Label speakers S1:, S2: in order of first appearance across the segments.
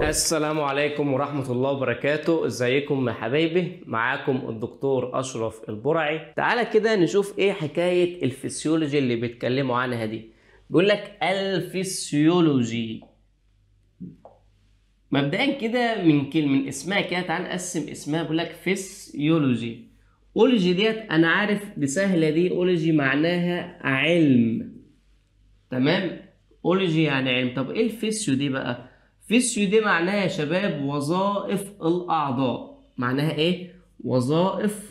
S1: السلام عليكم ورحمة الله وبركاته ازيكم يا حبايبي معاكم الدكتور أشرف البرعي تعالى كده نشوف ايه حكاية الفسيولوجي اللي بيتكلموا عنها دي بيقول لك الفسيولوجي مبدئيا كده من كلمة من اسمها كده تعال نقسم اسمها بيقول لك فسيولوجي اولوجي ديت انا عارف دي سهلة دي اولوجي معناها علم تمام اولوجي يعني علم طب ايه الفيسيو دي بقى فيسيو دي معناها يا شباب وظائف الاعضاء معناها ايه وظائف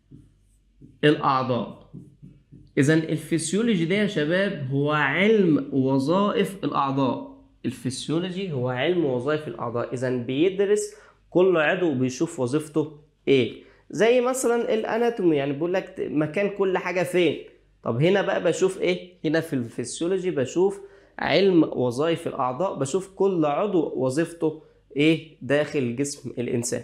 S1: الاعضاء اذا الفسيولوجي ده يا شباب هو علم وظائف الاعضاء الفسيولوجي هو علم وظائف الاعضاء اذا بيدرس كل عضو بيشوف وظيفته ايه زي مثلا الاناتومي يعني بيقول لك مكان كل حاجه فين طب هنا بقى بشوف ايه هنا في الفسيولوجي بشوف علم وظائف الاعضاء بشوف كل عضو وظيفته ايه داخل جسم الانسان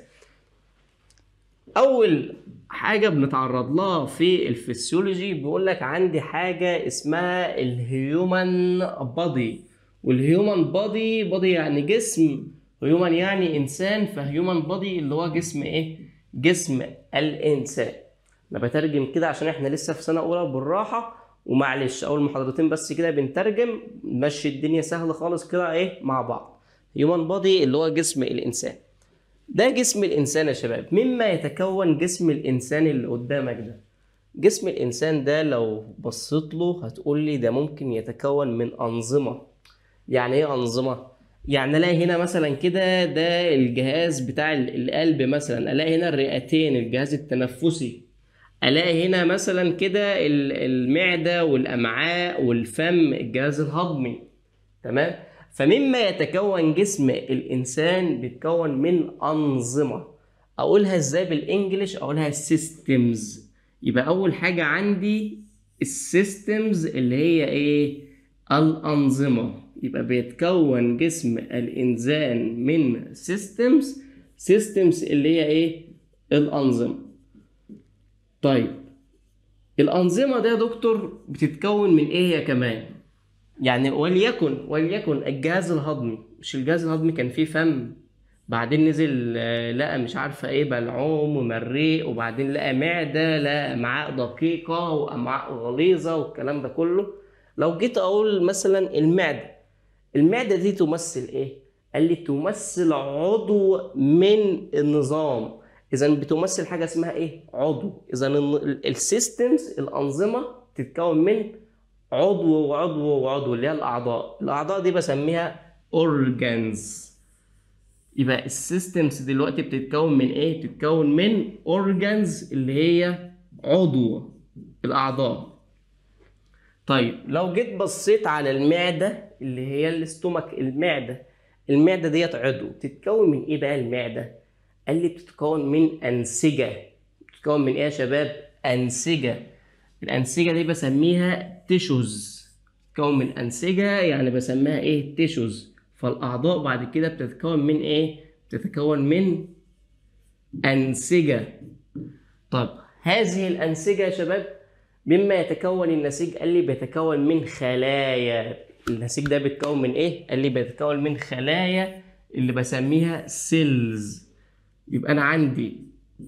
S1: اول حاجه بنتعرض لها في الفسيولوجي بيقول لك عندي حاجه اسمها الهيومن بادي والهيومن بادي بادي يعني جسم هيومن يعني انسان فهيومن بادي اللي هو جسم ايه جسم الانسان انا بترجم كده عشان احنا لسه في سنه اولى بالراحه ومعلش اول محاضرتين بس كده بنترجم نمشي الدنيا سهله خالص كده ايه مع بعض هيومن بادي اللي هو جسم الانسان ده جسم الانسان يا شباب مما يتكون جسم الانسان اللي قدامك ده جسم الانسان ده لو بصيت له هتقول لي ده ممكن يتكون من انظمه يعني ايه انظمه يعني الاقي هنا مثلا كده ده الجهاز بتاع القلب مثلا الاقي هنا الرئتين الجهاز التنفسي الاقي هنا مثلا كده المعده والامعاء والفم الجهاز الهضمي تمام فمما يتكون جسم الانسان بيتكون من انظمه اقولها ازاي بالانجلش اقولها سيستمز يبقى اول حاجه عندي السيستمز اللي هي ايه الانظمه يبقى بيتكون جسم الانسان من سيستمز سيستمز اللي هي ايه الانظمه طيب الأنظمة ده يا دكتور بتتكون من إيه هي كمان؟ يعني وليكن وليكن الجهاز الهضمي مش الجهاز الهضمي كان فيه فم بعدين نزل لقى مش عارفة إيه بلعوم ومريء وبعدين لقى معدة لقى أمعاء دقيقة وأمعاء غليظة والكلام ده كله لو جيت أقول مثلا المعدة المعدة دي تمثل إيه؟ قال لي تمثل عضو من النظام اذا بتمثل حاجه اسمها ايه عضو اذا السيستمز الانظمه تتكون من عضو وعضو وعضو اللي هي الاعضاء الاعضاء دي بسميها اورجانز يبقى السيستمز دلوقتي بتتكون من ايه بتتكون من اورجانز اللي هي عضو الاعضاء طيب لو جيت بصيت على المعده اللي هي الاستومك المعده المعده ديت عضو تتكون من ايه بقى المعده قال لي بتتكون من أنسجة بتتكون من إيه يا شباب؟ أنسجة الأنسجة دي بسميها تيشوز بتتكون من أنسجة يعني بسميها إيه؟ تيشوز فالأعضاء بعد كده بتتكون من إيه؟ بتتكون من أنسجة طب هذه الأنسجة يا شباب مما يتكون النسيج قال لي بيتكون من خلايا النسيج ده بيتكون من إيه؟ قال لي بيتكون من خلايا اللي بسميها سيلز يبقى انا عندي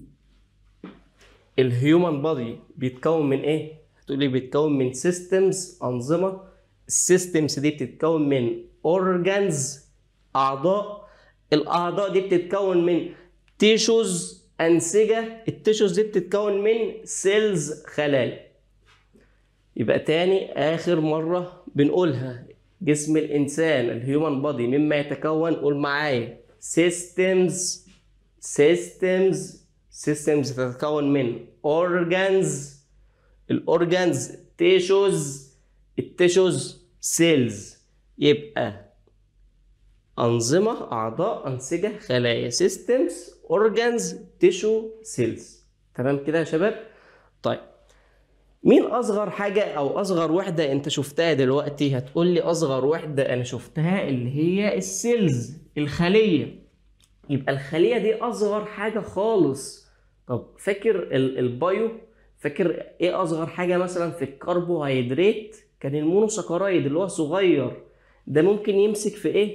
S1: الهيومن بادي بيتكون من ايه هتقول لي بيتكون من سيستمز انظمه السيستمز دي بتتكون من اورجانز اعضاء الاعضاء دي بتتكون من تيشوز انسجه التيشوز دي بتتكون من سيلز خلايا يبقى تاني اخر مره بنقولها جسم الانسان الهيومن بادي مما يتكون قول معايا سيستمز systems systems تتكون من organs الاورجانز tissues التيشوز cells يبقى أنظمة أعضاء أنسجة خلايا systems organs tissue cells تمام كده يا شباب طيب مين أصغر حاجة أو أصغر وحدة أنت شفتها دلوقتي هتقول لي أصغر وحدة أنا شفتها اللي هي السيلز الخلية يبقى الخلية دي أصغر حاجة خالص طب فاكر البايو فاكر إيه أصغر حاجة مثلا في الكربوهيدرات كان المونوساكرايد اللي هو صغير ده ممكن يمسك في إيه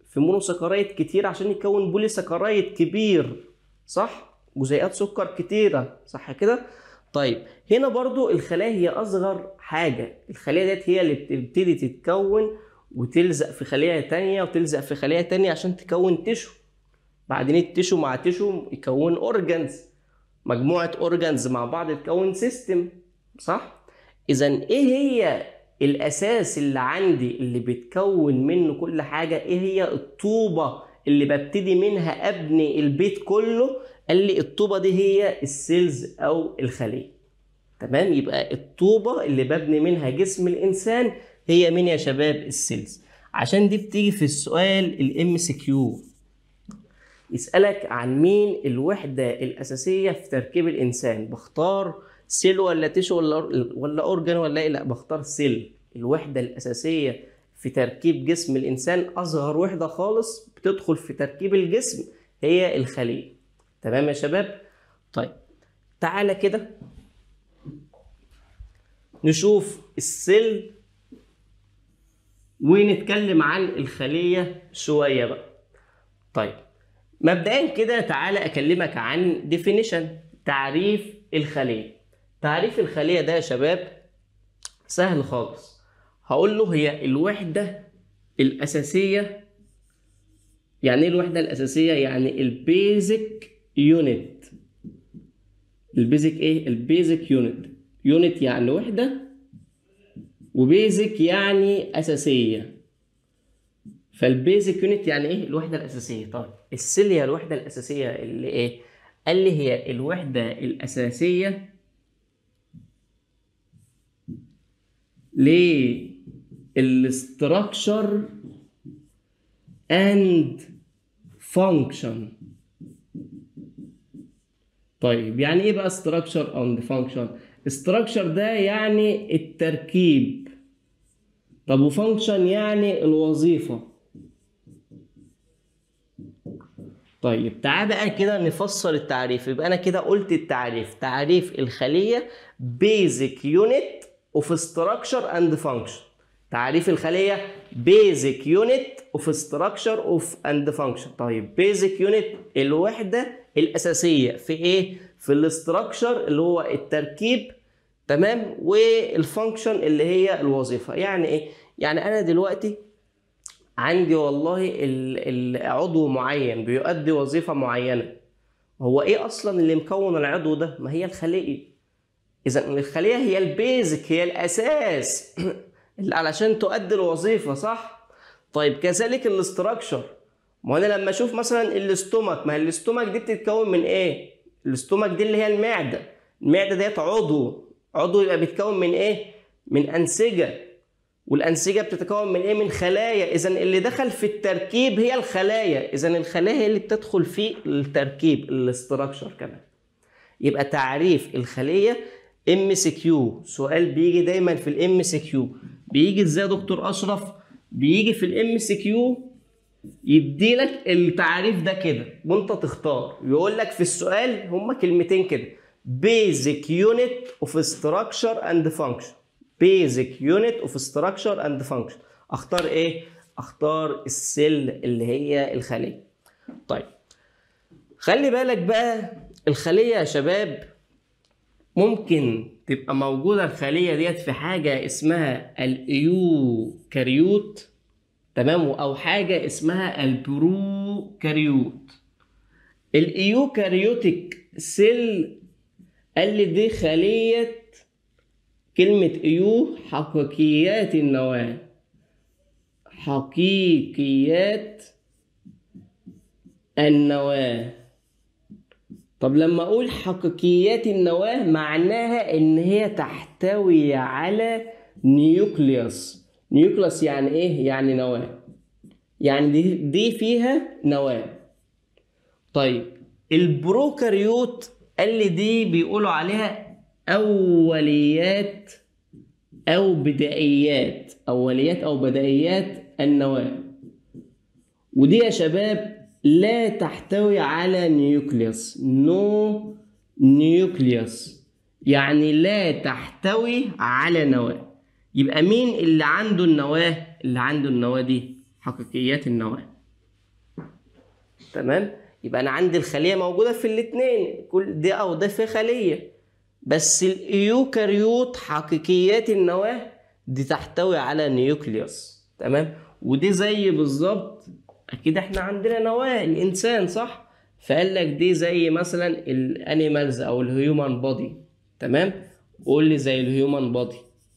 S1: في مونوسكرايد كتير عشان يكون بوليسكرايد كبير صح جزيئات سكر كتيرة صح كده طيب هنا برضو الخلايا هي اصغر حاجة الخلية ديت هي اللي بتبتدي تتكون وتلزق في خلية تانية وتلزق في خلية تانية عشان تكون تشو بعدين التشو مع تشو يكون اورجانز مجموعة اورجانز مع بعض تكون سيستم صح اذا ايه هي الاساس اللي عندي اللي بتكون منه كل حاجة ايه هي الطوبة اللي ببتدي منها ابني البيت كله قال لي الطوبة دي هي السيلز او الخلية تمام يبقى الطوبة اللي ببني منها جسم الانسان هي مين يا شباب السيلز عشان دي بتيجي في السؤال الام سي كيو يسألك عن مين الوحدة الأساسية في تركيب الإنسان بختار سيل ولا تيشو ولا ولا أورجان ولا إيه لا بختار سيل الوحدة الأساسية في تركيب جسم الإنسان أصغر وحدة خالص بتدخل في تركيب الجسم هي الخلية تمام يا شباب طيب تعالى كده نشوف السيل ونتكلم عن الخلية شوية بقى طيب مبدئيا كده تعالى اكلمك عن definition تعريف الخليه تعريف الخليه ده يا شباب سهل خالص هقول له هي الوحده الاساسيه يعني ايه الوحده الاساسيه يعني البيزك يونت البيزك ايه البيزك يونت يونت يعني وحده وبيزك يعني اساسيه فالبيزك يونت يعني ايه الوحده الاساسيه طيب السيل هي الوحده الاساسيه اللي ايه قال لي هي الوحده الاساسيه للاستراكشر اند فانكشن طيب يعني ايه بقى structure اند فانكشن structure ده يعني التركيب طب وفانكشن يعني الوظيفه طيب تعال بقى كده نفسر التعريف يبقى انا كده قلت التعريف تعريف الخليه بيزك يونت اوف ستراكشر اند فانكشن تعريف الخليه بيزك يونت اوف ستراكشر اوف اند فانكشن طيب بيزك يونت الوحده الاساسيه في ايه في الاستراكشر اللي هو التركيب تمام والفانكشن اللي هي الوظيفه يعني ايه يعني انا دلوقتي عندي والله العضو معين بيؤدي وظيفة معينة هو ايه اصلا اللي مكون العضو ده ما هي الخلية اذا الخلية هي البيزك هي الاساس اللي علشان تؤدي الوظيفة صح طيب كذلك الاستراكشر ما انا لما اشوف مثلا الاستومك ما هي الاستومك دي بتتكون من ايه الاستومك دي اللي هي المعدة المعدة ديت عضو عضو يبقى بيتكون من ايه من انسجه والانسجه بتتكون من ايه من خلايا اذا اللي دخل في التركيب هي الخلايا اذا الخلايا هي اللي بتدخل في التركيب الاستراكشر كمان يبقى تعريف الخليه ام سي كيو سؤال بيجي دايما في الام سي كيو بيجي ازاي يا دكتور اشرف بيجي في الام سي كيو يديلك التعريف ده كده وانت تختار يقول لك في السؤال هما كلمتين كده basic unit of structure and function basic unit of structure and function اختار ايه اختار السيل اللي هي الخليه طيب خلي بالك بقى الخليه يا شباب ممكن تبقى موجوده الخليه ديت في حاجه اسمها الايوكاريوت تمام او حاجه اسمها البروكاريوت الايوكاريوتيك سيل قال لي دي خليه كلمة ايو حقيقيات النواة حقيقيات النواة طب لما اقول حقيقيات النواة معناها ان هي تحتوي على نيوكليوس نيوكليوس يعني ايه يعني نواة يعني دي, دي فيها نواة طيب البروكاريوت قال لي دي بيقولوا عليها أوليات أو بدائيات أوليات أو بدائيات النواة ودي يا شباب لا تحتوي على نيوكليوس نو نيوكليوس يعني لا تحتوي على نواة يبقى مين اللي عنده النواة اللي عنده النواة دي حقيقيات النواة تمام يبقى انا عندي الخليه موجوده في الاثنين كل ده او ده في خليه بس الايوكاريوت حقيقيات النواه دي تحتوي على نيوكليوس تمام ودي زي بالظبط اكيد احنا عندنا نواه الانسان صح فقال لك دي زي مثلا الانيمالز او الهيومن بودي تمام قول لي زي الهيومن بودي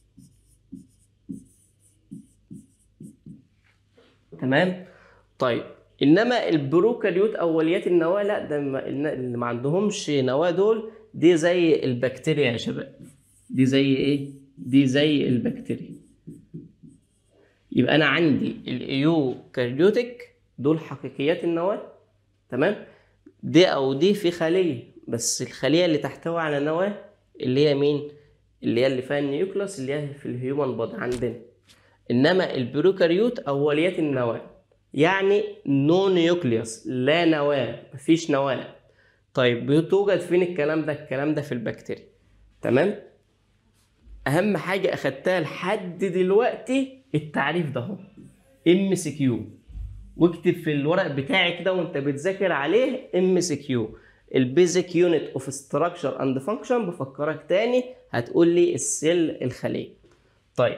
S1: تمام طيب انما البروكاريوت اوليات النواه لا ده ما- اللي ما عندهمش نواه دول دي زي البكتيريا يا شباب دي زي ايه دي زي البكتيريا يبقى انا عندي الايوكاريوتيك دول حقيقيات النواه تمام دي او دي في خليه بس الخليه اللي تحتوي على نواه اللي هي مين اللي هي اللي فيها النيوكلاس اللي هي في الهيومن بودي عندنا انما البروكاريوت اوليات النواه يعني نو نيوكليوس لا نواه مفيش نواه طيب بتوجد فين الكلام ده الكلام ده في البكتيريا تمام اهم حاجه اخدتها لحد دلوقتي التعريف ده اهو ام سي كيو واكتب في الورق بتاعي كده وانت بتذاكر عليه ام سي كيو البيزك يونت اوف ستراكشر اند فانكشن بفكرك تاني هتقول لي السيل الخليه طيب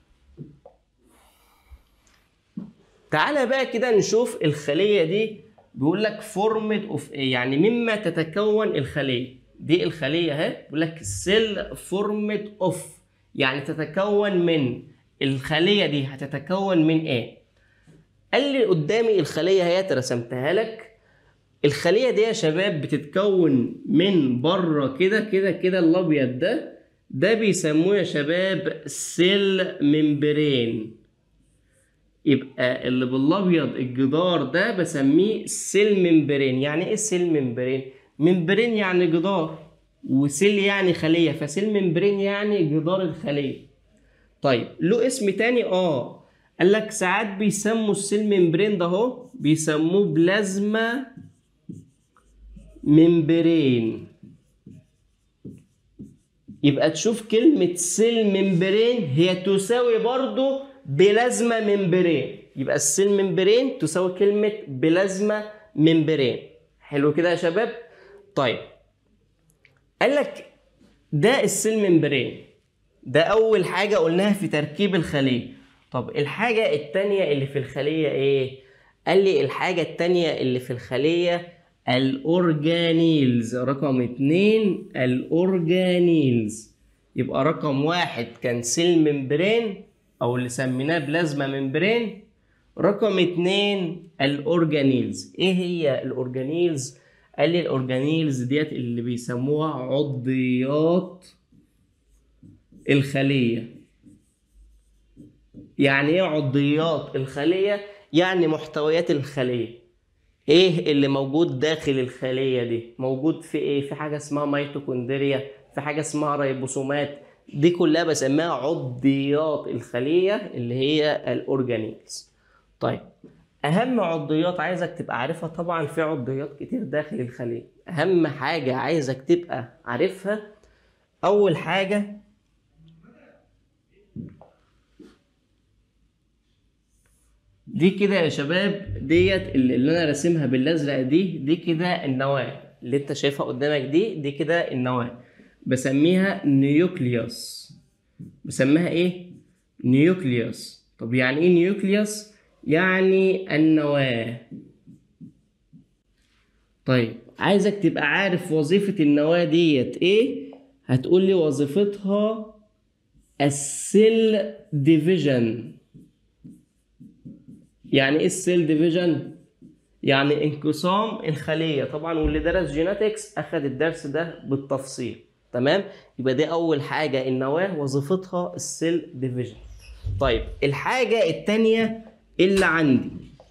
S1: تعالى بقى كده نشوف الخليه دي بيقول لك فورمد اوف ايه يعني مما تتكون الخليه دي الخليه اهي بيقول لك سيل فورمد اوف يعني تتكون من الخليه دي هتتكون من ايه قال لي قدامي الخليه اهي رسمتها لك الخليه دي يا شباب بتتكون من بره كده كده كده الابيض ده ده بيسموه يا شباب سيل ممبرين يبقى اللي بالابيض الجدار ده بسميه سيل ممبرين يعني ايه سيل ممبرين ممبرين يعني جدار وسيل يعني خليه فسيل ممبرين يعني جدار الخليه طيب له اسم تاني اه قال لك ساعات بيسموا السيل ممبرين ده اهو بيسموه بلازما ممبرين يبقى تشوف كلمة سيل ممبرين هي تساوي برضو بلازما ممبرين يبقى السيل ممبرين تساوي كلمة بلازما ممبرين حلو كده يا شباب طيب قال لك ده السيل ممبرين ده أول حاجة قلناها في تركيب الخلية طب الحاجة التانية اللي في الخلية إيه؟ قال لي الحاجة التانية اللي في الخلية الأورجانيلز رقم اتنين الأورجانيلز يبقى رقم واحد كان سيل ممبرين أو اللي سميناه بلازما ممبرين رقم اتنين الأورجانيلز إيه هي الأورجانيلز؟ قال لي الأورجانيلز ديت اللي بيسموها عضيات الخلية يعني ايه عضيات الخلية؟ يعني محتويات الخلية ايه اللي موجود داخل الخلية دي؟ موجود في ايه؟ في حاجة اسمها ميتوكوندريا، في حاجة اسمها ريبوسومات، دي كلها بسميها عضيات الخلية اللي هي الأورجانيلز. طيب أهم عضيات عايزك تبقى عارفها طبعا في عضيات كتير داخل الخلية، أهم حاجة عايزك تبقى عارفها أول حاجة دي كده يا شباب ديت اللي اللي انا راسمها بالازرق دي دي كده النواه اللي انت شايفها قدامك دي دي كده النواه بسميها نيوكليوس بسميها ايه نيوكليوس طب يعني ايه نيوكليوس يعني النواه طيب عايزك تبقى عارف وظيفة النواة ديت ايه هتقول لي وظيفتها السيل ديفيجن يعني ايه السيل ديفيجن يعني انقسام الخليه طبعا واللي درس جيناتكس اخد الدرس ده بالتفصيل تمام يبقى دي اول حاجه النواه وظيفتها السيل ديفيجن طيب الحاجه التانية اللي عندي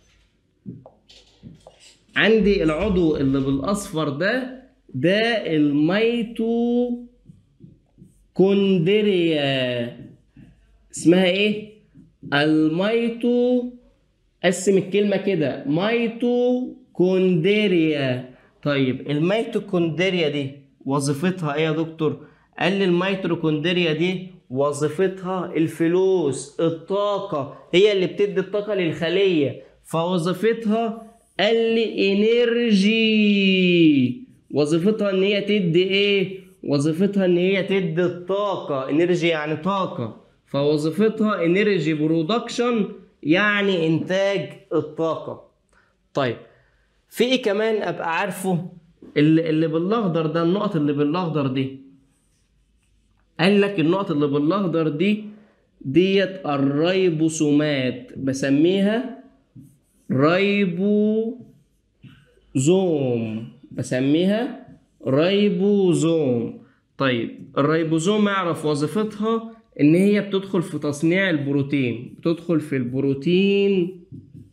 S1: عندي العضو اللي بالاصفر ده ده الميتو كوندريا اسمها ايه الميتو قسم الكلمة كده ميتوكوندريا طيب الميتوكوندريا دي وظيفتها ايه يا دكتور؟ قال لي الميتوكوندريا دي وظيفتها الفلوس الطاقة هي اللي بتدي الطاقة للخلية فوظيفتها قال لي انرجي وظيفتها ان هي تدي ايه وظيفتها ان هي تدي الطاقه انرجي يعني طاقه فوظيفتها انرجي برودكشن يعني انتاج الطاقه طيب في ايه كمان ابقى عارفه اللي, اللي بالاخضر ده النقط اللي بالاخضر دي قال لك النقط اللي بالاخضر دي ديت الريبوسومات بسميها ريبوزوم بسميها ريبوزوم طيب الريبوزوم اعرف وظيفتها ان هي بتدخل في تصنيع البروتين بتدخل في البروتين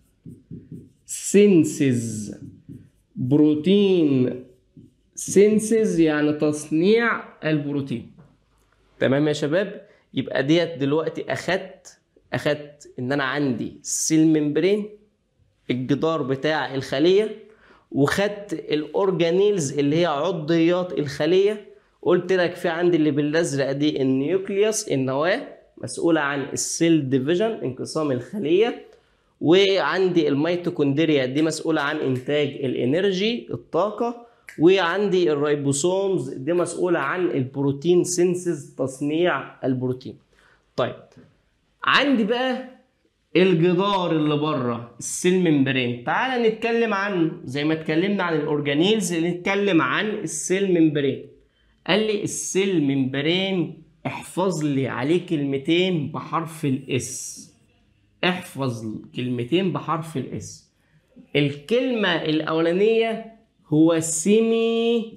S1: سينسز بروتين سينسز يعني تصنيع البروتين تمام يا شباب يبقى ديت دلوقتي اخدت اخدت ان انا عندي سيل ممبرين الجدار بتاع الخليه وخدت الاورجانيلز اللي هي عضيات الخليه قلت لك في عندي اللي بالازرق دي النيوكليوس النواه مسؤوله عن السيل ديفيجن انقسام الخليه وعندي الميتوكوندريا دي مسؤوله عن انتاج الانرجي الطاقه وعندي الريبوسومز دي مسؤوله عن البروتين سينسز تصنيع البروتين طيب عندي بقى الجدار اللي بره السيل ممبرين تعال نتكلم عنه زي ما اتكلمنا عن الاورجانيلز نتكلم عن السيل ممبرين قال لي السيل ممبرين احفظ لي عليه كلمتين بحرف الاس احفظ كلمتين بحرف الاس الكلمة الأولانية هو سيمي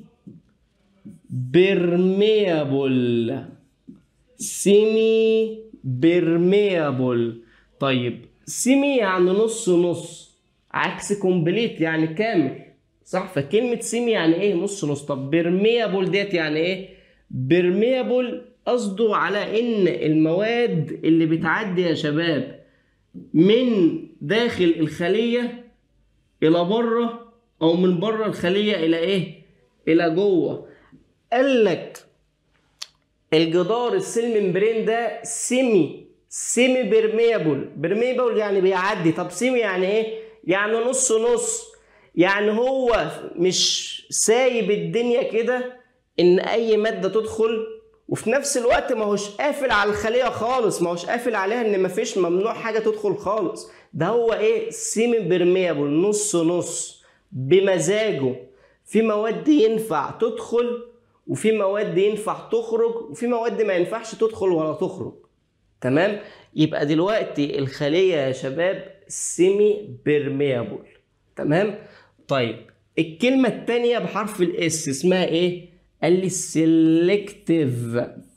S1: بيرميابل سيمي بيرميابل طيب سيمي يعني نص نص عكس كومبليت يعني كامل صح فكلمة سيمي يعني ايه نص نص طب بيرميابل ديت يعني ايه بيرميابل قصده على ان المواد اللي بتعدي يا شباب من داخل الخلية الى بره او من بره الخلية الى ايه الى جوه قال لك الجدار السيل ممبرين ده سيمي سيمي بيرميبل بيرميبل يعني بيعدي طب سيمي يعني ايه يعني نص نص يعني هو مش سايب الدنيا كده ان اي ماده تدخل وفي نفس الوقت ما هوش قافل على الخليه خالص ما هوش قافل عليها ان ما فيش ممنوع حاجه تدخل خالص ده هو ايه سيمي بيرميبل نص نص بمزاجه في مواد ينفع تدخل وفي مواد ينفع تخرج وفي مواد ما ينفعش تدخل ولا تخرج تمام يبقى دلوقتي الخليه يا شباب سيمي بيرميبل تمام طيب الكلمه الثانيه بحرف الاس اسمها ايه قال لي selective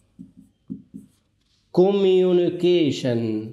S1: communication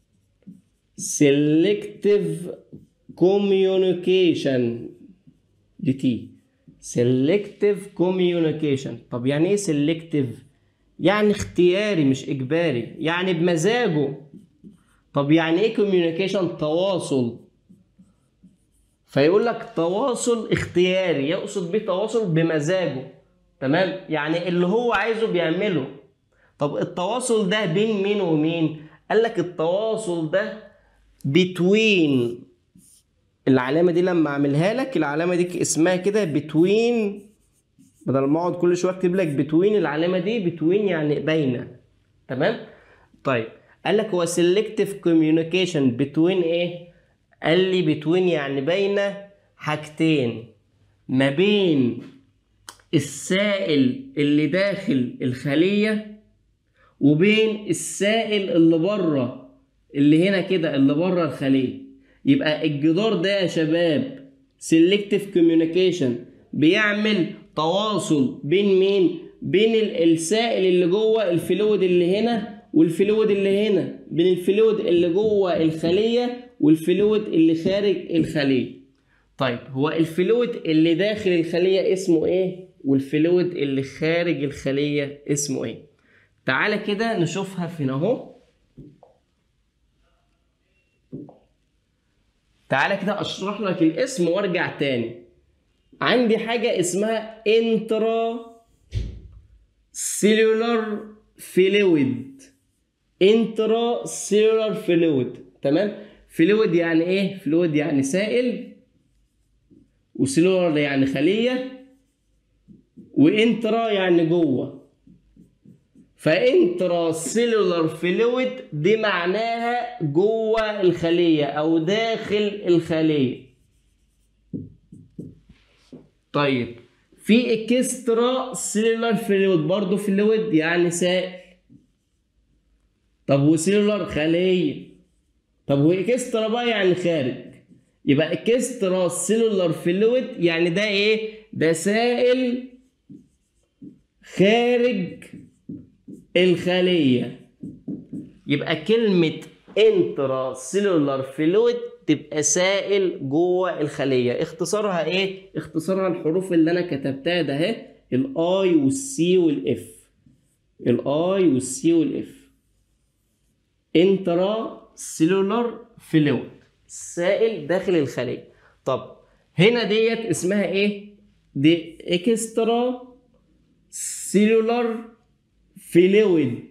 S1: selective communication دي تي selective communication طب يعني ايه selective يعني اختياري مش اجباري يعني بمزاجه طب يعني ايه communication تواصل فيقول لك تواصل اختياري يقصد بيه تواصل بمزاجه تمام يعني اللي هو عايزه بيعمله طب التواصل ده بين مين ومين قال لك التواصل ده بتوين العلامه دي لما اعملها لك العلامه دي اسمها كده بتوين بدل ما اقعد كل شويه اكتب لك بتوين العلامه دي بتوين يعني باينه تمام طيب قال لك هو سيلكتيف كوميونيكيشن بتوين ايه قال لي بتوين يعني باينه حاجتين ما بين السائل اللي داخل الخلية وبين السائل اللي بره اللي هنا كده اللي بره الخلية يبقى الجدار ده يا شباب سيلكتيف كوميونيكيشن بيعمل تواصل بين مين بين السائل اللي جوه الفلويد اللي هنا والفلويد اللي هنا بين الفلويد اللي جوه الخلية والفلويد اللي خارج الخلية طيب هو الفلويد اللي داخل الخلية اسمه ايه والفلويد اللي خارج الخلية اسمه ايه تعالى كده نشوفها فين اهو تعالى كده اشرح لك الاسم وارجع تاني عندي حاجة اسمها انترا سيلولار فلويد انترا سيلولار فلويد تمام فلويد يعني ايه فلويد يعني سائل وسيلولار يعني خليه وانترا يعني جوه فانترا سيلولار فلويد دي معناها جوه الخليه او داخل الخليه طيب في اكسترا سيلولار فلويد برضه فلويد يعني سائل طب وسيلولار خليه طب واكسترا بقى يعني خارج يبقى اكسترا سيلولار فلويد يعني ده ايه ده سائل خارج الخليه يبقى كلمه انترا سيلولار فلويد تبقى سائل جوه الخليه اختصارها ايه اختصارها الحروف اللي انا كتبتها ده اهي الاي والسي والاف الاي والسي والاف انترا سيلولار فلويد سائل داخل الخليه طب هنا ديت اسمها ايه دي اكسترا سيلولار فلويد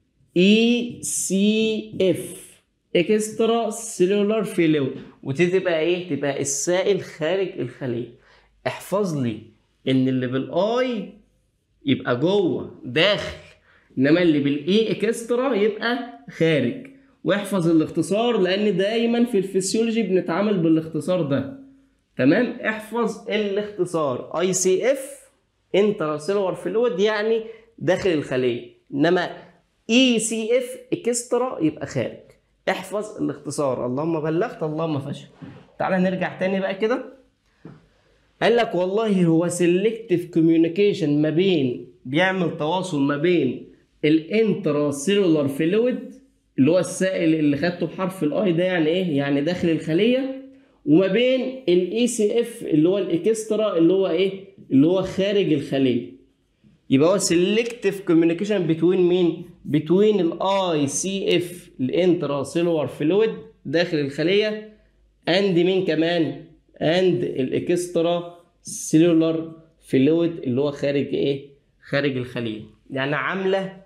S1: اي سي اف اكسترا سيلولار فلويد ودي تبقى ايه تبقى السائل خارج الخليه احفظ لي ان اللي بالاي يبقى جوه داخل انما اللي بالاي اكسترا يبقى خارج واحفظ الاختصار لان دايما في الفسيولوجي بنتعامل بالاختصار ده تمام احفظ الاختصار اي سي اف انتراسيلولار فلويد يعني داخل الخليه انما اي سي اف اكسترا يبقى خارج احفظ الاختصار اللهم بلغت اللهم فشل تعالى نرجع تاني بقى كده قال لك والله هو سيلكتيف كوميونيكيشن ما بين بيعمل تواصل ما بين الانترا سيلولار فلويد اللي هو السائل اللي خدته بحرف الاي ده يعني ايه يعني داخل الخليه وما بين الاي سي اف اللي هو الاكسترا اللي هو ايه اللي هو خارج الخليه يبقى هو سيلكتيف كوميونيكيشن بتوين مين بتوين الاي سي اف الانترا سيلولار فلويد داخل الخليه اند مين كمان اند الاكسترا سيلولار فلويد اللي هو خارج ايه خارج الخليه يعني عامله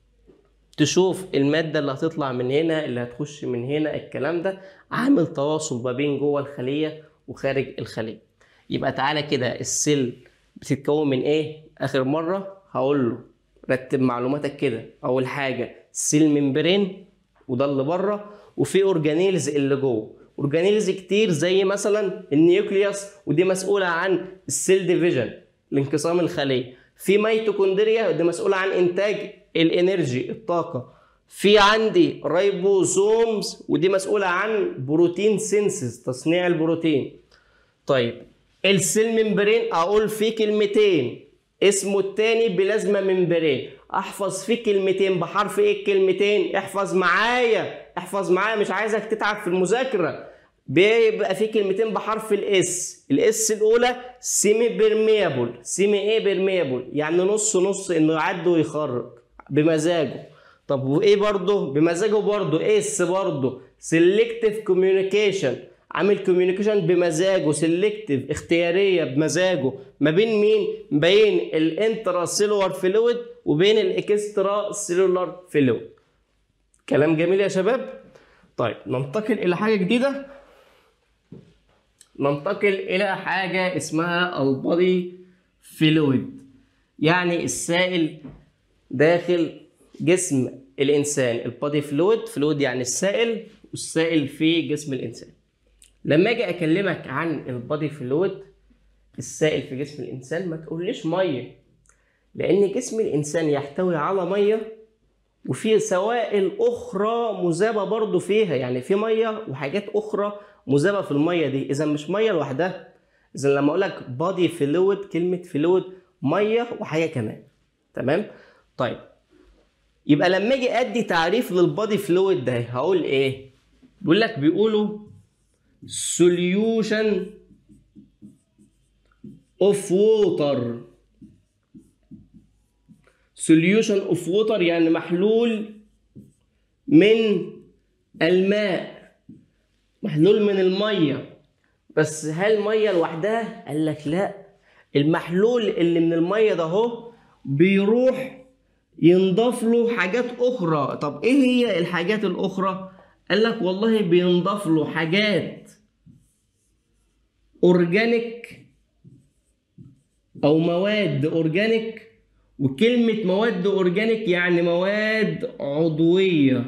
S1: تشوف الماده اللي هتطلع من هنا اللي هتخش من هنا الكلام ده عامل تواصل ما بين جوه الخليه وخارج الخليه يبقى تعالى كده السيل بتتكون من ايه اخر مره هقول له رتب معلوماتك كده اول حاجه سيل ممبرين وده اللي بره وفي اورجانيلز اللي جوه اورجانيلز كتير زي مثلا النيوكليوس ودي مسؤوله عن السيل ديفيجن الانقسام الخليه في ميتوكوندريا ودي مسؤوله عن انتاج الانرجي الطاقه في عندي رايبوسومز ودي مسؤوله عن بروتين سينسز تصنيع البروتين طيب السيل ممبرين اقول فيه كلمتين اسمه التاني بلازما ممبرين احفظ فيه كلمتين بحرف ايه الكلمتين احفظ معايا احفظ معايا مش عايزك تتعب في المذاكره بيبقى فيه كلمتين بحرف الاس الاس الاولى سيمي بيرميبل سيمي ايه بيرميبل يعني نص نص انه يعدي ويخرج بمزاجه طب وايه برضه بمزاجه برضه اس برضه سيلكتيف كوميونيكيشن عامل كوميونيكيشن بمزاجه سيلكتيف اختياريه بمزاجه ما بين مين بين الانترا سيلولار فلويد وبين الاكسترا سيلولار فلويد كلام جميل يا شباب طيب ننتقل الى حاجه جديده ننتقل الى حاجه اسمها البادي فلويد يعني السائل داخل جسم الانسان البادي فلويد فلويد يعني السائل والسائل في جسم الانسان لما اجي اكلمك عن البادي فلويد السائل في جسم الانسان ما تقوليش ميه لان جسم الانسان يحتوي على ميه وفي سوائل اخرى مذابه برضو فيها يعني في ميه وحاجات اخرى مذابه في الميه دي اذا مش ميه لوحدها اذا لما اقول لك بادي فلويد كلمه فلويد ميه وحاجه كمان تمام طيب يبقى لما اجي ادي تعريف للبادي فلويد ده هقول ايه بيقول لك بيقولوا solution of water solution of water يعني محلول من الماء محلول من الميه بس هل ميه لوحدها قال لك لا المحلول اللي من الميه ده اهو بيروح ينضاف له حاجات اخرى طب ايه هي الحاجات الاخرى قال لك والله بينضاف له حاجات اورجانيك او مواد اورجانيك وكلمة مواد اورجانيك يعني مواد عضوية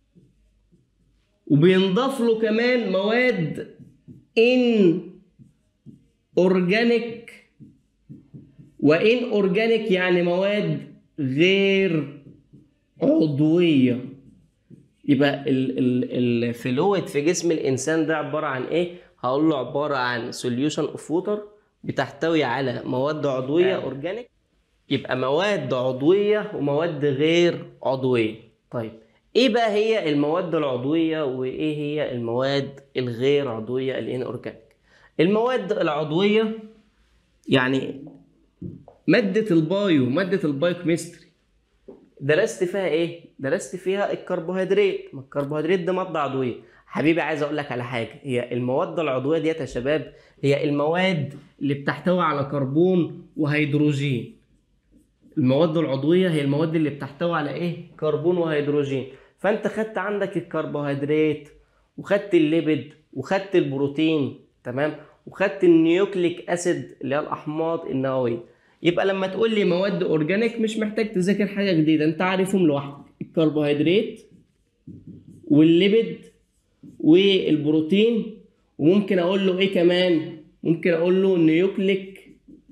S1: وبينضاف له كمان مواد ان اورجانيك وان اورجانيك يعني مواد غير عضويه يبقى الفلويد في جسم الانسان ده عباره عن ايه هقول له عباره عن سوليوشن اوف ووتر بتحتوي على مواد عضويه اورجانيك يبقى مواد عضويه ومواد غير عضويه طيب ايه بقى هي المواد العضويه وايه هي المواد الغير عضويه الان اورجانيك المواد العضويه يعني ماده البايو ماده البايوكيمستري درست فيها ايه درست فيها الكربوهيدرات ما الكربوهيدرات ده ماده عضويه حبيبي عايز اقول لك على حاجه هي المواد العضويه ديت يا شباب هي المواد اللي بتحتوي على كربون وهيدروجين المواد العضويه هي المواد اللي بتحتوي على ايه كربون وهيدروجين فانت خدت عندك الكربوهيدرات وخدت الليبيد وخدت البروتين تمام وخدت النيوكليك اسيد اللي هي الاحماض النوويه يبقى لما تقول لي مواد اورجانيك مش محتاج تذاكر حاجه جديده انت عارفهم لوحدك الكربوهيدرات والليبيد والبروتين وممكن اقول له ايه كمان ممكن اقول له نيوكليك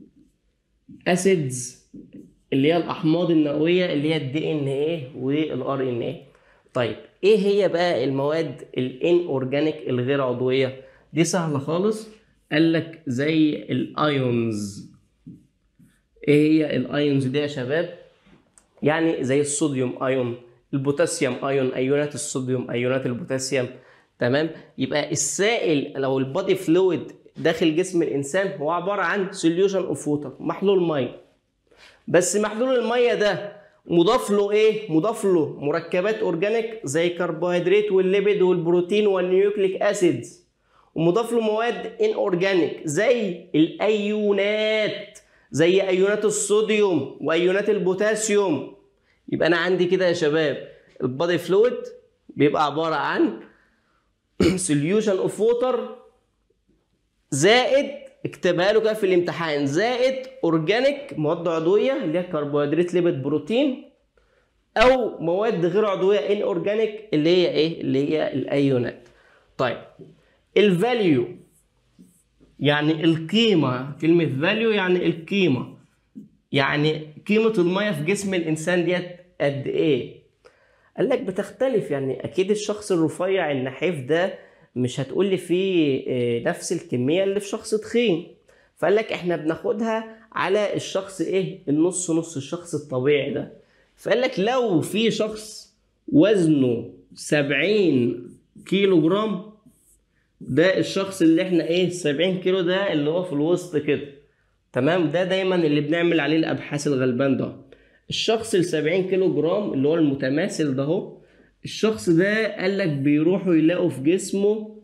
S1: اسيدز اللي هي الاحماض النوويه اللي هي الدي ان ايه والار ان ايه طيب ايه هي بقى المواد الان اورجانيك الغير عضويه دي سهله خالص قال لك زي الايونز ايه هي الايونز دي يا شباب يعني زي الصوديوم ايون البوتاسيوم ايون ايونات الصوديوم ايونات البوتاسيوم تمام يبقى السائل لو البادي فلويد داخل جسم الانسان هو عباره عن سوليوشن اوف ووتر محلول ميه بس محلول الميه ده مضاف له ايه مضاف له مركبات اورجانيك زي الكربوهيدرات والليبيد والبروتين والنيوكليك اسيدز ومضاف له مواد ان اورجانيك زي الايونات زي ايونات الصوديوم وايونات البوتاسيوم يبقى انا عندي كده يا شباب البادي فلويد بيبقى عباره عن سوليوشن اوف ووتر زائد اكتبها له كده في الامتحان زائد اورجانيك مواد عضويه اللي هي كربوهيدرات ليبيد بروتين او مواد غير عضويه ان اورجانيك اللي هي ايه اللي هي الايونات طيب الفاليو يعني القيمه كلمه فاليو يعني القيمه يعني قيمه الميه في جسم الانسان ديت قد ايه قال لك بتختلف يعني اكيد الشخص الرفيع النحيف ده مش هتقول لي فيه نفس الكميه اللي في شخص تخين فقال لك احنا بناخدها على الشخص ايه النص نص الشخص الطبيعي ده فقال لك لو في شخص وزنه 70 كيلو جرام ده الشخص اللي احنا ايه 70 كيلو ده اللي هو في الوسط كده تمام ده دايما اللي بنعمل عليه الابحاث الغلبان ده الشخص ال 70 كيلو جرام اللي هو المتماثل ده هو الشخص ده قال لك بيروحوا يلاقوا في جسمه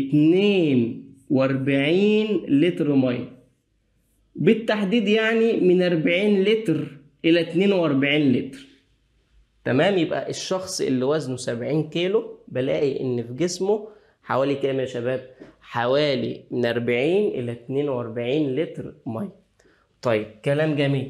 S1: 42 لتر ميه بالتحديد يعني من 40 لتر الى 42 لتر تمام يبقى الشخص اللي وزنه 70 كيلو بلاقي ان في جسمه حوالي كام يا شباب حوالي من 40 الى 42 لتر ميه طيب كلام جميل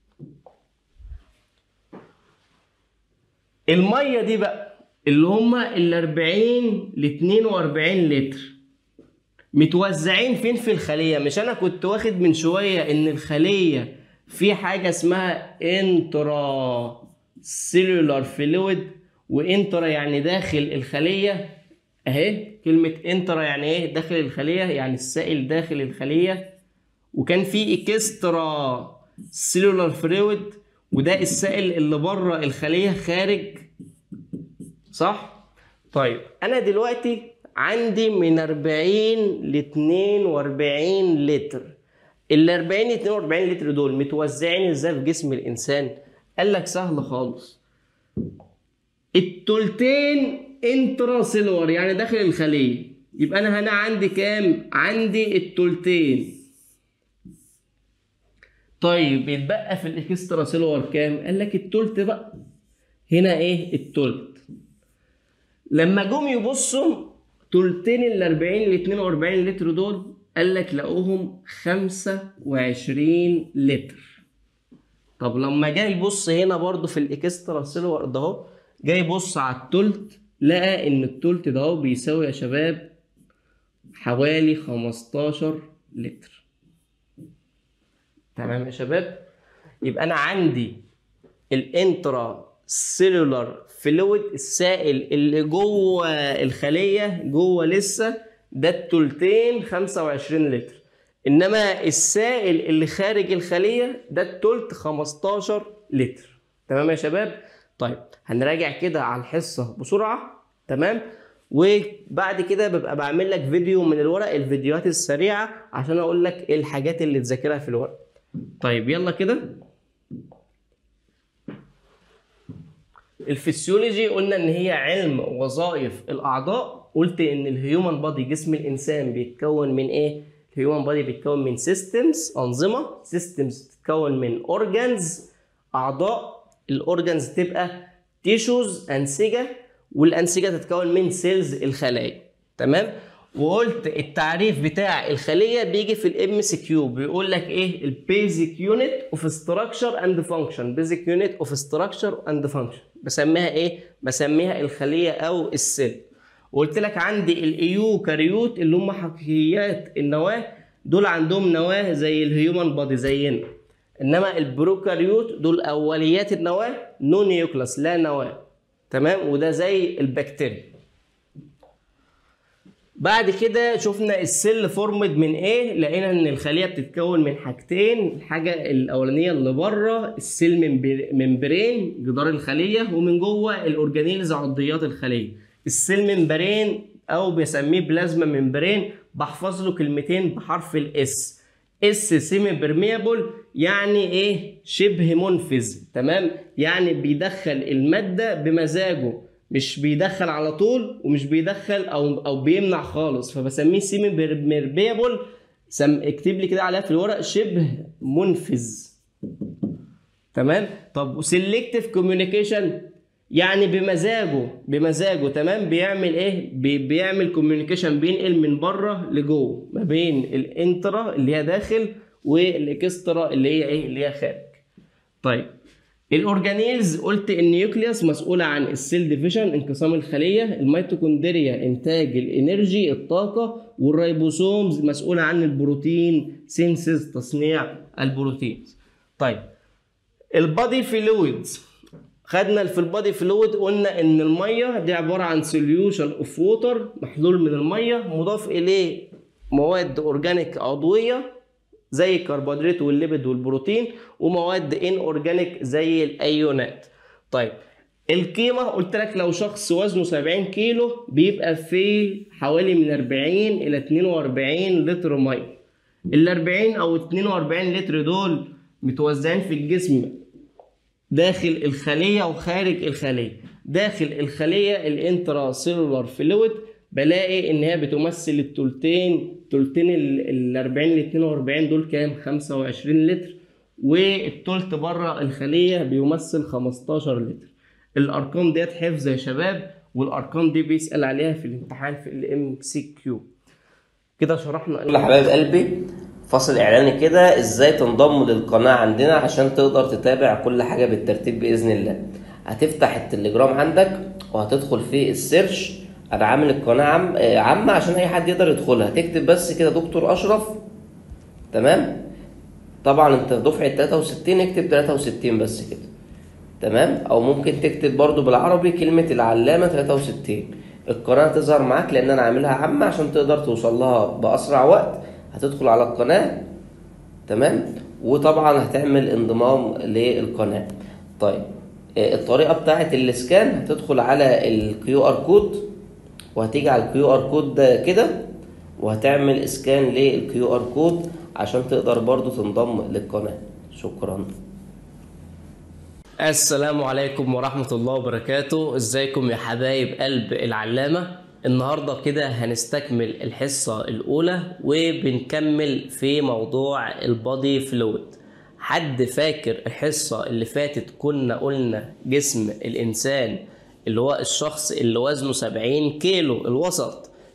S1: الميه دي بقى اللي هما ال 40 ل 42 لتر متوزعين فين في الخليه مش انا كنت واخد من شويه ان الخليه في حاجه اسمها انترا سيلولار فلويد وانترا يعني داخل الخليه اهي كلمه انترا يعني ايه داخل الخليه يعني السائل داخل الخليه وكان في اكسترا سيلولار فلويد وده السائل اللي بره الخليه خارج صح طيب انا دلوقتي عندي من 40 ل 42 لتر ال 40 ل 42 لتر دول متوزعين ازاي في جسم الانسان قال لك سهل خالص التلتين انترا سيلور يعني داخل الخليه يبقى انا هنا عندي كام عندي التلتين طيب يتبقى في الاكسترا سيلور كام قال لك التلت بقى هنا ايه التلت لما جم يبصوا تلتين ال 40 ل 42 لتر دول قال لك لقوهم 25 لتر طب لما جاي يبص هنا برضو في الاكسترا سيلور ده اهو جاي يبص على التلت لقى ان التلت ده اهو بيساوي يا شباب حوالي 15 لتر تمام يا شباب يبقى انا عندي الانترا سيلولار فلويد السائل اللي جوه الخليه جوه لسه ده التلتين 25 لتر انما السائل اللي خارج الخليه ده التلت 15 لتر تمام يا شباب طيب هنراجع كده على الحصه بسرعه تمام وبعد كده ببقى بعمل لك فيديو من الورق الفيديوهات السريعه عشان اقول لك ايه الحاجات اللي تذاكرها في الورق طيب يلا كده الفسيولوجي قلنا ان هي علم وظائف الاعضاء قلت ان الهيومن بادي جسم الانسان بيتكون من ايه الهيومن بادي بيتكون من سيستمز انظمه سيستمز بتتكون من اورجانز اعضاء الاورجانز تبقى تيشوز انسجه والانسجه تتكون من سيلز الخلايا تمام وقلت التعريف بتاع الخليه بيجي في الام سي كيو بيقول لك ايه البيزك يونت اوف ستراكشر اند فانكشن بيزك يونت اوف ستراكشر اند فانكشن بسميها ايه بسميها الخليه او السيل وقلت لك عندي الايوكاريوت اللي هم حقيقيات النواه دول عندهم نواه زي الهيومن بادي زينا انما البروكاريوت دول اوليات النواه نو نيوكلاس لا نواه تمام وده زي البكتيريا بعد كده شفنا السيل فورمد من ايه لقينا ان الخليه بتتكون من حاجتين الحاجه الاولانيه اللي بره السيل ممبرين جدار الخليه ومن جوه الاورجانيلز عضيات الخليه السيل ممبرين او بيسميه بلازما ممبرين بحفظ له كلمتين بحرف الاس اس سيمي برميبل يعني ايه شبه منفذ تمام يعني بيدخل الماده بمزاجه مش بيدخل على طول ومش بيدخل او او بيمنع خالص فبسميه سيمي برميبل سم اكتب لي كده عليها في الورق شبه منفذ تمام طب وسيلكتيف كوميونيكيشن يعني بمزاجه بمزاجه تمام بيعمل ايه بي بيعمل كوميونيكيشن بينقل من بره لجوه ما بين الانترا اللي هي داخل والاكسترا اللي هي ايه اللي هي خارج طيب الاورجانيلز قلت النيوكليوس مسؤوله عن السيل ديفيجن انقسام الخليه الميتوكوندريا انتاج الانرجي الطاقه والريبوسومز مسؤوله عن البروتين سينسز تصنيع البروتين طيب البادي فلويدز خدنا في البادي فلويد قلنا ان الميه دي عباره عن سوليوشن اوف ووتر محلول من الميه مضاف اليه مواد اورجانيك عضويه زي الكربوهيدرات والليبيد والبروتين ومواد ان اورجانيك زي الايونات طيب القيمه قلت لك لو شخص وزنه 70 كيلو بيبقى فيه حوالي من 40 الى 42 لتر ميه ال 40 او 42 لتر دول متوزعين في الجسم داخل الخليه وخارج الخليه داخل الخليه الانترا سيلولار فلويد بلاقي ان هي بتمثل التلتين تلتين ال 40 ل 42 دول كام 25 لتر والتلت بره الخليه بيمثل 15 لتر الارقام ديت حفظ يا شباب والارقام دي بيسال عليها في الامتحان في الام سي كيو كده شرحنا
S2: كل حبايب قلبي فاصل اعلاني كده ازاي تنضم للقناه عندنا عشان تقدر تتابع كل حاجه بالترتيب باذن الله هتفتح التليجرام عندك وهتدخل في السيرش انا عامل القناه عام عامه عشان اي حد يقدر يدخلها تكتب بس كده دكتور اشرف تمام طبعا انت دفعه 63 اكتب 63 بس كده تمام او ممكن تكتب برضو بالعربي كلمه العلامه 63 القناه تظهر معاك لان انا عاملها عامه عشان تقدر توصل لها باسرع وقت هتدخل على القناه تمام وطبعا هتعمل انضمام للقناه طيب الطريقه بتاعه الاسكان هتدخل على الكيو ار كود وهتيجي على الكيو ار كود ده كده وهتعمل اسكان للكيو ار كود عشان تقدر برضو تنضم للقناه شكرا
S1: السلام عليكم ورحمة الله وبركاته ازيكم يا حبايب قلب العلامة النهاردة كده هنستكمل الحصة الأولى وبنكمل في موضوع البادي فلويد حد فاكر الحصة اللي فاتت كنا قلنا جسم الإنسان اللي هو الشخص اللي وزنه 70 كيلو الوسط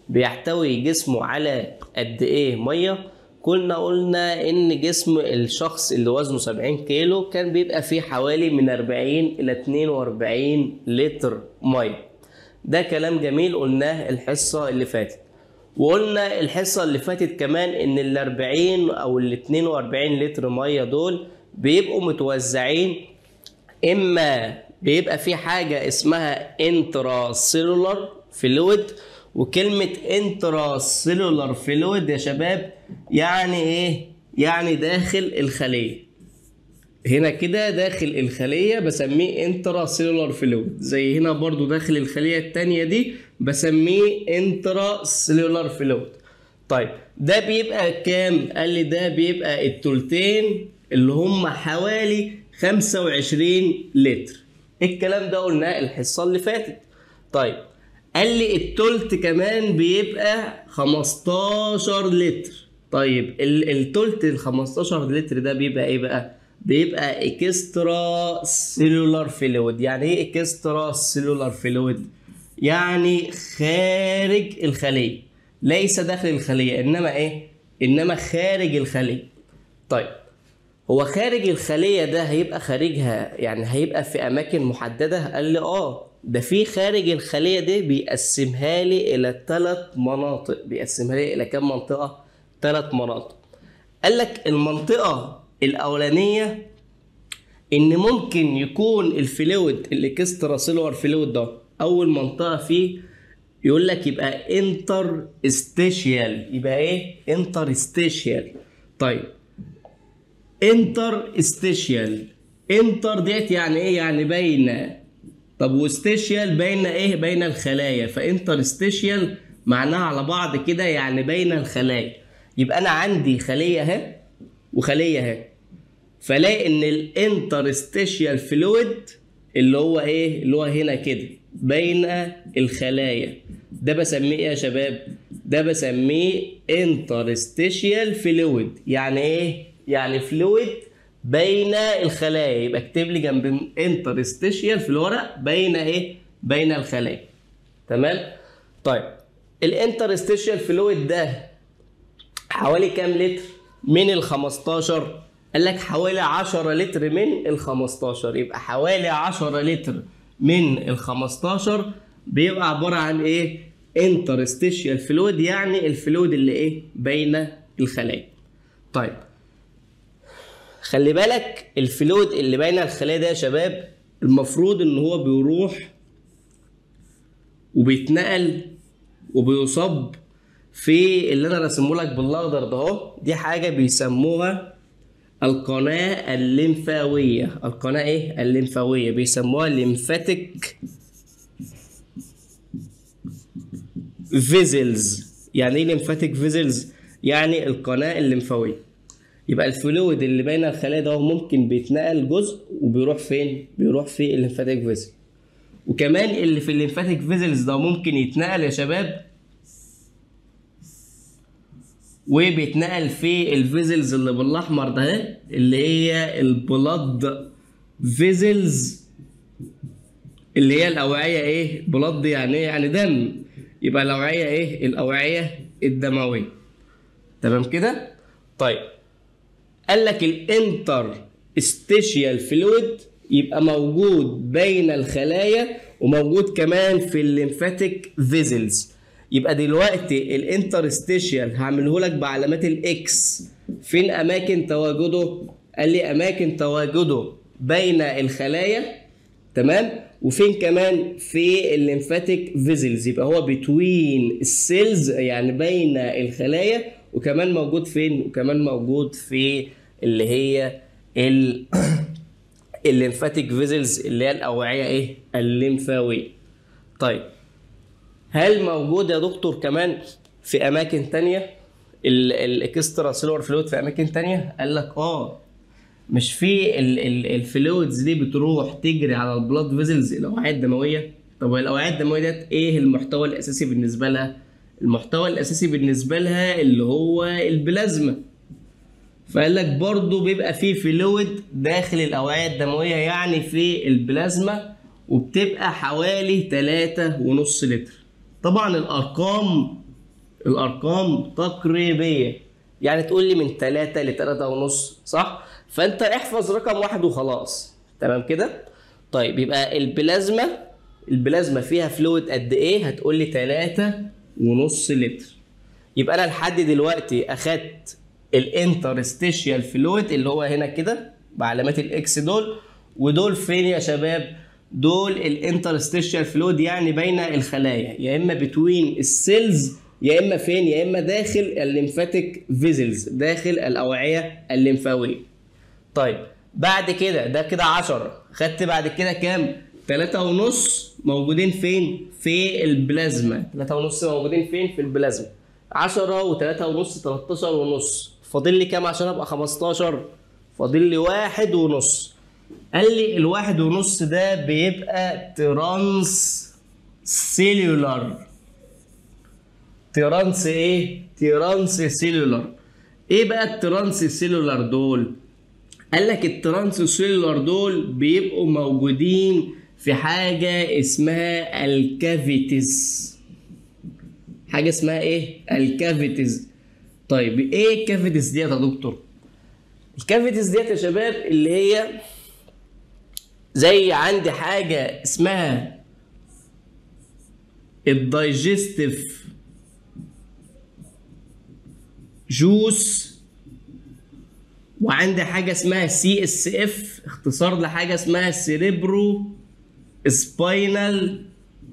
S1: بيحتوي جسمه على قد ايه ميه كنا قلنا ان جسم الشخص اللي وزنه 70 كيلو كان بيبقى فيه حوالي من 40 الى 42 لتر ميه ده كلام جميل قلناه الحصه اللي فاتت وقلنا الحصه اللي فاتت كمان ان ال 40 او ال 42 لتر ميه دول بيبقوا متوزعين اما بيبقى في حاجه اسمها انترا سيلولار فلويد وكلمه انترا سيلولار فلويد يا شباب يعني ايه يعني داخل الخليه هنا كده داخل الخليه بسميه انترا سيلولار فلويد زي هنا برضو داخل الخليه التانية دي بسميه انترا سيلولار فلويد طيب ده بيبقى كام قال لي ده بيبقى التلتين اللي هم حوالي 25 لتر الكلام ده قلناه الحصه اللي فاتت طيب قال لي التلت كمان بيبقى 15 لتر طيب ال- التلت ال 15 لتر ده بيبقى ايه بقى بيبقى اكسترا سيلولار فلويد يعني ايه اكسترا سيلولار فلويد يعني خارج الخليه ليس داخل الخليه انما ايه انما خارج الخليه طيب هو خارج الخلية ده هيبقى خارجها يعني هيبقى في أماكن محددة؟ قال لي آه ده في خارج الخلية دي بيقسمها لي إلى ثلاث مناطق بيقسمها لي إلى كام منطقة؟ ثلاث مناطق قال لك المنطقة الأولانية إن ممكن يكون الفلويد الإكسترا سيلولار فلويد ده أول منطقة فيه يقول لك يبقى انتر استيشيال يبقى ايه انتر استيشيال طيب انتر استيشيال انتر ديت يعني ايه يعني بين طب واستيشيال بين ايه بين الخلايا فانتر استيشيال معناها على بعض كده يعني بين الخلايا يبقى انا عندي خليه اهي وخليه اهي فلاقي ان الانترستيشيال فلويد اللي هو ايه اللي هو هنا كده بين الخلايا ده بسميه ايه يا شباب ده بسميه انترستيشيال فلويد يعني ايه يعني فلويد بين الخلايا يبقى اكتب لي جنب انترستيشيال في الورق بين ايه بين الخلايا تمام طيب الانترستيشيال فلويد ده حوالي كام لتر من ال 15 قال لك حوالي 10 لتر من ال 15 يبقى حوالي 10 لتر من ال 15 بيبقى عباره عن ايه انترستيشيال فلويد يعني الفلويد اللي ايه بين الخلايا طيب خلي بالك الفلويد اللي بين الخلايا ده يا شباب المفروض ان هو بيروح وبيتنقل وبيصب في اللي انا راسمه لك بالاخضر ده اهو دي حاجه بيسموها القناه الليمفاويه القناه ايه الليمفاويه بيسموها ليمفاتيك فيزلز يعني ايه ليمفاتيك فيزلز يعني القناه الليمفاويه يبقى الفلويد اللي بين الخلايا ده هو ممكن بيتنقل جزء وبيروح فين بيروح في الليمفاتيك فيزل وكمان اللي في الليمفاتيك فيزلز ده ممكن يتنقل يا شباب وبيتنقل في الفيزلز اللي بالاحمر ده اهي، اللي هي البلاد فيزلز اللي هي الاوعيه ايه بلاد يعني ايه يعني دم يبقى الاوعيه ايه الاوعيه الدمويه تمام كده طيب قال لك الانتر استيشيال فلويد يبقى موجود بين الخلايا وموجود كمان في الليمفاتيك فيزلز يبقى دلوقتي الانترستيشيال هعمله لك بعلامات الاكس فين اماكن تواجده قال لي اماكن تواجده بين الخلايا تمام وفين كمان في الليمفاتيك فيزلز يبقى هو بتوين السيلز يعني بين الخلايا وكمان موجود فين وكمان موجود في اللي هي ال الليمفاتيك فيزلز اللي هي الاوعيه ايه الليمفاويه طيب هل موجود يا دكتور كمان في اماكن تانية الاكسترا سيلور فلويد في اماكن تانية قال لك اه مش في الفلويدز دي بتروح تجري على البلاد فيزلز الاوعيه الدمويه طب الاوعيه الدمويه ديت ايه المحتوى الاساسي بالنسبه لها المحتوى الاساسي بالنسبه لها اللي هو البلازما فقال لك برضه بيبقى فيه فلويد داخل الاوعيه الدمويه يعني في البلازما وبتبقى حوالي تلاتة ونص لتر طبعا الارقام الارقام تقريبيه يعني تقول لي من 3 ل 3 ونص صح فانت احفظ رقم واحد وخلاص تمام كده طيب يبقى البلازما البلازما فيها فلويد قد ايه هتقول لي 3 ونص لتر يبقى انا لحد دلوقتي اخدت الانترستيشيال فلويد اللي هو هنا كده بعلامات الاكس دول ودول فين يا شباب دول الانترستيشيال فلويد يعني بين الخلايا يا اما بتوين السيلز يا اما فين يا اما داخل الليمفاتيك فيزلز داخل الاوعيه الليمفاويه طيب بعد كده ده كده 10 خدت بعد كده كام تلاتة ونص موجودين فين في البلازما تلاتة ونص موجودين فين في البلازما 10 وتلاتة ونص 13 ونص فاضل لي كام عشان ابقى 15 فاضل لي واحد ونص قال لي الواحد ونص ده بيبقى ترانس سيلولار ترانس ايه ترانس سيلولار ايه بقى الترانس سيلولار دول قال لك الترانس سيلولار دول بيبقوا موجودين في حاجة اسمها الكافيتيز حاجة اسمها ايه الكافيتيز طيب ايه الكافيتيز ديت يا دكتور الكافيتيز ديت يا شباب اللي هي زي عندي حاجة اسمها الدايجستيف جوس وعندي حاجة اسمها سي اس اف اختصار لحاجة اسمها سيريبرو سباينال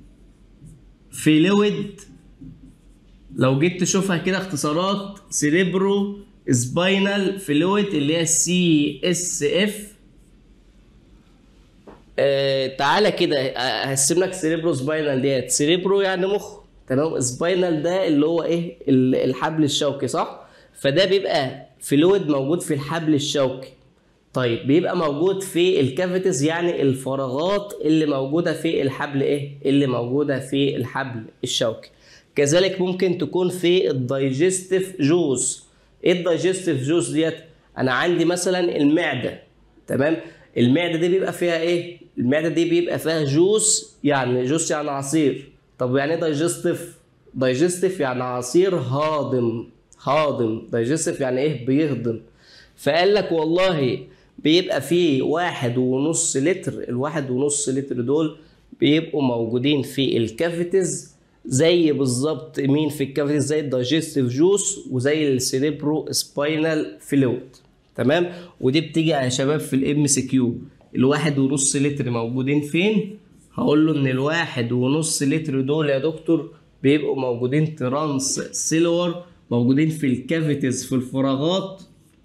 S1: فلويد لو جيت تشوفها كده اختصارات سيريبرو سباينال فلويد اللي هي سي اس اف تعالى كده هقسم لك سيريبرو سباينال ديت سيريبرو يعني مخ تمام سباينال ده اللي هو ايه ال- الحبل الشوكي صح فده بيبقى فلويد موجود في الحبل الشوكي طيب بيبقى موجود في الكافيتيز يعني الفراغات اللي موجوده في الحبل ايه اللي موجوده في الحبل الشوكي كذلك ممكن تكون في الدايجستيف جوز ايه الدايجستيف جوز ديت انا عندي مثلا المعده تمام المعده دي بيبقى فيها ايه المعده دي بيبقى فيها جوس يعني جوس يعني عصير طب يعني ايه دايجستيف دايجستيف يعني عصير هاضم هاضم دايجستيف يعني ايه بيهضم فقال لك والله بيبقى فيه واحد ونص لتر الواحد ونص لتر دول بيبقوا موجودين في الكافيتيز زي بالظبط مين في الكافيتيز زي الدايجستيف جوس وزي السيريبرو سباينال فلويد تمام ودي بتيجي يا شباب في الام سي كيو الواحد ونص لتر موجودين فين هقول له ان الواحد ونص لتر دول يا دكتور بيبقوا موجودين ترانس سيلور موجودين في الكافيتيز في الفراغات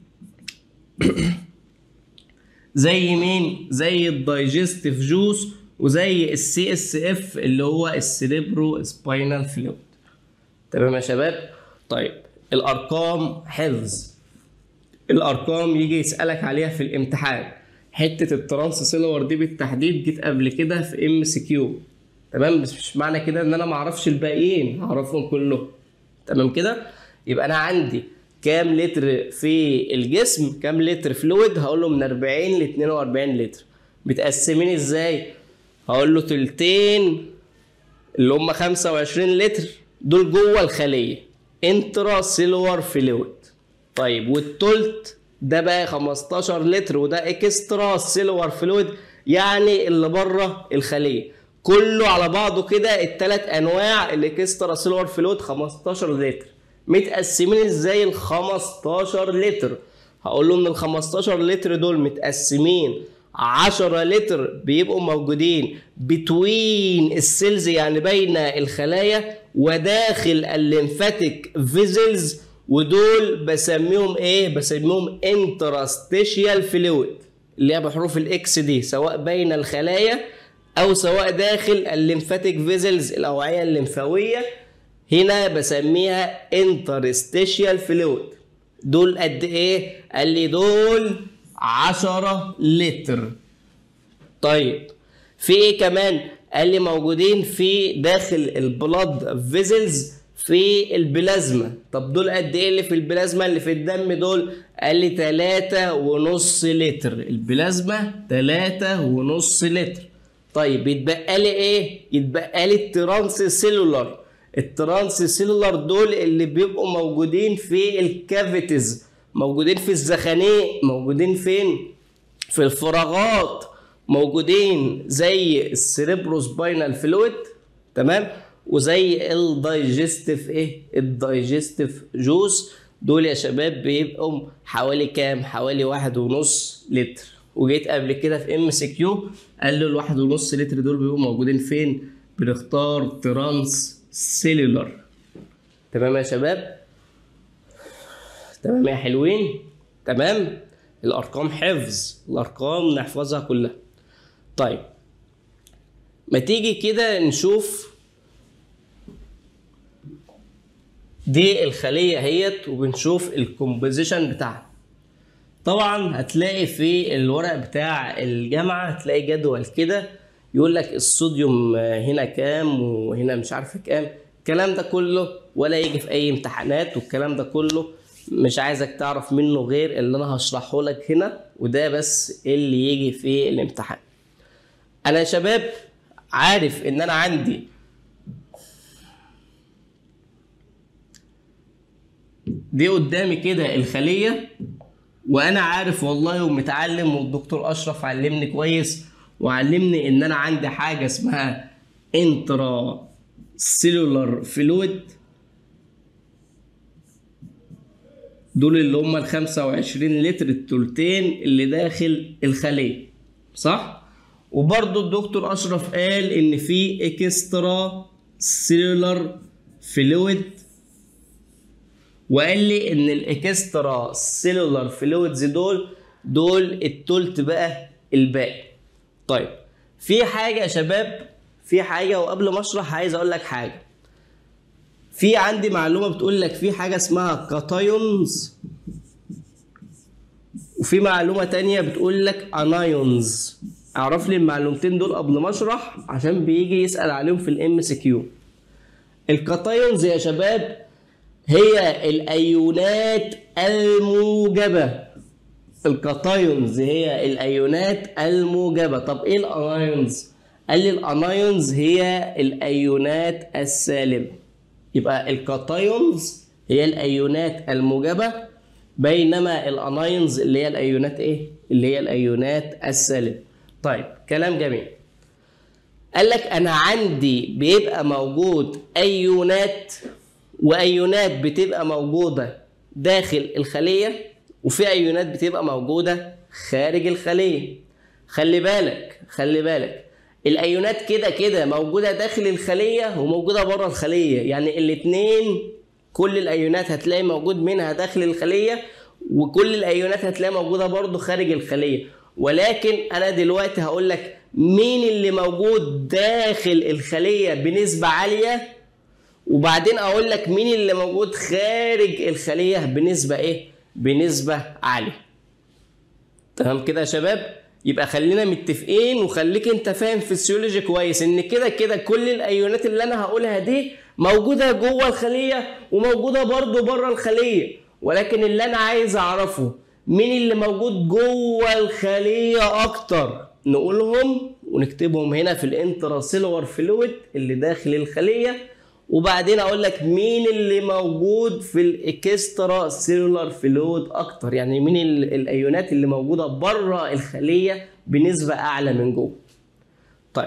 S1: زي مين زي الدايجستيف جوس وزي السي اس اف اللي هو السيريبرو سباينال فلويد تمام يا شباب طيب الارقام حفظ الارقام يجي يسالك عليها في الامتحان حته الترانس سيلور دي بالتحديد جيت قبل كده في ام سي كيو تمام بس مش معنى كده ان انا ما اعرفش الباقيين هعرفهم كلهم تمام كده يبقى انا عندي كام لتر في الجسم كام لتر فلويد هقول له من 40 ل 42 لتر متقسمين ازاي هقول له تلتين اللي هم 25 لتر دول جوه الخليه انترا سيلور فلويد طيب والتلت ده بقى 15 لتر وده اكسترا سيلور فلويد يعني اللي بره الخليه كله على بعضه كده الثلاث انواع الاكسترا سيلور فلويد 15 لتر متقسمين ازاي ال 15 لتر هقول له ان ال 15 لتر دول متقسمين 10 لتر بيبقوا موجودين بتوين السيلز يعني بين الخلايا وداخل الليمفاتيك فيزلز ودول بسميهم ايه بسميهم انتراستيشيال فلويد اللي هي بحروف الاكس دي سواء بين الخلايا او سواء داخل الليمفاتيك فيزلز الاوعيه الليمفاويه هنا بسميها انترستيشيال فلويد دول قد ايه قال لي دول 10 لتر طيب في ايه كمان قال لي موجودين في داخل البلاد فيزلز في البلازما طب دول قد ايه اللي في البلازما اللي في الدم دول قال لي تلاتة ونص لتر البلازما تلاتة ونص لتر طيب يتبقى لي ايه يتبقى لي الترانس سيلولار الترانس سيلولار دول اللي بيبقوا موجودين في الكافيتيز موجودين في الزخانيق موجودين فين في الفراغات موجودين زي السيريبروسباينال فلويد تمام وزي الدايجستيف ايه الدايجستيف جوز دول يا شباب بيبقوا حوالي كام حوالي واحد ونص لتر وجيت قبل كده في ام سي كيو قال له الواحد ونص لتر دول بيبقوا موجودين فين بنختار ترانس سيلولار تمام يا شباب تمام يا حلوين تمام الارقام حفظ الارقام نحفظها كلها طيب ما تيجي كده نشوف دي الخلية اهيت وبنشوف الكومبوزيشن بتاعها طبعا هتلاقي في الورق بتاع الجامعة هتلاقي جدول كده يقول لك الصوديوم هنا كام وهنا مش عارف كام الكلام ده كله ولا يجي في اي امتحانات والكلام ده كله مش عايزك تعرف منه غير اللي انا هشرحه لك هنا وده بس اللي يجي في الامتحان انا يا شباب عارف ان انا عندي دي قدامي كده الخليه وانا عارف والله ومتعلم والدكتور اشرف علمني كويس وعلمني ان انا عندي حاجه اسمها انترا سيلولار فلويد دول اللي هم ال 25 لتر التلتين اللي داخل الخليه صح وبرضو الدكتور اشرف قال ان في اكسترا سيلولار فلويد وقال لي ان الاكسترا سيلولار فلويدز دول دول التلت بقى الباقي طيب في حاجه يا شباب في حاجه وقبل ما اشرح عايز اقول لك حاجه في عندي معلومه بتقول لك في حاجه اسمها كاتايونز وفي معلومه تانية بتقول لك انايونز اعرف لي المعلومتين دول قبل ما اشرح عشان بيجي يسال عليهم في الام سي كيو الكاتايونز يا شباب هي الايونات الموجبه الكاتايونز هي الايونات الموجبه طب ايه الانايونز قال لي الانايونز هي الايونات السالبه يبقى الكاتايونز هي الايونات الموجبه بينما الانايونز اللي هي الايونات ايه اللي هي الايونات السالبه طيب كلام جميل قال لك انا عندي بيبقى موجود ايونات وايونات بتبقى موجوده داخل الخليه وفي ايونات بتبقى موجوده خارج الخليه خلي بالك خلي بالك الايونات كده كده موجوده داخل الخليه وموجوده بره الخليه يعني الاثنين كل الايونات هتلاقي موجود منها داخل الخليه وكل الايونات هتلاقي موجوده برضو خارج الخليه ولكن انا دلوقتي هقول لك مين اللي موجود داخل الخليه بنسبه عاليه وبعدين اقول لك مين اللي موجود خارج الخليه بنسبه ايه بنسبه عاليه تمام كده يا شباب يبقى خلينا متفقين وخليك انت فاهم فيسيولوجي كويس ان كده كده كل الايونات اللي انا هقولها دي موجوده جوه الخليه وموجوده برضو بره الخليه ولكن اللي انا عايز اعرفه مين اللي موجود جوه الخليه اكتر نقولهم ونكتبهم هنا في الانتراسيلور فلويد اللي داخل الخليه وبعدين اقول لك مين اللي موجود في الاكسترا سيلولار فلويد اكتر يعني مين الايونات اللي موجوده بره الخليه بنسبه اعلى من جوه طيب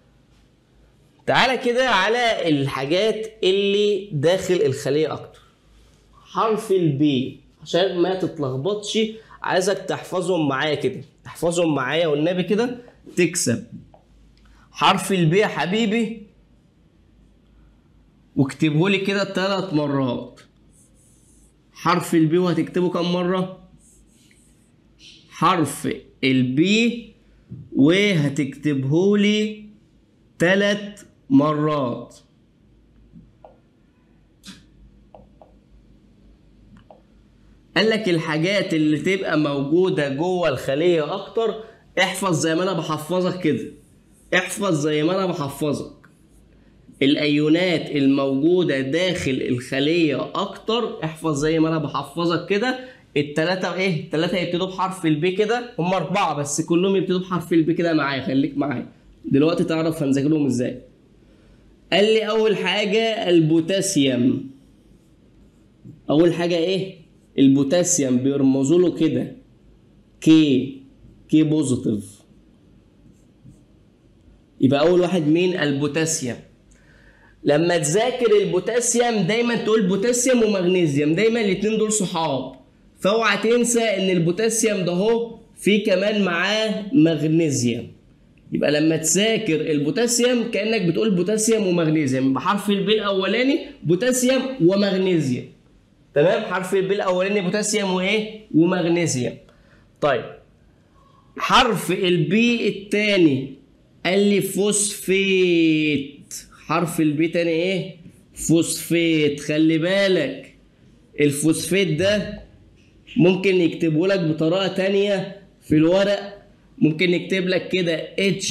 S1: تعالى كده على الحاجات اللي داخل الخليه اكتر حرف البي عشان ما تتلخبطش عايزك تحفظهم معايا كده تحفظهم معايا والنبي كده تكسب حرف البي يا حبيبي واكتبه لي كده ثلاث مرات حرف البي وهتكتبه كم مرة؟ حرف البي وهتكتبه لي ثلاث مرات قال لك الحاجات اللي تبقى موجودة جوه الخلية أكتر احفظ زي ما أنا بحفظك كده احفظ زي ما أنا بحفظك الايونات الموجوده داخل الخليه اكتر احفظ زي ما انا بحفظك كده التلاته ايه التلاته يبتدوا بحرف البي كده هم اربعه بس كلهم يبتدوا بحرف البي كده معايا خليك معايا دلوقتي تعرف هنذاكرهم ازاي قال لي اول حاجه البوتاسيوم اول حاجه ايه البوتاسيوم بيرمزوا له كده كي كي بوزيتيف يبقى اول واحد مين البوتاسيوم لما تذاكر البوتاسيوم دايما تقول بوتاسيوم ومغنيسيوم دايما الاتنين دول صحاب فاوعى تنسى ان البوتاسيوم ده اهو فيه كمان معاه مغنيسيوم يبقى لما تذاكر البوتاسيوم كانك بتقول بوتاسيوم ومغنيسيوم بحرف البي الاولاني بوتاسيوم ومغنيسيوم تمام حرف البي الاولاني بوتاسيوم وايه ومغنيسيوم طيب حرف البي الثاني قال لي فوسفيت حرف البي تاني ايه فوسفيت خلي بالك الفوسفيت ده ممكن يكتبه لك بطريقه تانية في الورق ممكن نكتب لك كده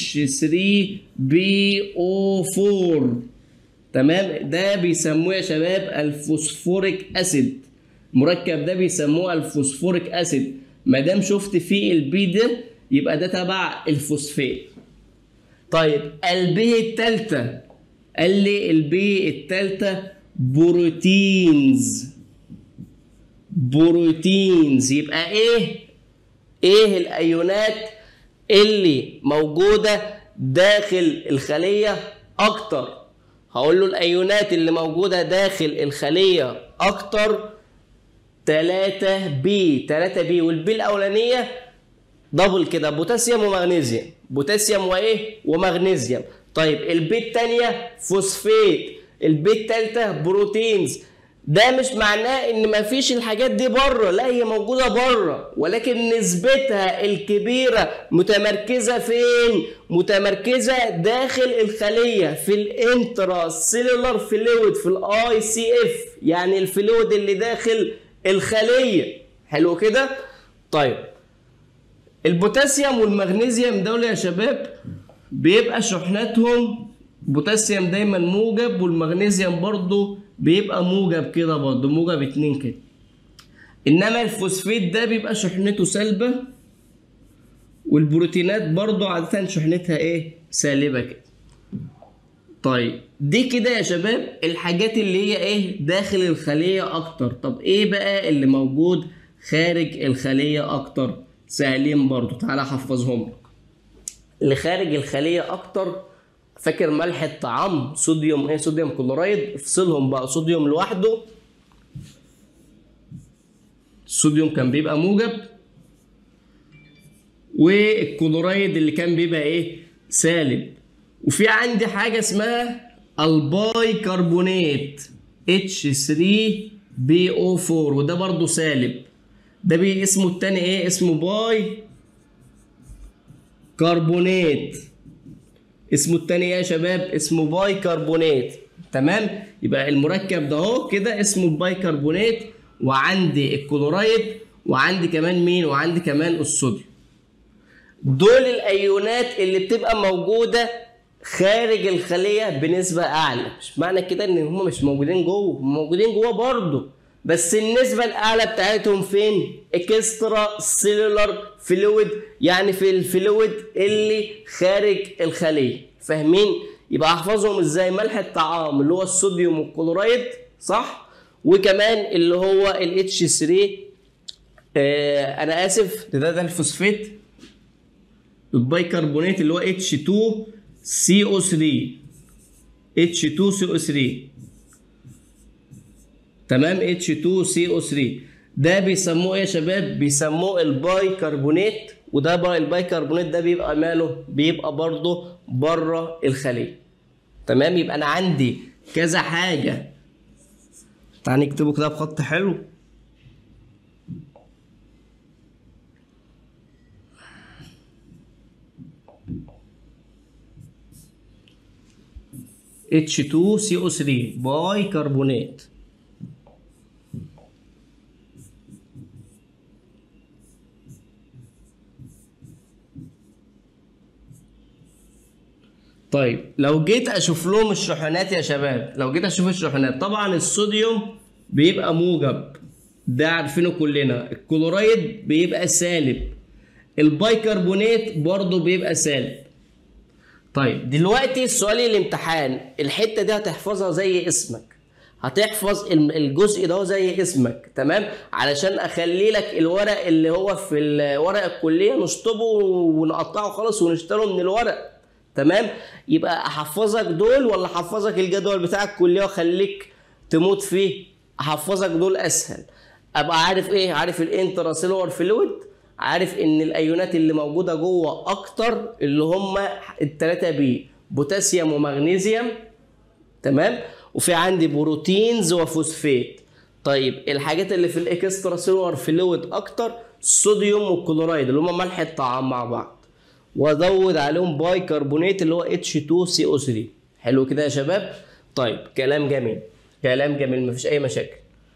S1: H3BO4 تمام ده بيسموه يا شباب الفوسفوريك اسيد المركب ده بيسموه الفوسفوريك اسيد ما دام شفت فيه البي ده يبقى ده تبع الفوسفات طيب البي التالتة قال لي البي التالتة بروتينز بروتينز يبقى ايه ايه الايونات اللي موجودة داخل الخلية اكتر هقول له الايونات اللي موجودة داخل الخلية اكتر 3 بي 3 بي والبي الاولانية دبل كده بوتاسيوم ومغنيسيوم بوتاسيوم وايه ومغنيسيوم طيب البي الثانيه فوسفات البي الثالثه بروتينز ده مش معناه ان مفيش الحاجات دي بره لا هي موجوده بره ولكن نسبتها الكبيره متمركزه فين متمركزه داخل الخليه في الانترا سيلولار فلويد في الاي سي اف يعني الفلويد اللي داخل الخليه حلو كده طيب البوتاسيوم والمغنيسيوم دول يا شباب بيبقى شحناتهم بوتاسيوم دايما موجب والمغنيسيوم برضو بيبقى موجب كده برضو موجب اتنين كده انما الفوسفيت ده بيبقى شحنته سالبة والبروتينات برضو عادة شحنتها ايه سالبة كده طيب دي كده يا شباب الحاجات اللي هي ايه داخل الخلية اكتر طب ايه بقى اللي موجود خارج الخلية اكتر سهلين برضو تعالى احفظهم لك اللي خارج الخلية اكتر فاكر ملح الطعام صوديوم ايه صوديوم كلورايد افصلهم بقى صوديوم لوحده الصوديوم كان بيبقى موجب والكلورايد اللي كان بيبقى ايه سالب وفي عندي حاجه اسمها الباي كربونات H3BO4 وده برضو سالب ده بي اسمه التاني ايه اسمه باي كربونات اسمه التاني ايه يا شباب اسمه باي كربونات تمام يبقى المركب ده اهو كده اسمه الباي كربونات وعندي الكلورايد وعندي كمان مين وعندي كمان الصوديوم دول الايونات اللي بتبقى موجوده خارج الخليه بنسبه اعلى مش معنى كده ان هم مش موجودين جوه هم موجودين جوه برضه بس النسبة الأعلى بتاعتهم فين؟ اكسترا سيلولار فلويد يعني في الفلويد اللي خارج الخلية فاهمين؟ يبقى احفظهم ازاي ملح الطعام اللي هو الصوديوم والكلورايد صح؟ وكمان اللي هو ال H3 آه انا اسف ده ده الفوسفات البيكربونات اللي هو H2CO3 H2CO3 تمام H2CO3 ده بيسموه ايه يا شباب بيسموه البايكربونات وده بقى البايكربونات ده بيبقى ماله بيبقى برضه بره الخليه تمام يبقى انا عندي كذا حاجه تعال نكتبه كده بخط حلو H2CO3 بايكربونات طيب لو جيت اشوف لهم الشحنات يا شباب لو جيت اشوف الشحنات طبعا الصوديوم بيبقى موجب ده عارفينه كلنا الكلورايد بيبقى سالب البايكربونات برضه بيبقى سالب طيب دلوقتي السؤال الامتحان الحته دي هتحفظها زي اسمك هتحفظ الم- الجزء ده زي اسمك تمام علشان اخلي لك الورق اللي هو في الورق الكليه نشطبه ونقطعه خالص ونشتره من الورق تمام يبقى احفظك دول ولا احفظك الجدول بتاع الكليه واخليك تموت فيه احفظك دول اسهل ابقى عارف ايه عارف الانتراسيلور فلويد عارف ان الايونات اللي موجوده جوه اكتر اللي هم التلاتة بي بوتاسيوم ومغنيسيوم تمام وفي عندي بروتينز وفوسفات طيب الحاجات اللي في الاكسترا سيلولار فلويد اكتر الصوديوم والكلورايد اللي هم ملح الطعام مع بعض وازود عليهم باي كربونات اللي هو H2CO3 حلو كده يا شباب طيب كلام جميل كلام جميل مفيش اي مشاكل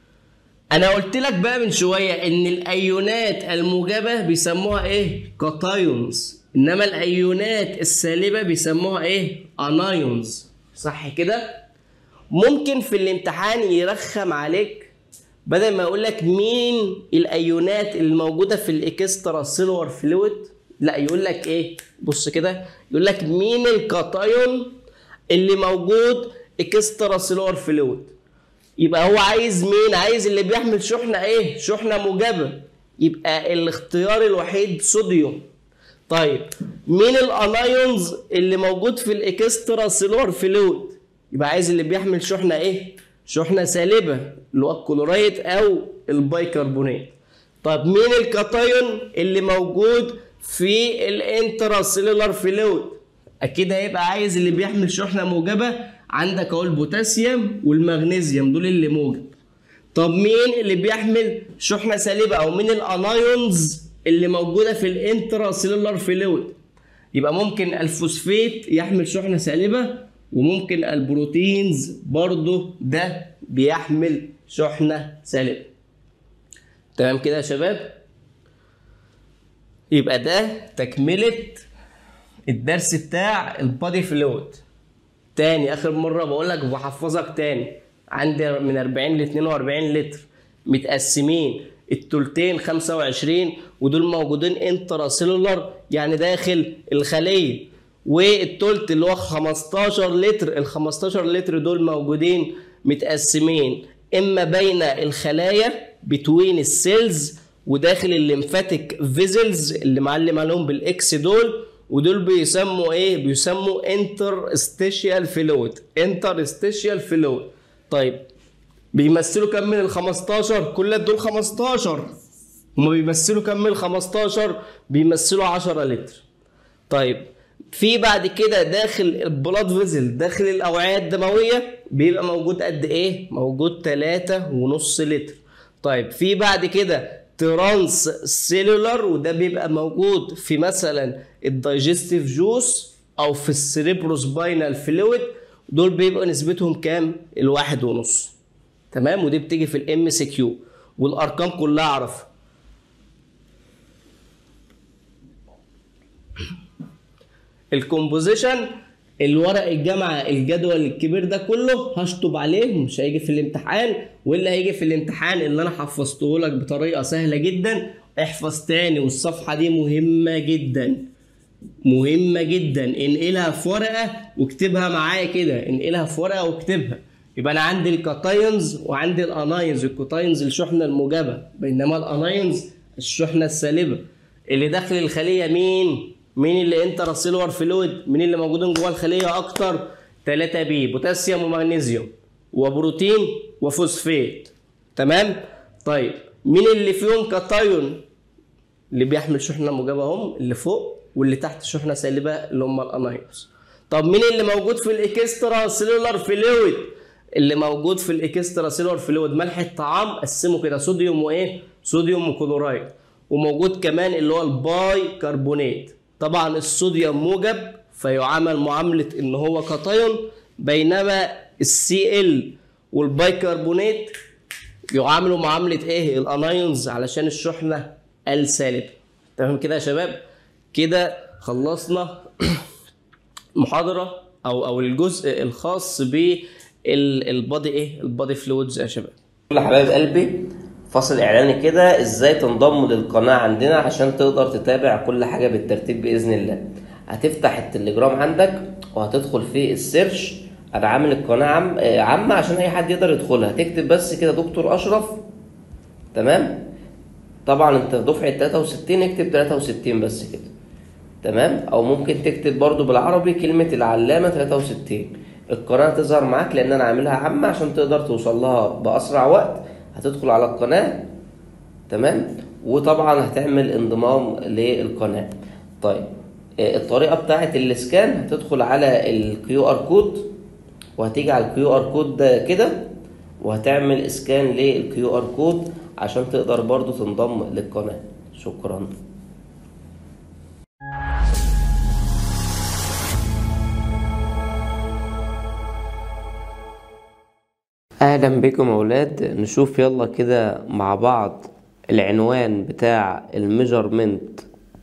S1: انا قلت لك بقى من شويه ان الايونات الموجبه بيسموها ايه كاتايونز انما الايونات السالبه بيسموها ايه انايونز صح كده ممكن في الامتحان يرخم عليك بدل ما يقول لك مين الايونات الموجوده في الاكسترا سيلور فلويد لا يقول لك ايه بص كده يقول لك مين الكاتايون اللي موجود اكسترا سيلور فلويد يبقى هو عايز مين عايز اللي بيحمل شحنه ايه شحنه موجبه يبقى الاختيار الوحيد صوديوم طيب مين الانايونز اللي موجود في الاكسترا سيلور فلويد يبقى عايز اللي بيحمل شحنه ايه شحنه سالبه اللي هو الكلورايد او البيكربونات طب مين الكاتايون اللي موجود في الانترا سيلولار فلويد اكيد هيبقى عايز اللي بيحمل شحنه موجبه عندك اهو البوتاسيوم والمغنيسيوم دول اللي موجب طب مين اللي بيحمل شحنه سالبه او مين الانايونز اللي موجوده في الانترا سيلولار فلويد يبقى ممكن الفوسفيت يحمل شحنه سالبه وممكن البروتينز برضه ده بيحمل شحنه سالبه تمام كده يا شباب يبقى ده تكمله الدرس بتاع البادي فلويد تاني اخر مره بقول لك بحفظك تاني عندي من 40 ل 42 لتر متقسمين التلتين 25 ودول موجودين انترا سيلولار يعني داخل الخليه والتلت اللي هو 15 لتر ال 15 لتر دول موجودين متقسمين اما بين الخلايا بتوين السيلز وداخل الليمفاتيك فيزلز اللي معلم عليهم بالاكس دول ودول بيسموا ايه بيسموا انترستيشيال فلويد انترستيشيال فلويد طيب بيمثلوا كم من ال 15 كل دول 15 هما بيمثلوا كم من ال 15 بيمثلوا 10 لتر طيب في بعد كده داخل البلاد فيزل داخل الاوعيه الدمويه بيبقى موجود قد ايه موجود 3 ونص لتر طيب في بعد كده ترانس سيلولار وده بيبقى موجود في مثلا الدايجستيف جوس او في السريبروسباينال فلويد دول بيبقوا نسبتهم كام الواحد ونص تمام ودي بتيجي في الام سي كيو والارقام كلها اعرفها الكومبوزيشن الورق الجامعة الجدول الكبير ده كله هشطب عليه مش هيجي في الامتحان واللي هيجي في الامتحان اللي انا حفظته لك بطريقة سهلة جدا احفظ تاني والصفحة دي مهمة جدا مهمة جدا انقلها في ورقة واكتبها معايا كده انقلها في ورقة واكتبها يبقى انا عندي الكاتايونز وعندي الانايونز الكاتايونز الشحنة الموجبة بينما الانايونز الشحنة السالبة اللي داخل الخلية مين؟ مين اللي انترا سيلور فلويد مين اللي موجودين جوه الخليه اكتر 3 بي بوتاسيوم ومغنيسيوم وبروتين وفوسفات تمام طيب مين اللي فيهم كاتايون اللي بيحمل شحنه موجبه هم اللي فوق واللي تحت شحنه سالبه اللي هم الانايونز طب مين اللي موجود في الاكسترا سيلولار فلويد اللي موجود في الاكسترا سيلولار فلويد ملح الطعام قسمه كده صوديوم وايه صوديوم وكلورايد وموجود كمان اللي هو الباي كربونات طبعا الصوديوم موجب فيعامل معاملة ان هو كاتايون بينما السي ال والبيكربونات يعاملوا معاملة ايه الانايونز علشان الشحنة السالبة تمام كده يا شباب كده خلصنا محاضرة او او الجزء الخاص بالبادي ايه البادي فلويدز يا شباب
S2: كل حبايب قلبي فاصل اعلاني كده ازاي تنضم للقناه عندنا عشان تقدر تتابع كل حاجه بالترتيب باذن الله هتفتح التليجرام عندك وهتدخل في السيرش انا عامل القناه عام آه، عامه عشان اي حد يقدر يدخلها تكتب بس كده دكتور اشرف تمام طبعا انت دفعه 63 اكتب 63 بس كده تمام او ممكن تكتب برضو بالعربي كلمه العلامه 63 القناه تظهر معاك لان انا عاملها عامه عشان تقدر توصل لها باسرع وقت هتدخل على القناه تمام وطبعا هتعمل انضمام للقناه طيب آه، الطريقه بتاعه الاسكان هتدخل على الكيو ار كود وهتيجي على الكيو ار كود ده كده وهتعمل اسكان للكيو ار كود عشان تقدر برضو تنضم للقناه شكرا اهلا بكم يا اولاد نشوف يلا كده مع بعض العنوان بتاع الميجرمنت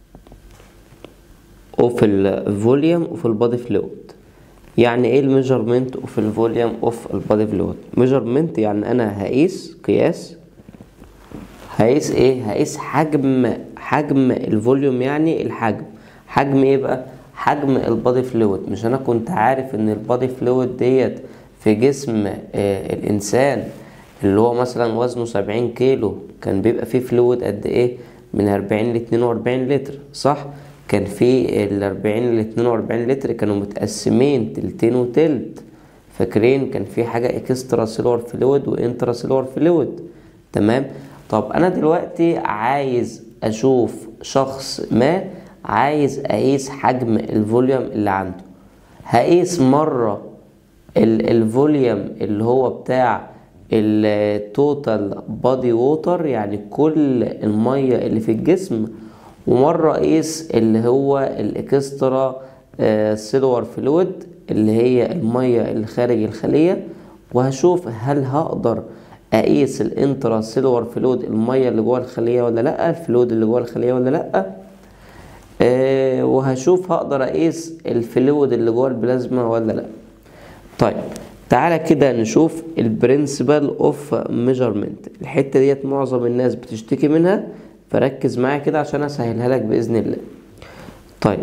S2: اوف الفوليوم اوف البادي فلويد يعني ايه الميجرمنت اوف الفوليوم اوف البادي فلويد ميجرمنت يعني انا هقيس قياس هقيس ايه هقيس حجم حجم الفوليوم يعني الحجم حجم ايه بقى حجم البادي فلويد مش انا كنت عارف ان البادي فلويد ديت في جسم آه الانسان اللي هو مثلا وزنه 70 كيلو كان بيبقى فيه فلويد قد ايه من 40 ل 42 لتر صح كان في ال 40 ل 42 لتر كانوا متقسمين تلتين وتلت فاكرين كان في حاجه اكسترا سيلور فلويد وانترا سيلور فلويد تمام طب انا دلوقتي عايز اشوف شخص ما عايز اقيس حجم الفوليوم اللي عنده هقيس مره ال- الفوليوم اللي هو بتاع التوتال بادي ووتر يعني كل الميه اللي في الجسم ومره اقيس اللي هو الاكسترا سيلور فلويد اللي هي الميه اللي خارج الخليه وهشوف هل هقدر اقيس الانترا سيلور فلويد الميه اللي جوه الخليه ولا لا الفلويد اللي جوه الخليه ولا لا آه وهشوف هقدر اقيس الفلويد اللي جوه البلازما ولا لا طيب تعالى كده نشوف البرنسبل اوف ميجرمنت الحته ديت معظم الناس بتشتكي منها فركز معايا كده عشان اسهلها لك باذن الله طيب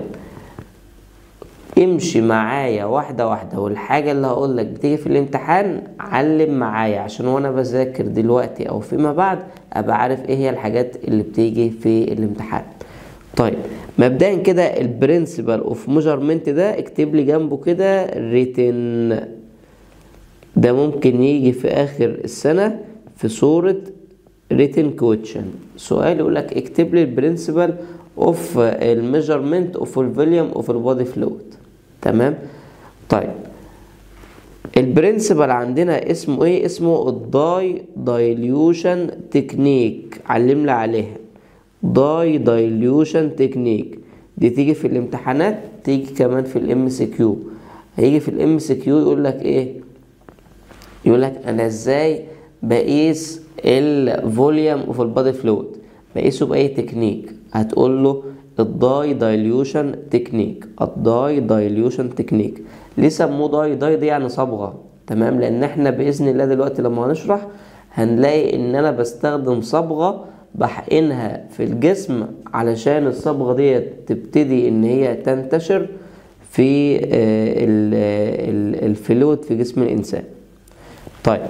S2: امشي معايا واحده واحده والحاجه اللي هقول لك بتيجي في الامتحان علم معايا عشان وانا بذاكر دلوقتي او فيما بعد ابقى عارف ايه هي الحاجات اللي بتيجي في الامتحان طيب مبدئيا كده البرنسبل اوف ميجرمنت ده اكتب لي جنبه كده ريتن ده ممكن يجي في اخر السنه في صوره ريتن كويتشن سؤال يقول لك اكتب لي البرنسبل اوف الميجرمنت اوف الفوليوم اوف البودي فلويد تمام طيب البرنسبل عندنا اسمه ايه اسمه الداي دايليوشن تكنيك علمنا عليها داي دايليوشن تكنيك دي تيجي في الامتحانات تيجي كمان في الام سي كيو هيجي في الام سي كيو يقول لك ايه يقول لك انا ازاي بقيس الفوليوم اوف البادي فلويد بقيسه باي تكنيك هتقول له الداي دايليوشن تكنيك الداي دايليوشن تكنيك ليه سموه داي داي دي يعني صبغه تمام لان احنا باذن الله دلوقتي لما هنشرح هنلاقي ان انا بستخدم صبغه بحقنها في الجسم علشان الصبغه دي تبتدي ان هي تنتشر في الفلويد في جسم الانسان طيب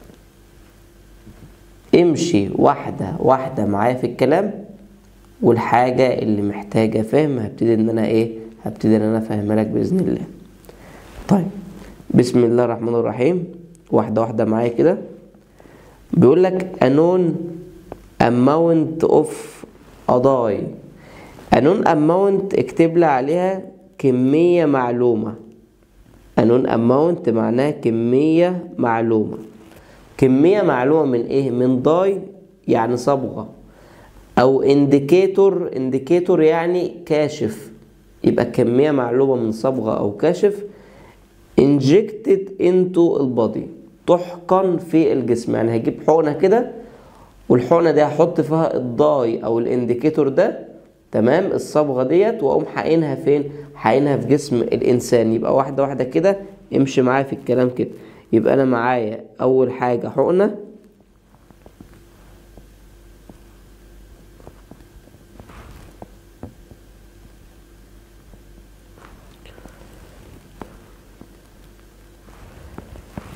S2: امشي واحدة واحدة معايا في الكلام والحاجة اللي محتاجة فهم هبتدي ان انا ايه هبتدي ان انا افهمها لك باذن الله طيب بسم الله الرحمن الرحيم واحدة واحدة معايا كده بيقول لك انون amount of قضاي انون amount اكتب لي عليها كمية معلومة انون amount معناها كمية معلومة كمية معلومة من ايه من داي يعني صبغة او انديكيتور انديكيتور يعني كاشف يبقى كمية معلومة من صبغة او كاشف injected into البادي تحقن في الجسم يعني هجيب حقنة كده والحقنة دي هحط فيها الداي او الانديكيتور ده تمام الصبغة ديت واقوم حقنها فين حقنها في جسم الانسان يبقى واحدة واحدة كده امشي معايا في الكلام كده يبقى انا معايا اول حاجة حقنة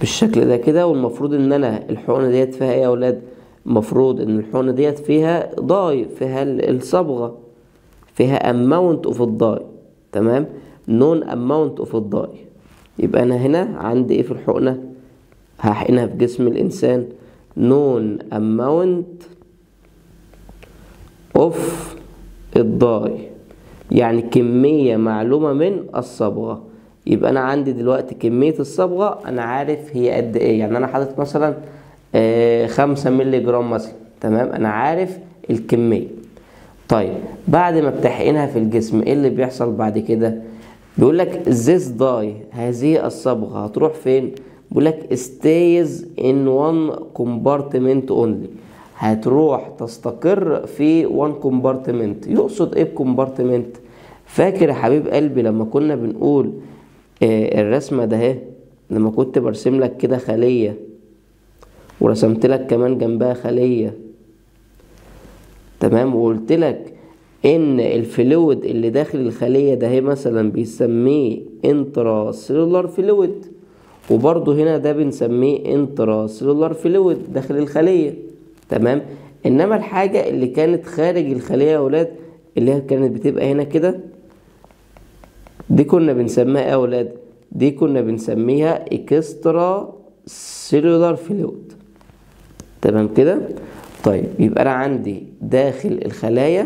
S2: بالشكل ده كده والمفروض ان انا الحقنه ديت فيها ايه يا اولاد المفروض ان الحقنه ديت فيها ضاي فيها ال- الصبغه فيها amount of الضاي تمام non amount of الضاي يبقى انا هنا عندي ايه في الحقنه هحقنها في جسم الانسان non amount of الضاي يعني كمية معلومة من الصبغة يبقى أنا عندي دلوقتي كمية الصبغة أنا عارف هي قد إيه يعني أنا حاطط مثلا آه، خمسة مللي جرام مثلا تمام أنا عارف الكمية طيب بعد ما بتحقنها في الجسم إيه اللي بيحصل بعد كده بيقول لك this dye هذه الصبغة هتروح فين بيقول لك stays in one compartment only هتروح تستقر في one compartment يقصد ايه بكومبارتمنت فاكر يا حبيب قلبي لما كنا بنقول آه الرسمة ده اهي لما كنت برسم لك كده خلية ورسمت لك كمان جنبها خلية تمام وقلت لك ان الفلويد اللي داخل الخلية ده هي مثلا بيسميه انترا سيلولار فلويد وبرضه هنا ده بنسميه انترا سيلولار فلويد داخل الخلية تمام انما الحاجة اللي كانت خارج الخلية يا اولاد اللي هي كانت بتبقى هنا كده دي كنا بنسميها ايه يا اولاد دي كنا بنسميها اكسترا سيلولار فلويد تمام كده طيب يبقى انا عندي داخل الخلايا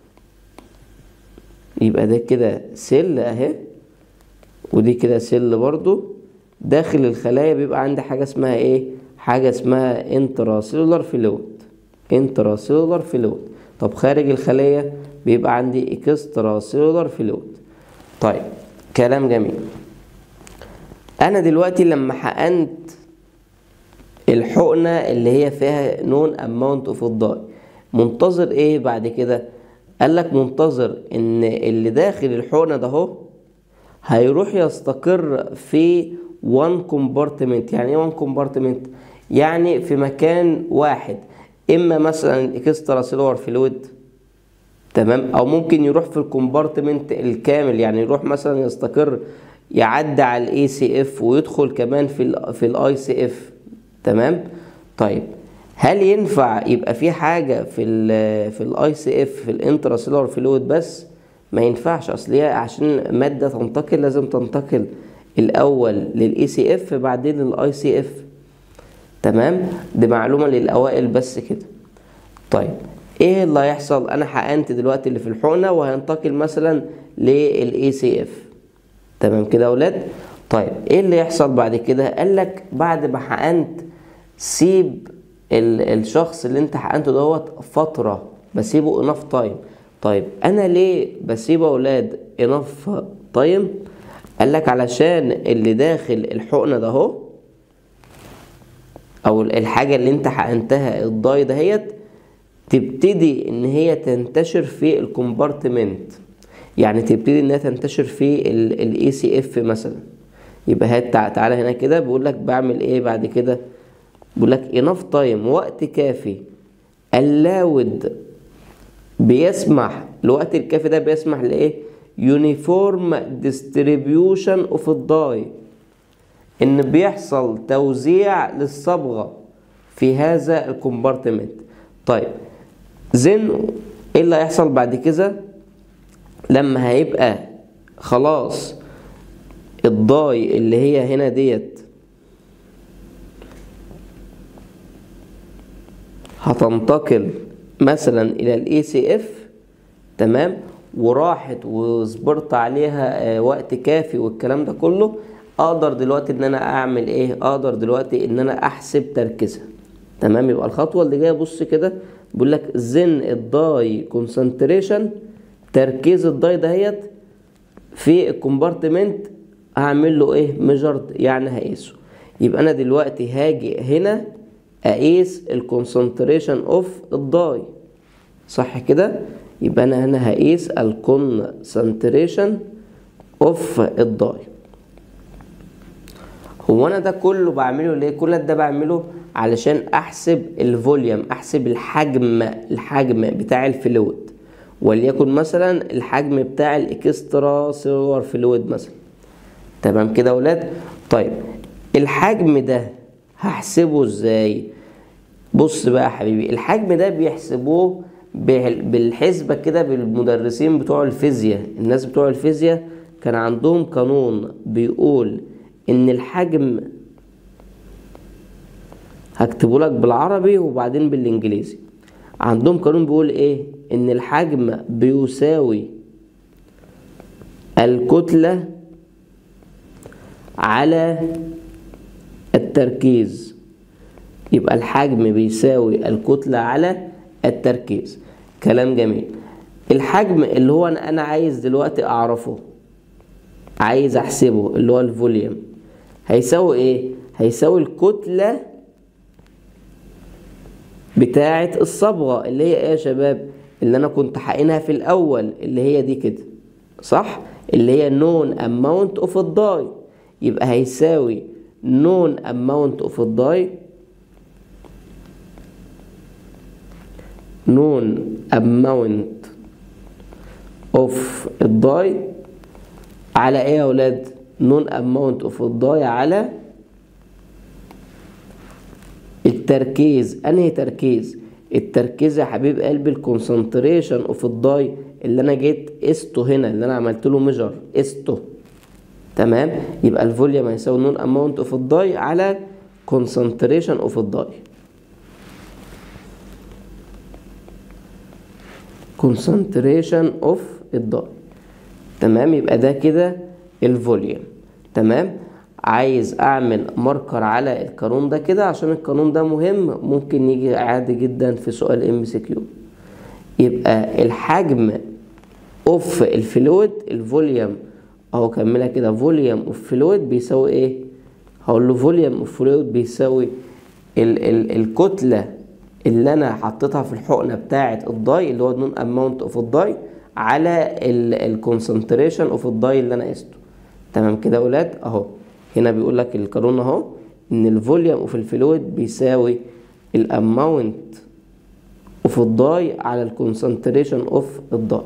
S2: يبقى ده كده سيل اهي ودي كده سيل برضو داخل الخلايا بيبقى عندي حاجة اسمها ايه حاجة اسمها انترا سيلولار فلويد انترا سيلولار فلويد طب خارج الخلية بيبقى عندي اكسترا سيلولار فلويد طيب كلام جميل انا دلوقتي لما حقنت الحقنة اللي هي فيها نون اماونت اوف الضاي منتظر ايه بعد كده قال لك منتظر ان اللي داخل الحقنة ده اهو هيروح يستقر في وان كومبارتمنت يعني ايه وان كومبارتمنت يعني في مكان واحد اما مثلا الاكسترا سيلولار فلويد تمام او ممكن يروح في الكومبارتمنت الكامل يعني يروح مثلا يستقر يعدي على الاي سي اف ويدخل كمان في ال في الاي سي اف تمام طيب هل ينفع يبقى في حاجه في ال في الاي سي اف في الانترا سيلولار فلويد بس ما ينفعش اصل هي عشان ماده تنتقل لازم تنتقل الاول للاي سي اف بعدين للاي سي اف تمام دي معلومه للاوائل بس كده طيب ايه اللي هيحصل انا حقنت دلوقتي اللي في الحقنه وهينتقل مثلا للاي سي اف تمام كده يا اولاد طيب ايه اللي يحصل بعد كده قال لك بعد ما حقنت سيب ال- الشخص اللي انت حقنته دوت فتره بسيبه اناف تايم طيب انا ليه بسيبه يا اولاد اناف تايم قال لك علشان اللي داخل الحقنه ده اهو او الحاجه اللي انت حقنتها الضاي دهيت تبتدي ان هي تنتشر في الكومبارتمنت يعني تبتدي انها تنتشر في الاي سي اف مثلا يبقى هات تع- تعالى هنا كده بيقول لك بعمل ايه بعد كده بيقول لك enough time وقت كافي allowed بيسمح الوقت الكافي ده بيسمح لايه uniform distribution of الضاي ان بيحصل توزيع للصبغه في هذا الكومبارتمنت طيب زين ايه اللي هيحصل بعد كده لما هيبقى خلاص الضاي اللي هي هنا ديت هتنتقل مثلا الى الاي سي اف تمام وراحت وصبرت عليها آه، وقت كافي والكلام ده كله اقدر دلوقتي ان انا اعمل ايه اقدر دلوقتي ان انا احسب تركيزها تمام يبقى الخطوه اللي جايه بص كده بيقول لك زن الداي كونسنتريشن تركيز الداي دهيت في الكومبارتمنت هعمل له ايه ميجرد يعني هقيسه يبقى انا دلوقتي هاجي هنا اقيس الكونسنتريشن اوف الداي صح كده يبقى انا هنا هقيس الكونسنتريشن اوف الداي هو انا ده كله بعمله ليه كل ده بعمله علشان احسب الفوليوم احسب الحجم الحجم بتاع الفلويد وليكن مثلا الحجم بتاع الاكسترا سيلولار فلويد مثلا تمام كده يا ولاد طيب الحجم ده هحسبه ازاي بص بقى يا حبيبي الحجم ده بيحسبوه بال- بالحسبة كده بالمدرسين بتوع الفيزياء الناس بتوع الفيزياء كان عندهم قانون بيقول ان الحجم هكتبه لك بالعربي وبعدين بالانجليزي عندهم قانون بيقول ايه ان الحجم بيساوي الكتلة على التركيز يبقى الحجم بيساوي الكتلة على التركيز كلام جميل الحجم اللي هو انا أنا عايز دلوقتي اعرفه عايز احسبه اللي هو الفوليوم هيساوي ايه هيساوي الكتلة بتاعة الصبغة اللي هي ايه يا شباب اللي انا كنت حقنها في الاول اللي هي دي كده صح اللي هي نون اماونت اوف الداي يبقى هيساوي نون اماونت اوف الداي نون اماونت اوف الداي على ايه يا اولاد نون اماونت اوف الداي على التركيز انهي تركيز التركيز يا حبيب قلبي الكونسنتريشن اوف الداي اللي انا جيت قسته هنا اللي انا عملت له ميجر قسته تمام يبقى الفوليوم هيساوي نون اماونت اوف الداي على كونسنتريشن اوف الداي concentration of الداي تمام يبقى ده كده الفوليوم تمام عايز اعمل ماركر على القانون ده كده عشان القانون ده مهم ممكن يجي عادي جدا في سؤال ام سي كيو يبقى الحجم اوف الفلويد الفوليوم اهو كملها كده فوليوم اوف فلويد بيساوي ايه هقول له فوليوم اوف فلويد بيساوي ال ال الكتله اللي انا حطيتها في الحقنه بتاعه الداي اللي هو نون اماونت اوف الداي على الكونسنتريشن اوف الداي اللي انا قسته تمام كده يا ولاد اهو هنا بيقول لك القانون اهو ان الفوليوم اوف الفلويد بيساوي الاماونت اوف الداي على الكونسنتريشن اوف الداي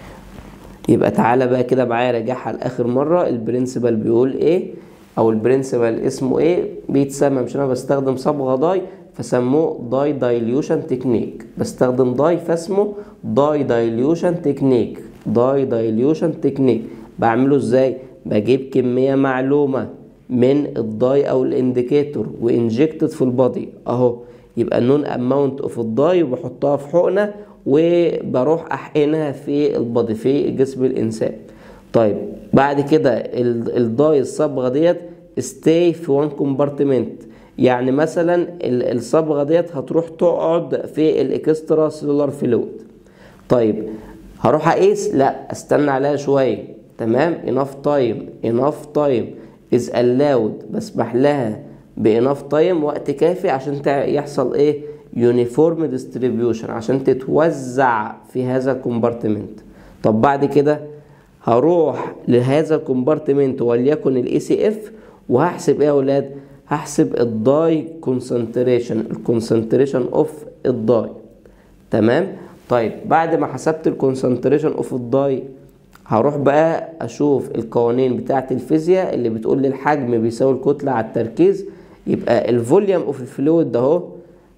S2: يبقى تعالى بقى كده معايا راجعها لاخر مره البرنسبل بيقول ايه او البرنسبل اسمه ايه بيتسمى مش انا بستخدم صبغه داي فسموه داي دايليوشن تكنيك بستخدم داي فاسمه داي دايليوشن تكنيك داي دايليوشن تكنيك بعمله ازاي بجيب كميه معلومه من الداي او الانديكيتور وانجكتد في البادي اهو يبقى النون اماونت اوف الداي وبحطها في حقنه وبروح احقنها في البادي في جسم الانسان طيب بعد كده ال- الداي الصبغه ديت stay في وان كومبارتمنت يعني مثلا ال- الصبغه ديت هتروح تقعد في الاكسترا سيلولار فلويد طيب هروح اقيس لا استنى عليها شويه تمام enough time enough time is allowed بسمح لها باناف تايم وقت كافي عشان تع- يحصل ايه يونيفورم ديستريبيوشن عشان تتوزع في هذا الكومبارتمنت طب بعد كده هروح لهذا الكومبارتمنت وليكن الاي سي اف وهحسب ايه يا اولاد هحسب الداي كونسنتريشن الكونسنتريشن اوف الداي تمام طيب بعد ما حسبت الكونسنتريشن اوف الداي هروح بقى اشوف القوانين بتاعه الفيزياء اللي بتقول لي الحجم بيساوي الكتله على التركيز يبقى الفوليوم اوف الفلويد ده اهو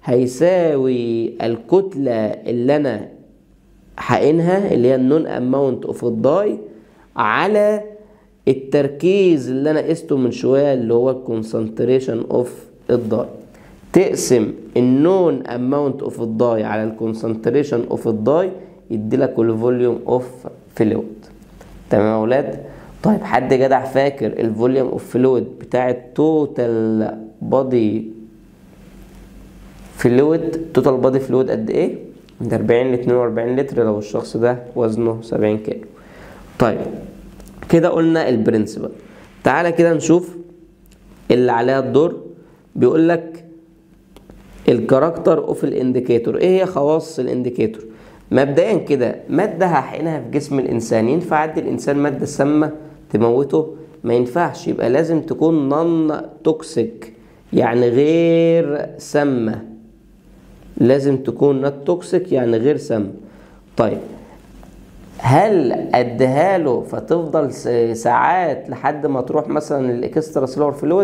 S2: هيساوي الكتله اللي انا حقنها اللي هي النون اماونت اوف الداي على التركيز اللي انا قسته من شويه اللي هو الكونسنتريشن اوف الداي تقسم النون اماونت اوف الداي على الكونسنتريشن اوف الداي يدي لك الفوليوم اوف فلويد تمام يا اولاد طيب حد جدع فاكر الفوليوم اوف فلويد بتاع التوتال بادي فلويد توتال بادي فلويد قد ايه من 40 ل 42 لتر لو الشخص ده وزنه 70 كيلو طيب كده قلنا البرنسبل تعالى كده نشوف اللي عليها الدور بيقول لك الكاركتر اوف الانديكيتور ايه هي خواص الانديكيتور مبدئيا كده ماده هحقنها في جسم الانسان ينفع عدي الانسان ماده سامه تموته ما ينفعش يبقى لازم تكون نون توكسيك يعني غير سامه لازم تكون نوت توكسيك يعني غير سامه طيب هل اديها له فتفضل س- ساعات لحد ما تروح مثلا الاكسترا سيلولار فلويد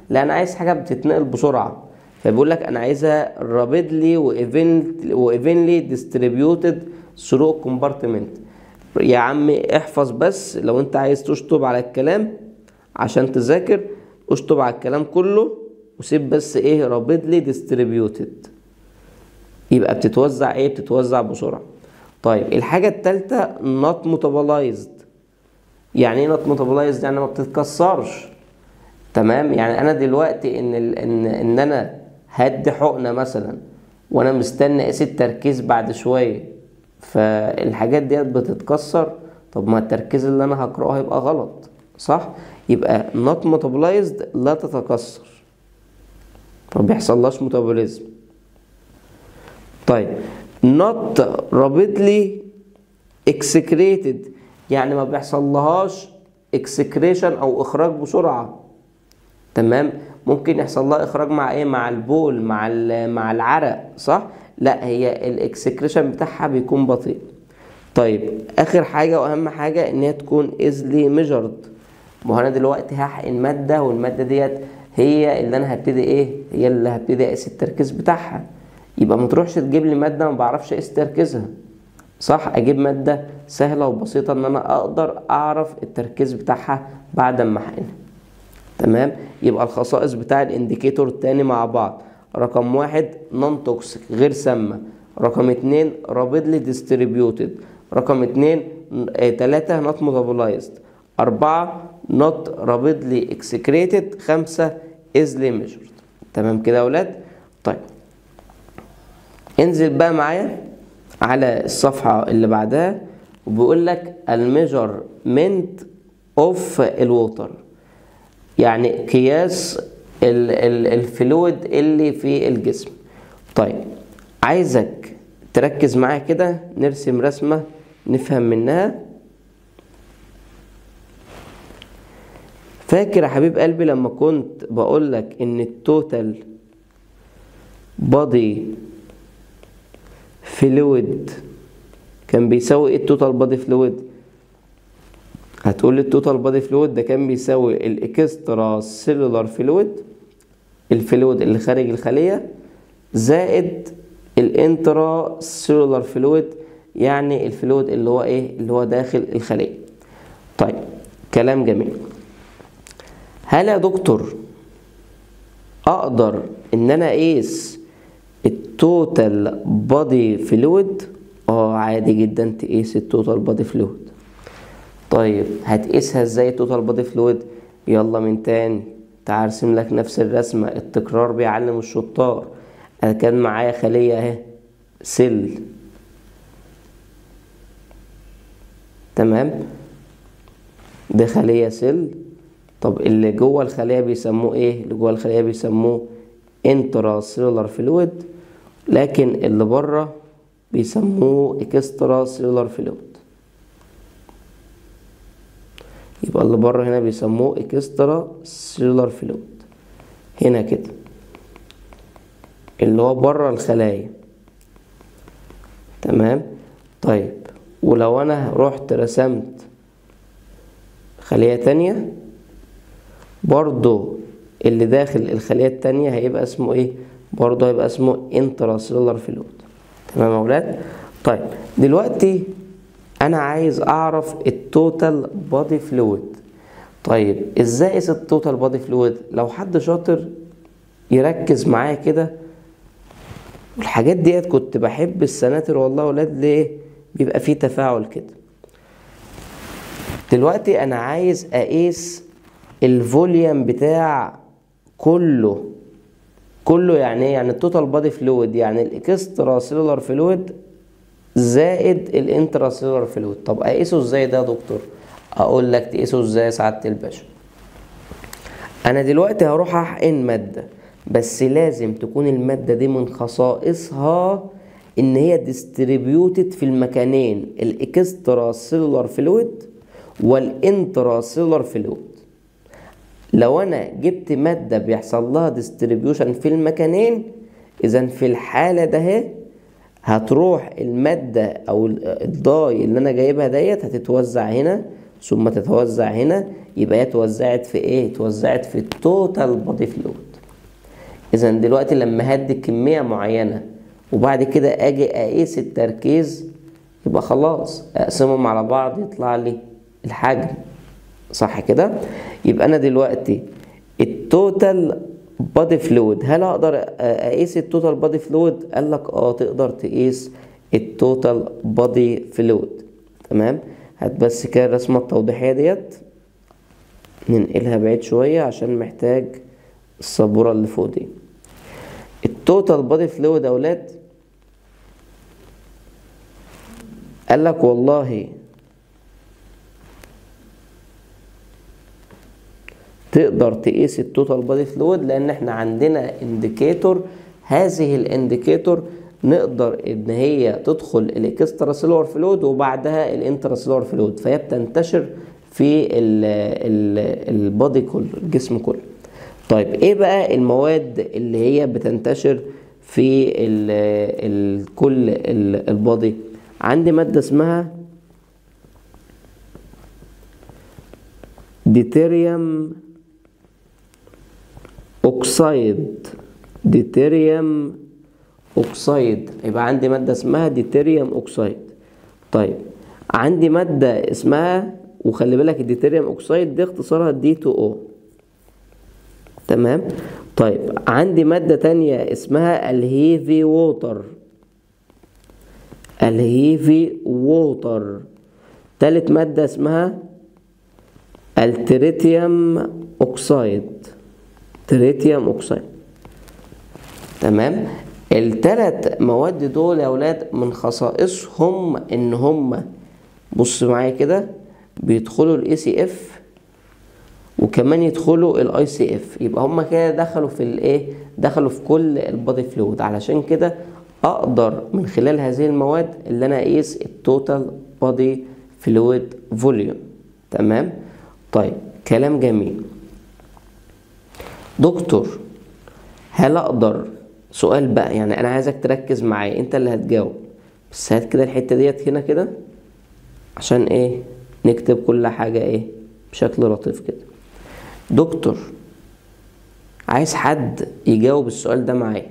S2: لا انا عايز حاجه بتتنقل بسرعه فبيقول لك انا عايزها rapidly وايفنلي ديستريبيوتد ثرو كومبارتمنت يا عم احفظ بس لو انت عايز تشطب على الكلام عشان تذاكر اشطب على الكلام كله وسيب بس ايه rapidly distributed يبقى بتتوزع ايه بتتوزع بسرعه طيب الحاجه الثالثه not metabolized يعني ايه not metabolized يعني ما بتتكسرش تمام يعني انا دلوقتي ان ال... ان ان انا هدي حقنه مثلا وانا مستني اقيس التركيز بعد شويه فالحاجات ديت بتتكسر طب ما التركيز اللي انا هقراه هيبقى غلط صح يبقى not metabolized لا تتكسر ما بيحصلهاش ميتابوليزم طيب not rapidly excreted يعني ما بيحصلهاش excretion او اخراج بسرعه تمام ممكن يحصل لها اخراج مع ايه مع البول مع مع العرق صح لا هي الاكسكريشن بتاعها بيكون بطيء طيب اخر حاجه واهم حاجه ان هي تكون easily measured ما هو انا دلوقتي هحقن ماده والماده ديت هي اللي انا هبتدي ايه هي اللي هبتدي اقيس التركيز بتاعها يبقى ما تروحش تجيب لي ماده ما بعرفش اقيس تركيزها صح اجيب ماده سهله وبسيطه ان انا اقدر اعرف التركيز بتاعها بعد ما احقنها تمام يبقى الخصائص بتاع الانديكيتور التاني مع بعض رقم واحد نون توكسيك غير سامة رقم اتنين رابيدلي ديستريبيوتد رقم اتنين اه تلاتة نوت ميتابولايزد أربعة نوت رابيدلي اكسكريتد خمسة ايزلي ميجرد تمام كده يا ولاد طيب انزل بقى معايا على الصفحة اللي بعدها وبيقول لك الميجرمنت اوف الووتر يعني قياس الفلويد اللي في الجسم طيب عايزك تركز معايا كده نرسم رسمة نفهم منها فاكر يا حبيب قلبي لما كنت بقول لك ان التوتال بادي فلويد كان بيساوي ايه التوتال بادي فلويد هتقول لي التوتال بادي فلويد ده كان بيساوي الاكسترا سيلولار فلويد الفلويد اللي خارج الخليه زائد الانترا سيلولار فلويد يعني الفلويد اللي هو ايه اللي هو داخل الخليه طيب كلام جميل هل يا دكتور اقدر ان انا اقيس التوتال بادي فلويد اه عادي جدا تقيس التوتال بادي فلويد طيب هتقيسها ازاي التوتال بادي فلويد يلا من تاني تعال ارسم لك نفس الرسمه التكرار بيعلم الشطار انا كان معايا خليه اهي سيل تمام ده خليه سيل طب اللي جوه الخليه بيسموه ايه اللي جوه الخليه بيسموه انترا سيلولار فلويد لكن اللي بره بيسموه اكسترا سيلولار فلويد يبقى اللي بره هنا بيسموه اكسترا سيلولار فلويد هنا كده اللي هو بره الخلايا تمام طيب ولو انا رحت رسمت خلية تانية برضو اللي داخل الخلية التانية هيبقى اسمه ايه برضو هيبقى اسمه انترا سيلولار فلويد تمام يا اولاد طيب دلوقتي انا عايز اعرف التوتال بادي فلويد طيب ازاي اقيس التوتال بادي فلويد لو حد شاطر يركز معايا كده الحاجات ديت كنت بحب السناتر والله ولاد ليه بيبقى فيه تفاعل كده دلوقتي انا عايز اقيس الفوليوم بتاع كله كله يعني ايه يعني التوتال بادي فلويد يعني الاكسترا سيلولار فلويد زائد الانترا سيلولار فلويد طب اقيسه ازاي ده يا دكتور اقول لك تقيسه ازاي يا سعاده الباشا انا دلوقتي هروح احقن ماده بس لازم تكون الماده دي من خصائصها ان هي ديستريبيوتد في المكانين الاكسترا سيلولار فلويد والانترا سيلولار فلويد لو انا جبت ماده بيحصل لها ديستريبيوشن في المكانين اذا في الحاله ده هتروح الماده او الضاي اللي انا جايبها ديت هتتوزع هنا ثم تتوزع هنا يبقى هي اتوزعت في ايه اتوزعت في التوتال بودي فلويد اذا دلوقتي لما هدي كميه معينه وبعد كده اجي اقيس التركيز يبقى خلاص اقسمهم على بعض يطلع لي الحجم صح كده يبقى انا دلوقتي التوتال بادي فلويد هل اقدر اقيس التوتال بادي فلويد قال لك اه تقدر تقيس التوتال بادي فلويد تمام هات بس كده الرسمه التوضيحيه ديت ننقلها بعيد شويه عشان محتاج السبوره اللي فوق دي التوتال بادي فلويد يا اولاد قال لك والله تقدر تقيس التوتال بادي فلويد لان احنا عندنا انديكيتور هذه الانديكيتور نقدر ان هي تدخل الاكسترا سيلولار فلويد وبعدها الانترا سيلولار فلويد فهي بتنتشر في البادي كله الجسم كله طيب ايه بقى المواد اللي هي بتنتشر في ال ال كل البادي عندي مادة اسمها ديتيريوم اوكسايد ديتيريوم اوكسايد يبقى عندي مادة اسمها ديتيريوم اوكسايد طيب عندي مادة اسمها وخلي بالك الديتيريوم اوكسايد دي اختصارها دي 2 او تمام طيب عندي مادة تانية اسمها الهيفي ووتر الهيفي ووتر تالت مادة اسمها التريتيوم اوكسايد تريتيوم اوكسايد تمام التلات مواد دول يا اولاد من خصائصهم ان هم بص معايا كده بيدخلوا الاي سي اف وكمان يدخلوا الاي سي اف يبقى هم كده دخلوا في الايه دخلوا في كل البادي فلويد علشان كده اقدر من خلال هذه المواد اللي انا اقيس التوتال بادي فلويد فوليوم تمام طيب كلام جميل دكتور هل اقدر سؤال بقى يعني انا عايزك تركز معايا انت اللي هتجاوب بس هات كده الحته ديت هنا كده عشان ايه نكتب كل حاجه ايه بشكل لطيف كده دكتور عايز حد يجاوب السؤال ده معايا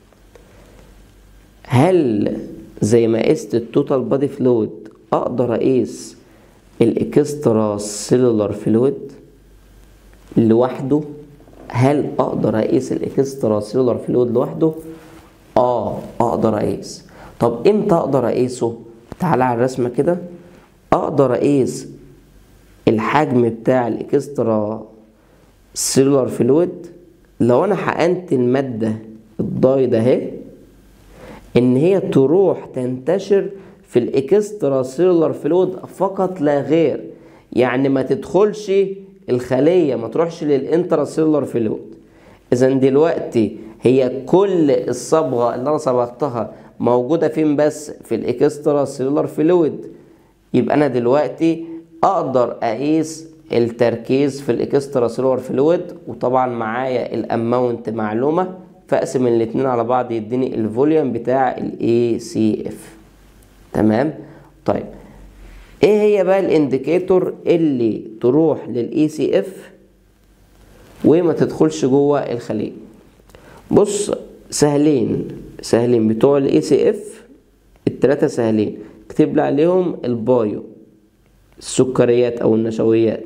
S2: هل زي ما قست التوتال بادي فلويد اقدر اقيس الاكسترا سيلولار فلويد لوحده هل اقدر اقيس الاكسترا سيلولار فلويد لوحده اه اقدر اقيس طب امتى اقدر اقيسه تعالى على الرسمه كده اقدر اقيس الحجم بتاع الاكسترا سيلولار فلويد لو انا حقنت الماده الضاي ده اهي ان هي تروح تنتشر في الاكسترا سيلولار فلويد فقط لا غير يعني ما تدخلش الخليه ما تروحش للانترا سيلولار فلويد اذا دلوقتي هي كل الصبغه اللي انا صبغتها موجوده فين بس في الاكسترا سيلولار فلويد يبقى انا دلوقتي اقدر اقيس التركيز في الاكسترا سيلولار فلويد وطبعا معايا الاماونت معلومه فاقسم الاتنين على بعض يديني الفوليوم بتاع الاي سي اف تمام طيب ايه هي بقى الانديكيتور اللي تروح للاي سي اف وما تدخلش جوه الخليه بص سهلين سهلين بتوع الاي سي اف التلاتة سهلين اكتب لي عليهم البايو السكريات او النشويات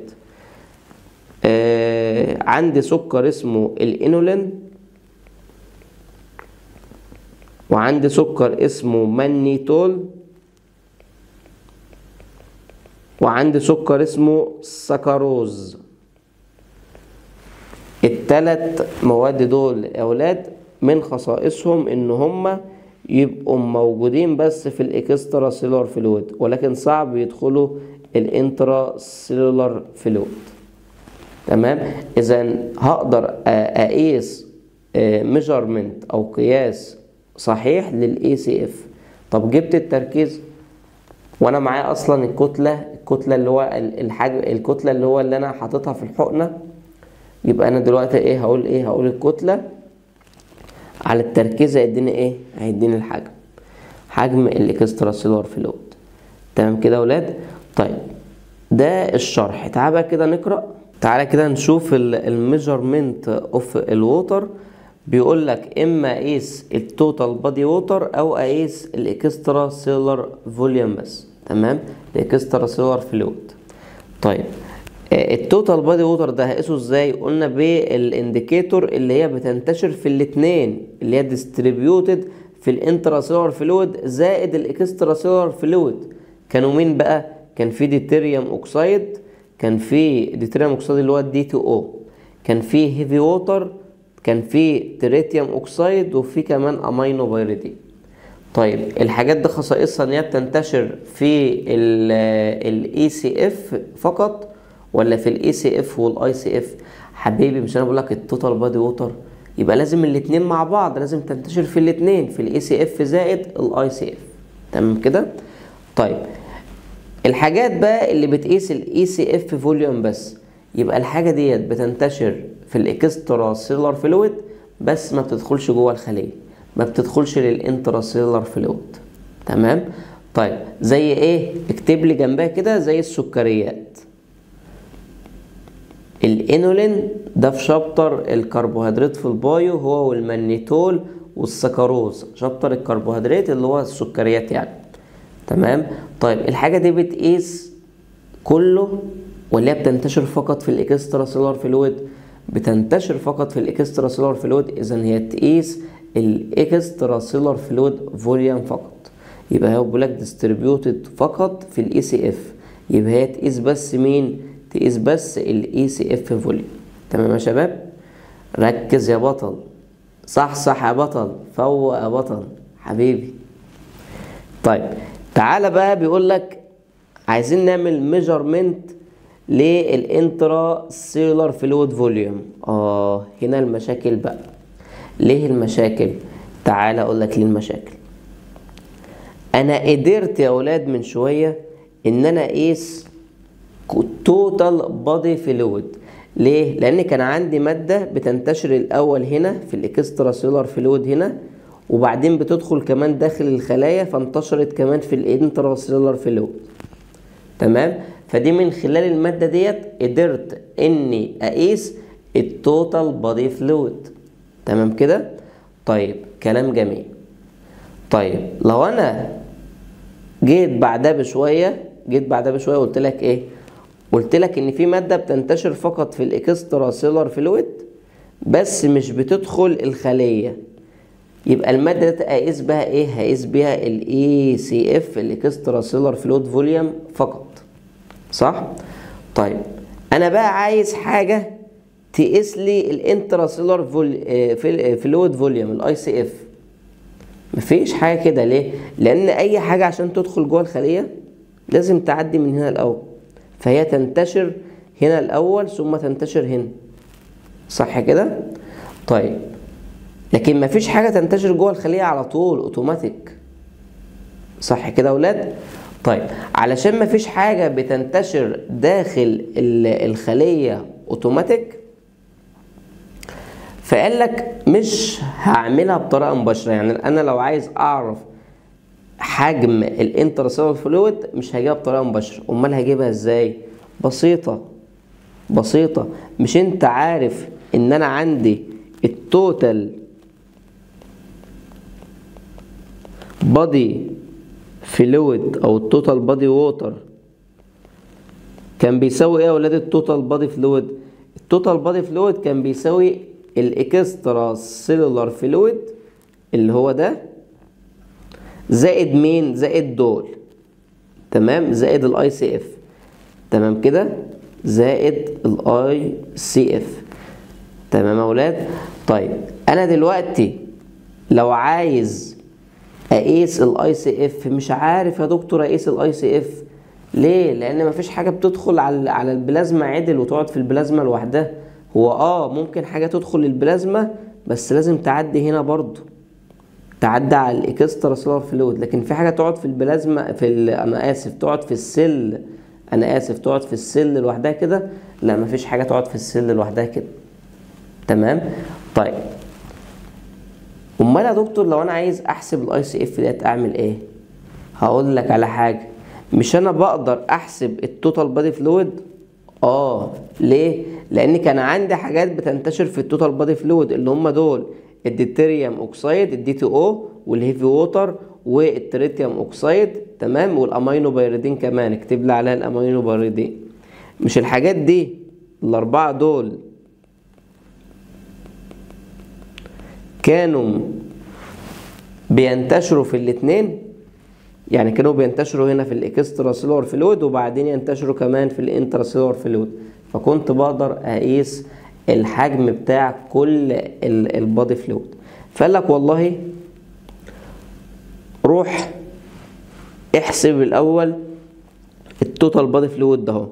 S2: آه عندي سكر اسمه الانولين وعندي سكر اسمه مانيتول وعندي سكر اسمه سكروز التلات مواد دول يا اولاد من خصائصهم ان هما يبقوا موجودين بس في الاكسترا سيلولار فلويد ولكن صعب يدخلوا الانترا سيلولار فلويد تمام اذا هقدر اقيس ميجرمنت او قياس صحيح للاي سي اف طب جبت التركيز وانا معايا اصلا الكتله الكتله اللي هو الحجم الكتله اللي هو اللي انا حاططها في الحقنه يبقى انا دلوقتي ايه هقول ايه هقول الكتله على التركيز هيديني ايه هيديني الحجم حجم الاكسترا سيلولار فلويد تمام كده يا ولاد طيب ده الشرح تعال بقى كده نقرا تعالى كده نشوف الميجرمنت اوف الووتر بيقول لك اما اقيس التوتال بادي ووتر او اقيس الاكسترا سيلر فوليوم بس تمام الاكسترا سيلر فلويد طيب التوتال بادي ووتر ده هقيسه ازاي قلنا بالانديكيتور اللي هي بتنتشر في الاثنين اللي هي ديستريبيوتد في الانترا سيلر فلويد زائد الاكسترا سيلر فلويد كانوا مين بقى كان في ديتريوم اوكسايد كان في ديتريوم اوكسايد اللي هو الدي تي او كان في هيفي ووتر كان في تريتيوم اوكسايد وفي كمان امينو بايريدين طيب الحاجات دي خصائصها ان هي بتنتشر في الاي سي اف فقط ولا في الاي سي اف والاي سي اف حبيبي مش انا بقول لك التوتال بادي ووتر يبقى لازم الاثنين مع بعض لازم تنتشر في الاثنين في الاي سي اف زائد الاي سي اف تمام كده طيب الحاجات بقى اللي بتقيس الاي سي اف فوليوم بس يبقى الحاجه ديت بتنتشر في الاكسترا سيلر فلويد بس ما بتدخلش جوه الخليه ما بتدخلش للانترا سيلر فلويد تمام طيب زي ايه اكتب لي جنبها كده زي السكريات الانولين ده في شابتر الكربوهيدرات في البايو هو والمانيتول والسكروز شابتر الكربوهيدرات اللي هو السكريات يعني تمام طيب الحاجه دي بتقيس كله ولا هي بتنتشر فقط في الاكسترا سيلر فلويد بتنتشر فقط في الاكسترا سيلر فلويد اذا هي تقيس الاكسترا سيلر فلويد فوليوم فقط يبقى هو بيقول لك ديستريبيوتد فقط في الاي سي اف يبقى هي تقيس بس مين تقيس بس الاي سي اف فوليوم تمام يا شباب ركز يا بطل صح صح يا بطل فوق يا بطل حبيبي طيب تعالى بقى بيقول لك عايزين نعمل ميجرمنت للانترا سيلر فلويد فوليوم اه هنا المشاكل بقى ليه المشاكل تعالى اقول لك ليه المشاكل انا قدرت يا اولاد من شويه ان انا اقيس توتال بادي فلويد ليه لان كان عندي ماده بتنتشر الاول هنا في الاكسترا سيلر فلويد هنا وبعدين بتدخل كمان داخل الخلايا فانتشرت كمان في الانترا سيلر فلويد تمام فدي من خلال الماده ديت قدرت اني اقيس التوتال بادي فلويد تمام كده طيب كلام جميل طيب لو انا جيت بعدها بشويه جيت بعدها بشويه قلت لك ايه قلت لك ان في ماده بتنتشر فقط في الاكسترا سيلر فلويد بس مش بتدخل الخليه يبقى الماده دي اقيس بها ايه هقيس بيها الاي سي اف الاكسترا سيلر فلويد فوليوم فقط صح طيب انا بقى عايز حاجه تقيس لي الانترا سيلر فلويد فوليوم الاي سي اف مفيش حاجه كده ليه لان اي حاجه عشان تدخل جوه الخليه لازم تعدي من هنا الاول فهي تنتشر هنا الاول ثم تنتشر هنا صح كده طيب لكن مفيش حاجه تنتشر جوه الخليه على طول اوتوماتيك صح كده يا اولاد طيب علشان مفيش حاجه بتنتشر داخل الخليه اوتوماتيك فقال لك مش هعملها بطريقه مباشره يعني انا لو عايز اعرف حجم الانترسيلر فلويد مش هجيبها بطريقه مباشره امال هجيبها ازاي بسيطه بسيطه مش انت عارف ان انا عندي التوتال بادي فلويد او التوتال بادي ووتر كان بيساوي ايه يا ولاد التوتال بادي فلويد التوتال بادي فلويد كان بيساوي الاكسترا سيلولار فلويد اللي هو ده زائد مين زائد دول تمام زائد الاي سي اف تمام كده زائد الاي سي اف تمام يا اولاد طيب انا دلوقتي لو عايز اقيس الاي سي اف مش عارف يا دكتور اقيس الاي سي اف ليه لان مفيش حاجه بتدخل على على البلازما عدل وتقعد في البلازما لوحدها هو اه ممكن حاجه تدخل البلازما بس لازم تعدي هنا برضو تعدي على الاكسترا سيلر فلويد لكن في حاجه تقعد في البلازما في ال... انا اسف تقعد في السل انا اسف تقعد في السل لوحدها كده لا مفيش حاجه تقعد في السل لوحدها كده تمام طيب امال يا دكتور لو انا عايز احسب الاي سي اف ديت اعمل ايه هقول لك على حاجه مش انا بقدر احسب التوتال بادي فلويد اه ليه لان كان عندي حاجات بتنتشر في التوتال بادي فلويد اللي هم دول الديتريوم اوكسيد الدي تي او والهيفي ووتر والتريتيوم اوكسيد تمام والامينو بايريدين كمان اكتب لي عليها الامينو بايريدين مش الحاجات دي الاربعه دول كانوا بينتشروا في الاتنين يعني كانوا بينتشروا هنا في الاكسترا سيلور فلويد وبعدين ينتشروا كمان في الانترا سيلور فلويد فكنت بقدر اقيس الحجم بتاع كل البادي فلويد فقال لك والله روح احسب الاول التوتال بادي فلويد ده اهو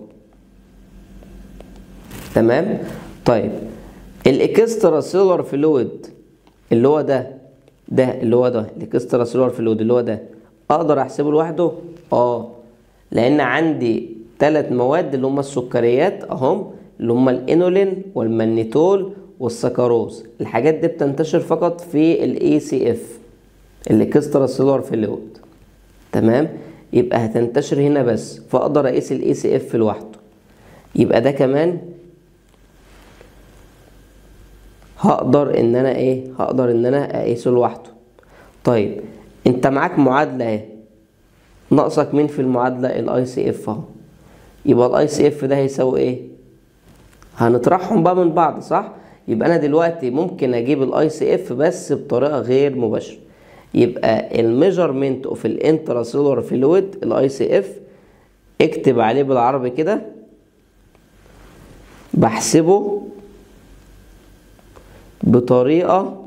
S2: تمام طيب الاكسترا سيلور فلويد اللي هو ده ده اللي هو ده الاكسترا سيلور فلويد اللي هو ده اقدر احسبه لوحده اه لان عندي ثلاث مواد اللي هم السكريات اهم اللي هم الانولين والمانيتول والسكروز الحاجات دي بتنتشر فقط في الاي سي اف الاكسترا سيلور فلويد تمام يبقى هتنتشر هنا بس فاقدر اقيس الاي سي اف لوحده يبقى ده كمان هقدر ان انا ايه هقدر ان انا اقيسه لوحده طيب انت معاك معادله اهي ناقصك مين في المعادله الاي سي اف اهو يبقى الاي سي اف ده هيساوي ايه هنطرحهم بقى من بعض صح يبقى انا دلوقتي ممكن اجيب الاي سي اف بس بطريقه غير مباشره يبقى الميجرمنت اوف الانتراسيلولار فلويد الاي سي اف اكتب عليه بالعربي كده بحسبه بطريقه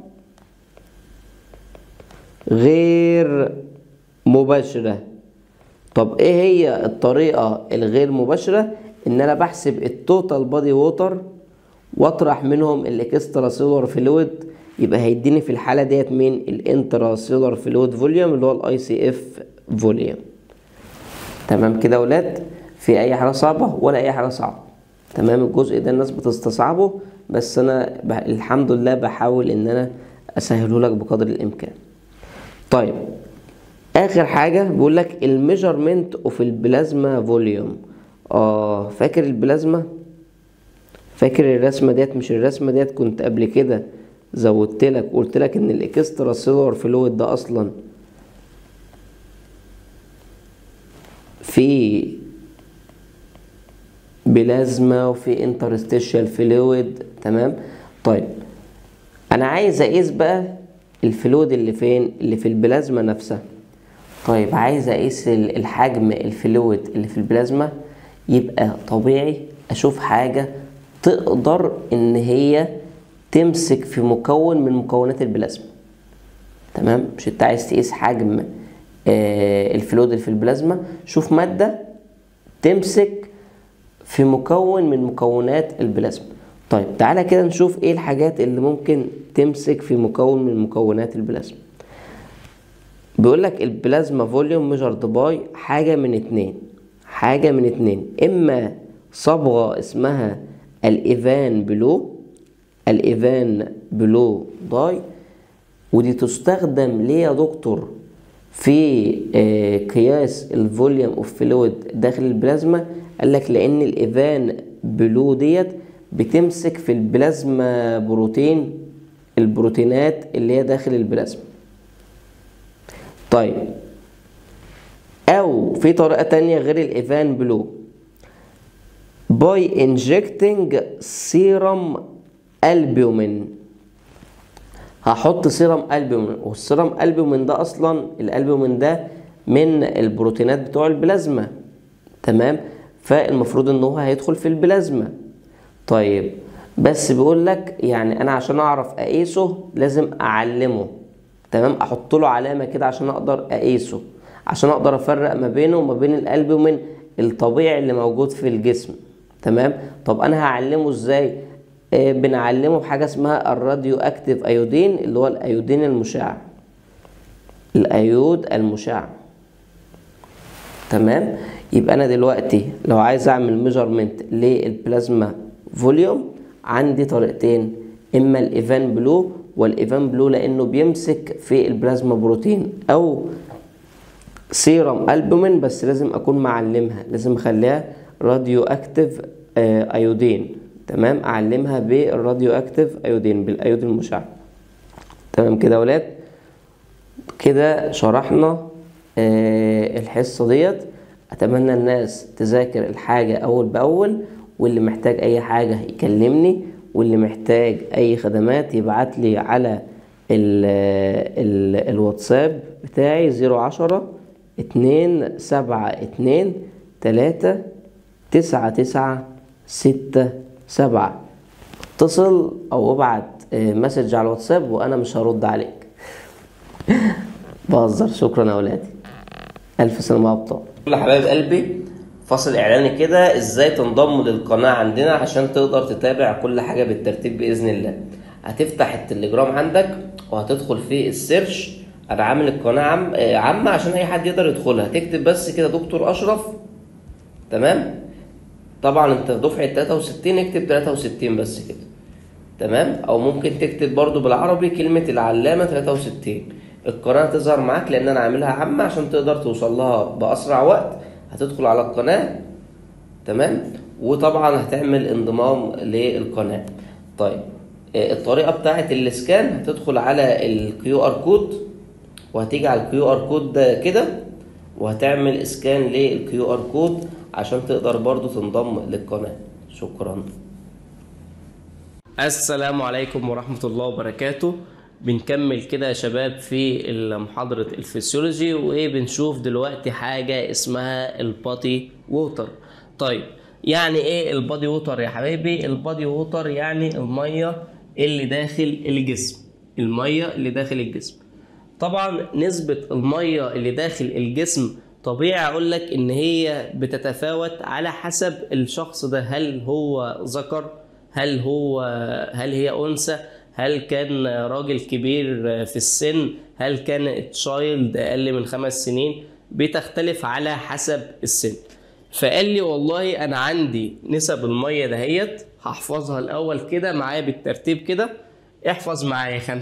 S2: غير مباشره طب ايه هي الطريقه الغير مباشره ان انا بحسب التوتال بادي ووتر واطرح منهم الاكسترا سيلولار فلويد يبقى هيديني في الحاله ديت مين الانترا سيلولار فلويد فوليوم اللي هو الاي سي اف فوليوم تمام كده يا ولاد في اي حاجه صعبه ولا اي حاجه صعبه تمام الجزء ده الناس بتستصعبه بس انا ب... الحمد لله بحاول ان انا اسهله لك بقدر الامكان طيب اخر حاجه بيقول لك الميجرمنت اوف البلازما فوليوم اه فاكر البلازما فاكر الرسمه ديت مش الرسمه ديت كنت قبل كده زودت لك قلت لك ان الاكسترا سيلولار فلويد ده اصلا في بلازما وفي انترستيشال فلويد تمام طيب انا عايز اقيس بقى الفلويد اللي فين اللي في البلازما نفسها طيب عايز اقيس الحجم الفلويد اللي في البلازما يبقى طبيعي اشوف حاجه تقدر ان هي تمسك في مكون من مكونات البلازما تمام مش انت عايز تقيس حجم آه الفلويد اللي في البلازما شوف ماده تمسك في مكون من مكونات البلازما طيب تعالى كده نشوف ايه الحاجات اللي ممكن تمسك في مكون من مكونات البلازما بيقول لك البلازما فوليوم ميجرد باي حاجة من اتنين حاجة من اتنين اما صبغة اسمها الايفان بلو الايفان بلو داي ودي تستخدم ليه يا دكتور في آه قياس الفوليوم اوف فلويد داخل البلازما قال لك لان الايفان بلو ديت بتمسك في البلازما بروتين البروتينات اللي هي داخل البلازما طيب او في طريقة تانية غير الايفان بلو باي انجكتنج سيرم البيومين هحط سيرم البيومين والسيرم البيومين ده اصلا الالبيومين ده من البروتينات بتوع البلازما تمام فالمفروض ان هو هيدخل في البلازما طيب بس بيقول لك يعني انا عشان اعرف اقيسه لازم اعلمه تمام احط له علامه كده عشان اقدر اقيسه عشان اقدر افرق ما بينه وما بين الالبومين الطبيعي اللي موجود في الجسم تمام طب انا هعلمه ازاي آه بنعلمه بحاجه اسمها الراديو اكتيف ايودين اللي هو الايودين المشع الايود المشع تمام يبقى انا دلوقتي لو عايز اعمل ميجرمنت للبلازما فوليوم عندي طريقتين اما الايفان بلو والايفان بلو لانه بيمسك في البلازما بروتين او سيرم البومين بس لازم اكون معلمها لازم اخليها راديو اكتيف آه، ايودين تمام اعلمها بالراديو اكتيف ايودين بالايودين المشع تمام كده يا ولاد كده شرحنا آه، الحصة ديت أتمنى الناس تذاكر الحاجة أول بأول واللي محتاج أي حاجة يكلمني واللي محتاج أي خدمات يبعت لي على ال ال الواتساب بتاعي زيرو عشرة اتنين سبعة اتنين تلاتة تسعة تسعة ستة سبعة اتصل أو ابعت آه، مسج على الواتساب وأنا مش هرد عليك بهزر شكرا يا ولادي ألف سلامة يا أبطال كل حبايب قلبي فاصل إعلاني كده إزاي تنضم للقناة عندنا عشان تقدر تتابع كل حاجة بالترتيب بإذن الله هتفتح التليجرام عندك وهتدخل في السيرش أنا عامل القناة عام آه، عامة عشان أي حد يقدر يدخلها تكتب بس كده دكتور أشرف تمام طبعا انت دفعة 63 اكتب 63 بس كده تمام او ممكن تكتب برضو بالعربي كلمة العلامة 63 القناة تظهر معاك لان انا عاملها عامة عشان تقدر توصل لها باسرع وقت هتدخل على القناة تمام وطبعا هتعمل انضمام للقناة طيب آه، الطريقة بتاعة الاسكان هتدخل على الكيو ار كود وهتيجي على الكيو ار كود ده كده وهتعمل اسكان للكيو ار كود عشان تقدر برضو تنضم للقناة شكرا
S1: السلام عليكم ورحمة الله وبركاته بنكمل كده يا شباب في محاضرة الفسيولوجي وبنشوف دلوقتي حاجة اسمها البادي ووتر طيب يعني ايه البادي ووتر يا حبايبي البادي ووتر يعني المية اللي داخل الجسم المية اللي داخل الجسم طبعا نسبة المية اللي داخل الجسم طبيعي اقول لك ان هي بتتفاوت على حسب الشخص ده هل هو ذكر هل هو هل هي انثى هل كان راجل كبير في السن هل كان تشايلد اقل من خمس سنين بتختلف على حسب السن فقال لي والله انا عندي نسب الميه دهيت هحفظها الاول كده معايا بالترتيب كده احفظ معايا 50% 60%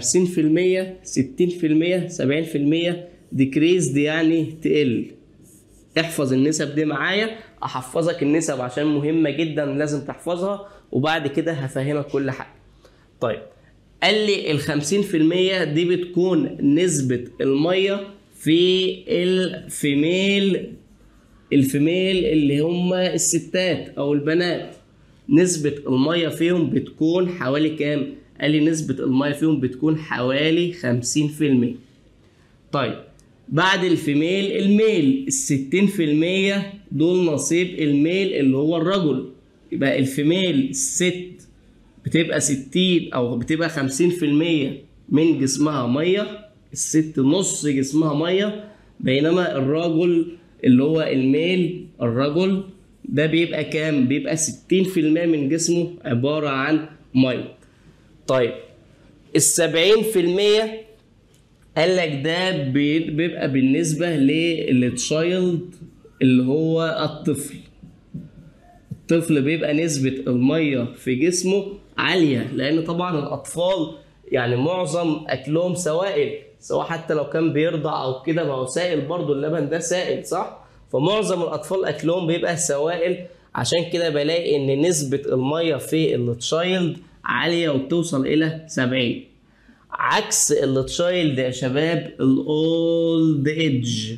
S1: 70% ديكريز دي يعني تقل احفظ النسب دي معايا احفظك النسب عشان مهمه جدا لازم تحفظها وبعد كده هفهمك كل حاجه طيب قال لي ال 50% دي بتكون نسبة المية في الفيميل الفيميل اللي هم الستات او البنات نسبة المية فيهم بتكون حوالي كام؟ قال لي نسبة المية فيهم بتكون حوالي 50% طيب بعد الفيميل الميل الستين في المية دول نصيب الميل اللي هو الرجل يبقى الفيميل الست بتبقى ستين أو بتبقى خمسين في المية من جسمها مية الست نص جسمها مية بينما الرجل اللي هو الميل الرجل ده بيبقى كام؟ بيبقى ستين في المية من جسمه عبارة عن مية طيب السبعين في المية قال لك ده بي- بيبقى بالنسبة للتشايلد اللي هو الطفل الطفل بيبقى نسبة المية في جسمه عالية لأن طبعا الأطفال يعني معظم أكلهم سوائل سواء حتى لو كان بيرضع أو كده ما هو سائل برضه اللبن ده سائل صح؟ فمعظم الأطفال أكلهم بيبقى سوائل عشان كده بلاقي إن نسبة المية في التشايلد عالية وبتوصل إلى 70 عكس التشايلد يا شباب الاولد ايدج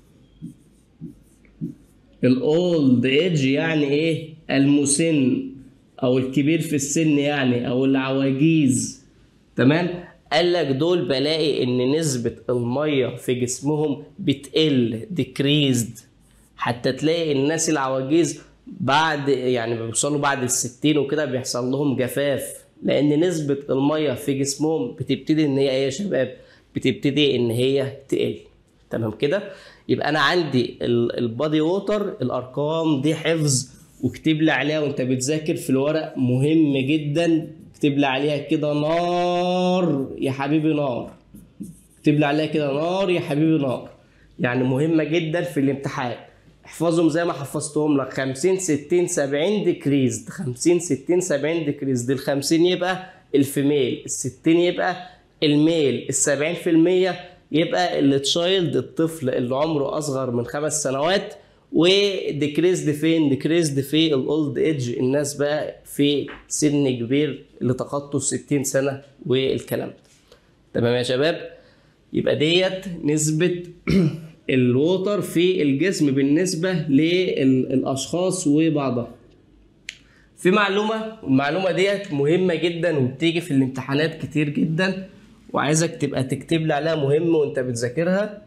S1: الاولد ايدج يعني ايه المسن او الكبير في السن يعني او العواجيز تمام قال لك دول بلاقي ان نسبة المية في جسمهم بتقل decreased حتى تلاقي الناس العواجيز بعد يعني بيوصلوا بعد الستين وكده بيحصل لهم جفاف لان نسبة المية في جسمهم بتبتدي ان هي ايه يا شباب بتبتدي ان هي تقل تمام كده يبقى انا عندي البادي ووتر الارقام دي حفظ واكتب لي عليها وانت بتذاكر في الورق مهم جدا اكتب لي عليها كده نار يا حبيبي نار اكتب لي عليها كده نار يا حبيبي نار يعني مهمة جدا في الامتحان احفظهم زي ما حفظتهم لك 50 60 70 ديكريز 50 60 70 ديكريز دي ال 50 يبقى الفيميل ال 60 يبقى الميل ال 70% يبقى التشايلد الطفل اللي عمره اصغر من خمس سنوات وديكريزد فين ديكريزد في الاولد ايدج الناس بقى في سن كبير اللي تخطوا 60 سنه والكلام ده تمام يا شباب يبقى ديت نسبه الووتر في الجسم بالنسبه للاشخاص وبعضها في معلومه المعلومه ديت مهمه جدا وبتيجي في الامتحانات كتير جدا وعايزك تبقى تكتب لي عليها مهم وانت بتذاكرها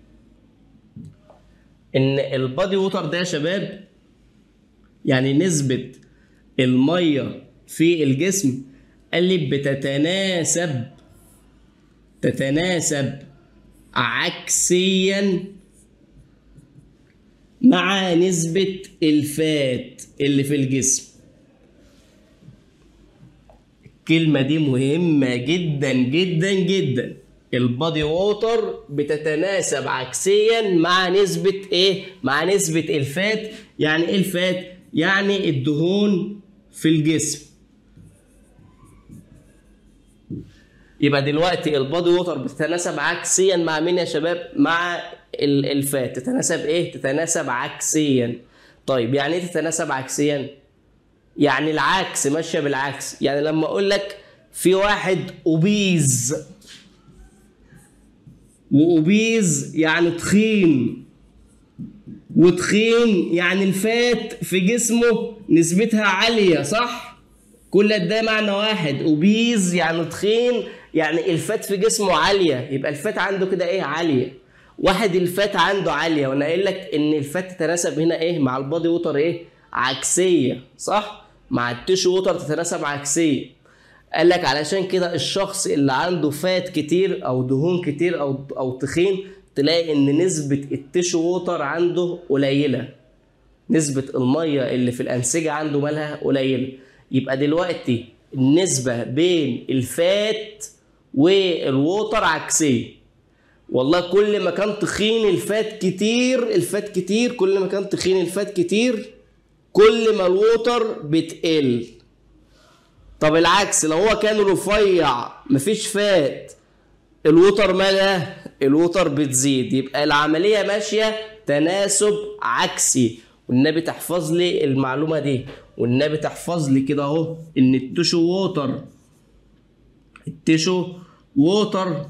S1: ان البادي ووتر ده يا شباب يعني نسبة المية في الجسم قال لي بتتناسب تتناسب عكسيا مع نسبة الفات اللي في الجسم الكلمة دي مهمة جدا جدا جدا البادي ووتر بتتناسب عكسيا مع نسبة ايه؟ مع نسبة الفات يعني ايه الفات؟ يعني الدهون في الجسم يبقى دلوقتي البادي ووتر بتتناسب عكسيا مع مين يا شباب؟ مع ال- الفات تتناسب ايه؟ تتناسب عكسيا طيب يعني ايه تتناسب عكسيا؟ يعني العكس ماشيه بالعكس يعني لما اقول لك في واحد اوبيز واوبيز يعني تخين وتخين يعني الفات في جسمه نسبتها عاليه صح كل ده معنى واحد اوبيز يعني تخين يعني الفات في جسمه عاليه يبقى الفات عنده كده ايه عاليه واحد الفات عنده عاليه وانا قايل لك ان الفات تتناسب هنا ايه مع البادي ووتر ايه عكسيه صح مع التيشو ووتر تتناسب عكسيه قال لك علشان كده الشخص اللي عنده فات كتير او دهون كتير او او تخين تلاقي ان نسبة التيشو ووتر عنده قليلة نسبة المية اللي في الأنسجة عنده مالها قليلة يبقى دلوقتي النسبة بين الفات والووتر عكسية والله كل ما كان تخين الفات كتير الفات كتير كل ما كان تخين الفات كتير كل ما الووتر بتقل طب العكس لو هو كان رفيع مفيش فات الوتر مالها الوتر بتزيد يبقى العملية ماشية تناسب عكسي والنبي تحفظ لي المعلومة دي والنبي تحفظ لي كده اهو ان التشو ووتر التشو ووتر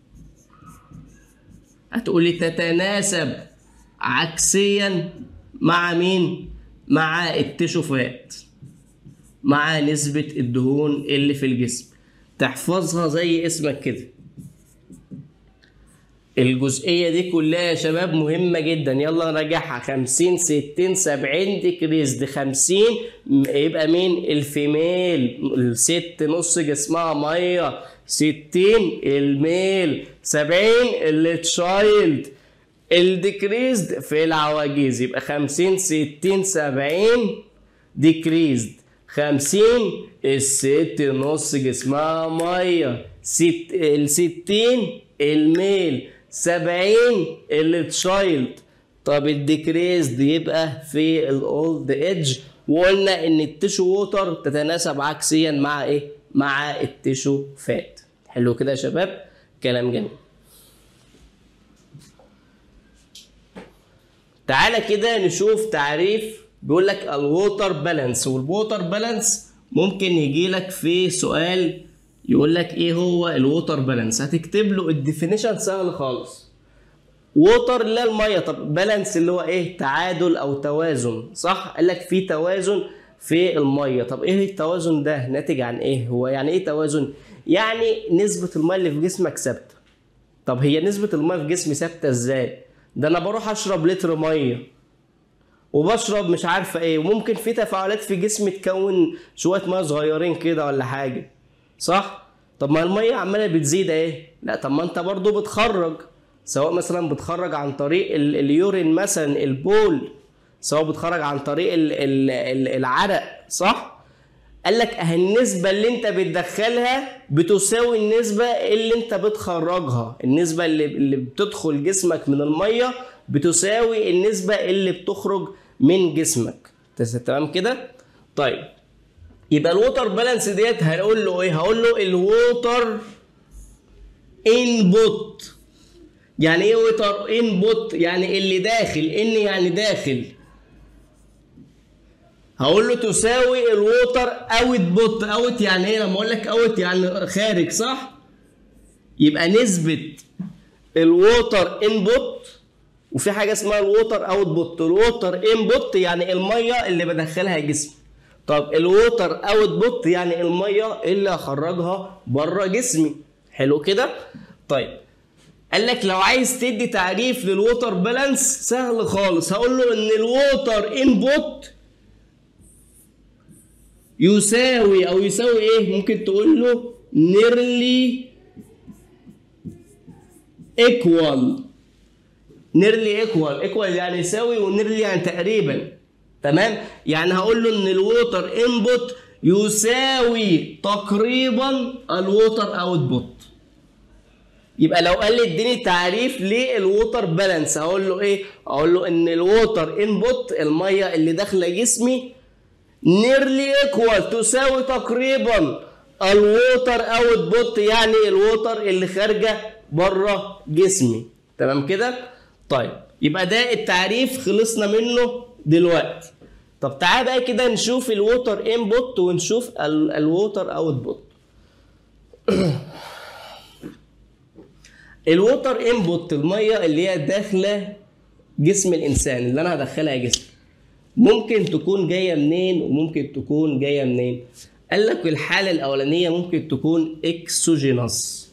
S1: هتقولي تتناسب عكسيا مع مين مع التشو فات مع نسبة الدهون اللي في الجسم تحفظها زي اسمك كده الجزئية دي كلها يا شباب مهمة جدا يلا نراجعها 50 60 70 ديكريز دي 50 يبقى مين الفيميل الست نص جسمها مية 60 الميل 70 التشايلد الديكريزد في العواجيز يبقى 50 60 70 ديكريزد 50 الست نص جسمها ميه ست الستين الميل 70 التشايلد طب الديكريزد يبقى في الاولد ايدج وقلنا ان التيشو ووتر تتناسب عكسيا مع ايه؟ مع التيشو فات حلو كده يا شباب؟ كلام جميل تعالى كده نشوف تعريف بيقول لك الووتر بالانس والووتر بالانس ممكن يجي لك في سؤال يقول لك ايه هو الووتر بالانس هتكتب له الديفينيشن سهل خالص ووتر اللي هي الميه طب بالانس اللي هو ايه تعادل او توازن صح قال لك في توازن في الميه طب ايه التوازن ده ناتج عن ايه هو يعني ايه توازن يعني نسبه الميه اللي في جسمك ثابته طب هي نسبه الميه في جسمي ثابته ازاي ده انا بروح اشرب لتر ميه وبشرب مش عارفه ايه وممكن في تفاعلات في جسمي تكون شويه ميه صغيرين كده ولا حاجه صح طب ما الميه عماله بتزيد ايه لا طب ما انت برضو بتخرج سواء مثلا بتخرج عن طريق ال- اليورين مثلا البول سواء بتخرج عن طريق ال ال ال العرق صح قال لك اه النسبة اللي انت بتدخلها بتساوي النسبة اللي انت بتخرجها النسبة اللي, اللي بتدخل جسمك من المية بتساوي النسبة اللي بتخرج من جسمك تس- تمام كده طيب يبقى الووتر بالانس ديت هنقول له ايه هقول له الووتر انبوت يعني ايه ووتر انبوت يعني اللي داخل ان يعني داخل هقول له تساوي الووتر اوت بوت اوت يعني ايه لما اقول لك اوت يعني خارج صح يبقى نسبة الووتر انبوت وفي حاجة اسمها الووتر اوت بوت الووتر انبوت يعني المية اللي بدخلها جسمي طب الووتر اوت بوت يعني المية اللي هخرجها بره جسمي حلو كده طيب قال لك لو عايز تدي تعريف للووتر بالانس سهل خالص هقول له ان الووتر انبوت يساوي او يساوي ايه ممكن تقول له nearly equal nearly equal equal يعني يساوي ونيرلي يعني تقريبا تمام يعني هقول له ان الووتر انبوت يساوي تقريبا الووتر اوتبوت يبقى لو قال لي اديني تعريف للووتر بالانس هقول له ايه اقول له ان الووتر انبوت الميه اللي داخله جسمي نيرلي ايكوال تساوي تقريبا الووتر اوت بوت يعني الووتر اللي خارجه بره جسمي تمام كده طيب يبقى ده التعريف خلصنا منه دلوقتي طب تعال بقى كده نشوف الووتر انبوت ونشوف الووتر اوت بوت الووتر انبوت الميه اللي هي داخله جسم الانسان اللي انا هدخلها جسمي ممكن تكون جايه منين وممكن تكون جايه منين قال لك الحاله الاولانيه ممكن تكون اكسوجينوس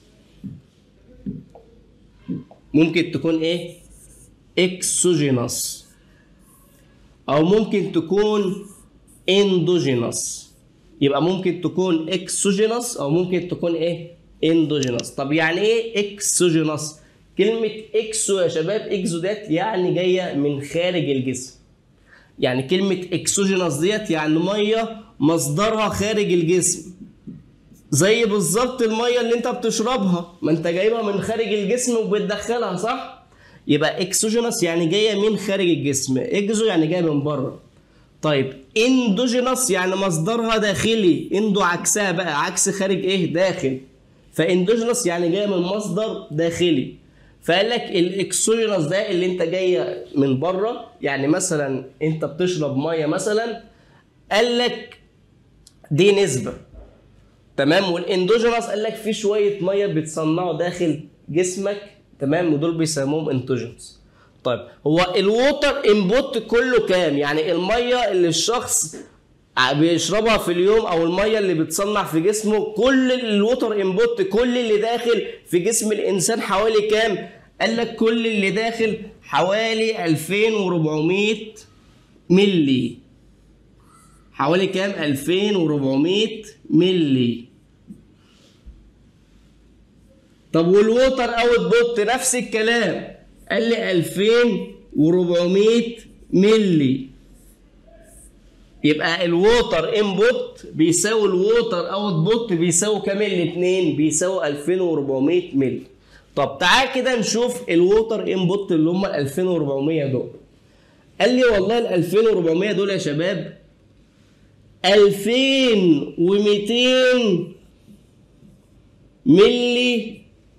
S1: ممكن تكون ايه اكسوجينوس او ممكن تكون اندوجينوس يبقى ممكن تكون اكسوجينوس او ممكن تكون ايه اندوجينوس طب يعني ايه اكسوجينوس كلمه اكسو يا شباب اكسو ديت يعني جايه من خارج الجسم يعني كلمة اكسوجينوس ديت يعني مية مصدرها خارج الجسم زي بالظبط المية اللي انت بتشربها ما انت جايبها من خارج الجسم وبتدخلها صح؟ يبقى اكسوجينوس يعني جاية من خارج الجسم اكزو يعني جاية من بره طيب اندوجينوس يعني مصدرها داخلي اندو عكسها بقى عكس خارج ايه داخل فاندوجينوس يعني جاية من مصدر داخلي فقال لك الاكسوجينوس ده اللي انت جاي من بره يعني مثلا انت بتشرب ميه مثلا قال لك دي نسبه تمام والاندوجينوس قال لك في شويه ميه بيتصنعوا داخل جسمك تمام ودول بيسموهم انتوجينوس طيب هو الووتر انبوت كله كام يعني الميه اللي الشخص بيشربها في اليوم او الميه اللي بتصنع في جسمه كل الووتر انبوت كل اللي داخل في جسم الانسان حوالي كام قال لك كل اللي داخل حوالي 2400 ملي حوالي كام 2400 ملي طب والووتر اوت بوت نفس الكلام قال لي 2400 ملي يبقى الووتر انبوت بيساوي الووتر اوت بوت بيساوي كام الاثنين بيساوي 2400 مللي طب تعال كده نشوف الووتر انبوت اللي هم ال 2400 دول قال لي والله ال 2400 دول يا شباب 2200 ملي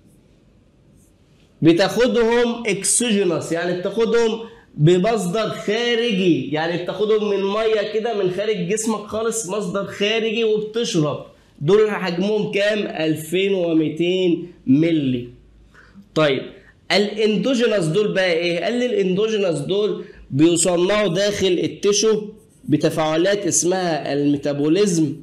S1: بتاخدهم اكسوجينوس يعني بتاخدهم بمصدر خارجي يعني بتاخدهم من ميه كده من خارج جسمك خالص مصدر خارجي وبتشرب دول حجمهم كام 2200 ملي طيب الاندوجينوس دول بقى ايه قال لي الاندوجينوس دول بيصنعوا داخل التشو بتفاعلات اسمها الميتابوليزم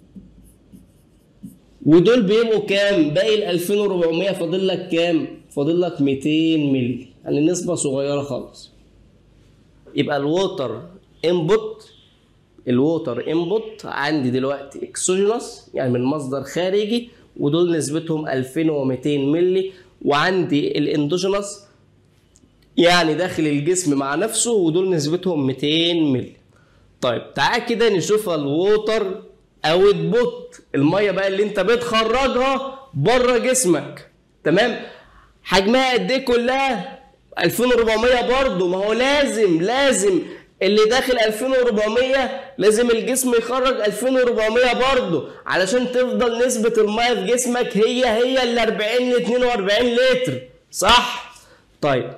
S1: ودول بيبقوا كام باقي ال 2400 فاضل لك كام فاضل لك 200 ملي يعني نسبه صغيره خالص يبقى الووتر انبوت الووتر انبوت عندي دلوقتي اكسوجينوس يعني من مصدر خارجي ودول نسبتهم 2200 ملي وعندي الاندوجينوس يعني داخل الجسم مع نفسه ودول نسبتهم 200 ملي طيب تعال كده نشوف الووتر اوت بوت الميه بقى اللي انت بتخرجها بره جسمك تمام حجمها قد ايه كلها 2400 برضه ما هو لازم لازم اللي داخل 2400 لازم الجسم يخرج 2400 برضه علشان تفضل نسبة المية في جسمك هي هي ال 40 ل 42 لتر صح؟ طيب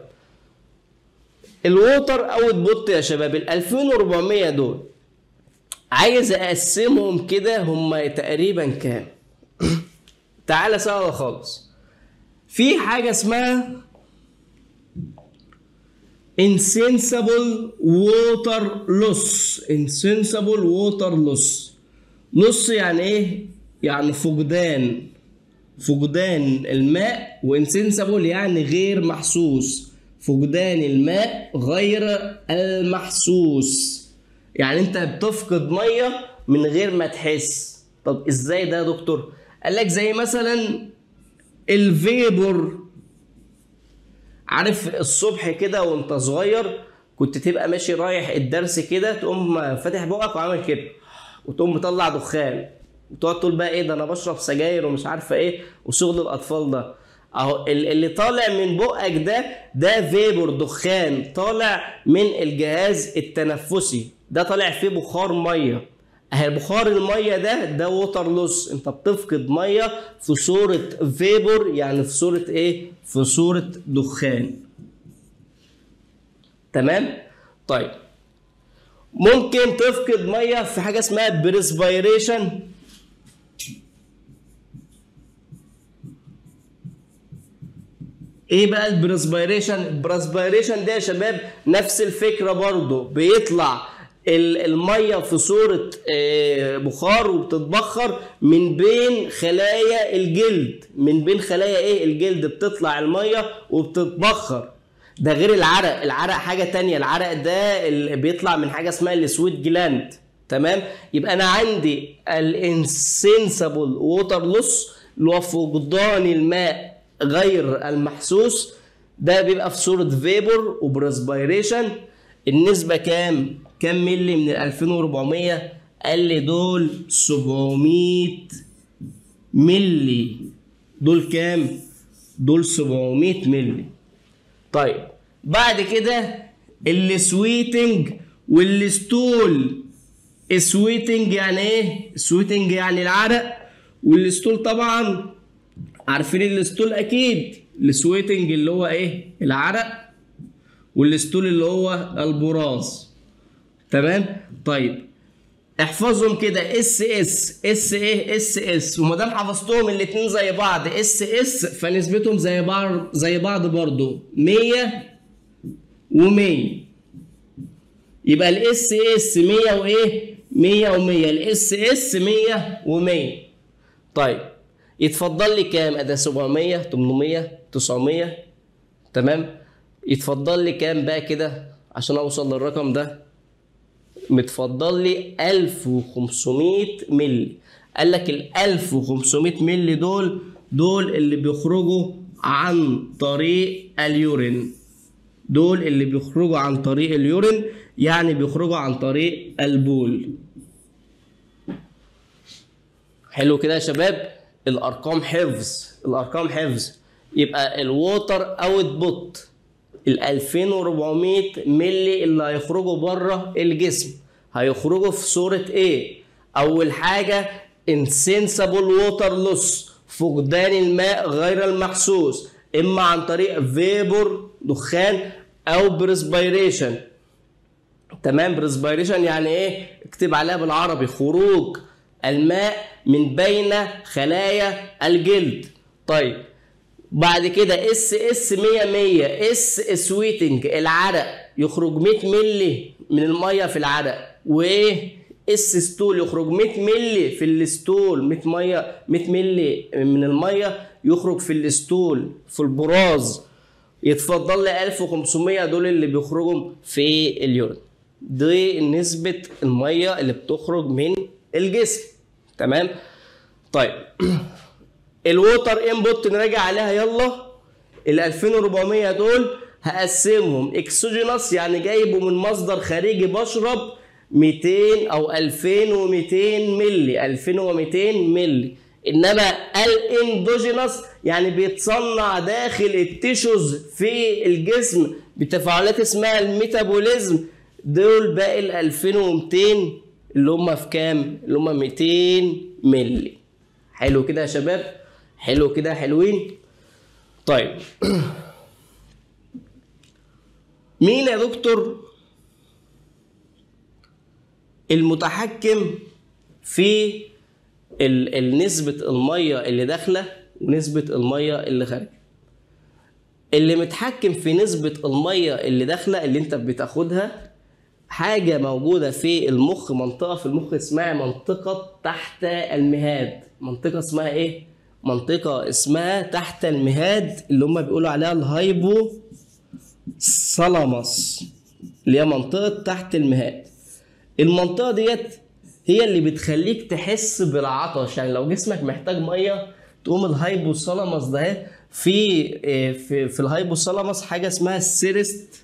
S1: الووتر اوت بوت يا شباب ال 2400 دول عايز اقسمهم كده هم تقريبا كام تعالى سوا خالص في حاجه اسمها insensible water loss insensible water loss loss يعني ايه يعني فقدان فقدان الماء وانسنسبل يعني غير محسوس فقدان الماء غير المحسوس يعني انت بتفقد ميه من غير ما تحس طب ازاي ده يا دكتور قال لك زي مثلا الفيبور عارف الصبح كده وانت صغير كنت تبقى ماشي رايح الدرس كده تقوم فاتح بقك وعامل كده وتقوم مطلع دخان وتقعد تقول بقى ايه ده انا بشرب سجاير ومش عارفه ايه وشغل الاطفال ده اهو ال- اللي طالع من بقك ده ده فيبور دخان طالع من الجهاز التنفسي ده طالع فيه بخار ميه اهي بخار الميه ده ده ووتر لوس انت بتفقد ميه في صوره فيبور يعني في صوره ايه في صوره دخان تمام طيب ممكن تفقد ميه في حاجه اسمها بريسبيريشن ايه بقى البرسبيريشن البرسبيريشن ده يا شباب نفس الفكره برضو بيطلع ال- الميه في صوره آه، بخار وبتتبخر من بين خلايا الجلد من بين خلايا ايه الجلد بتطلع الميه وبتتبخر ده غير العرق العرق حاجه تانية العرق ده اللي بيطلع من حاجه اسمها السويت جلاند تمام يبقى انا عندي الانسنسبل ووتر لوس اللي هو فقدان الماء غير المحسوس ده بيبقى في صورة فيبور وبرسبيريشن النسبة كام؟ كام ملي من ال 2400 قال لي دول 700 ملي دول كام؟ دول 700 ملي طيب بعد كده السويتنج والستول سويتنج يعني ايه؟ سويتنج يعني العرق والستول طبعا عارفين الستول اكيد السويتنج اللي هو ايه؟ العرق والستول اللي هو البراز تمام؟ طيب احفظهم كده اس اس اس ايه اس اس وما دام حفظتهم الاثنين زي بعض اس اس فنسبتهم زي بعض زي بعض برضو 100 و100 يبقى الاس اس 100 وايه 100 و100 الاس اس 100 و100 طيب يتفضل لي كام ادي 700 800 900 تمام يتفضل لي كام بقى كده عشان اوصل للرقم ده متفضل لي 1500 ملي قال لك ال 1500 ملي دول دول اللي بيخرجوا عن طريق اليورين دول اللي بيخرجوا عن طريق اليورين يعني بيخرجوا عن طريق البول حلو كده يا شباب الارقام حفظ الارقام حفظ يبقى الووتر اوت بوت ال 2400 ملي اللي هيخرجوا بره الجسم هيخرجوا في صورة ايه؟ أول حاجة insensible water loss فقدان الماء غير المحسوس إما عن طريق فيبور دخان أو بريسبيريشن تمام بريسبيريشن يعني ايه؟ اكتب عليها بالعربي خروج الماء من بين خلايا الجلد طيب بعد كده اس اس 100 100 اس سويتنج العرق يخرج 100 ملي من الميه في العرق وايه اس ستول يخرج 100 ملي في الستول 100 ميه 100 ملي من الميه يخرج في الستول في البراز يتفضل لي 1500 دول اللي بيخرجوا في اليورين دي نسبة المية اللي بتخرج من الجسم تمام طيب الووتر انبوت نراجع عليها يلا ال 2400 دول هقسمهم اكسوجينوس يعني جايبه من مصدر خارجي بشرب 200 او 2200 ملي 2200 ملي انما الاندوجينوس يعني بيتصنع داخل التيشوز في الجسم بتفاعلات اسمها الميتابوليزم دول باقي ال 2200 اللي هم في كام؟ اللي هم 200 ملي حلو كده يا شباب؟ حلو كده حلوين؟ طيب مين يا دكتور المتحكم في ال- ال- نسبة المية اللي داخلة ونسبة المية اللي خارجة اللي متحكم في نسبة المية اللي داخلة اللي انت بتاخدها حاجة موجودة في المخ منطقة في المخ اسمها منطقة تحت المهاد منطقة اسمها ايه؟ منطقة اسمها تحت المهاد اللي هم بيقولوا عليها الهايبو ثالاموس اللي هي منطقة تحت المهاد المنطقة ديت هي اللي بتخليك تحس بالعطش يعني لو جسمك محتاج مية تقوم الهايبوثالاموس ده في إيه، في في الهايبوثالاموس حاجة اسمها السيرست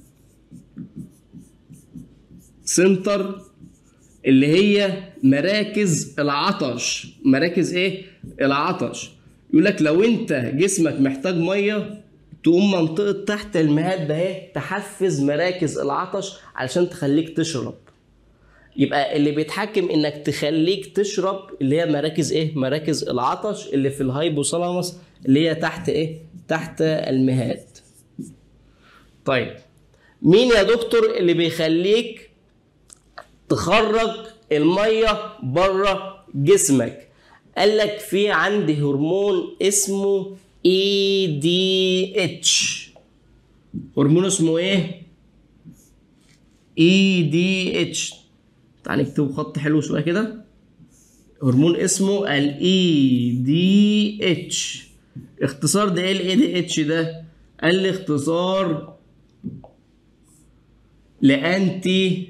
S1: سنتر اللي هي مراكز العطش مراكز ايه العطش يقول لك لو انت جسمك محتاج ميه تقوم منطقه تحت المهاد ده اهي تحفز مراكز العطش علشان تخليك تشرب يبقى اللي بيتحكم انك تخليك تشرب اللي هي مراكز ايه مراكز العطش اللي في الهايبوثالاموس اللي هي تحت ايه تحت المهاد طيب مين يا دكتور اللي بيخليك تخرج الميه بره جسمك قال لك في عندي هرمون اسمه اي دي اتش هرمون اسمه ايه اي دي اتش تعال نكتبه خط حلو شويه كده هرمون اسمه الاي دي اتش اختصار ده ايه الاي دي اتش ده قال لي اختصار لانتي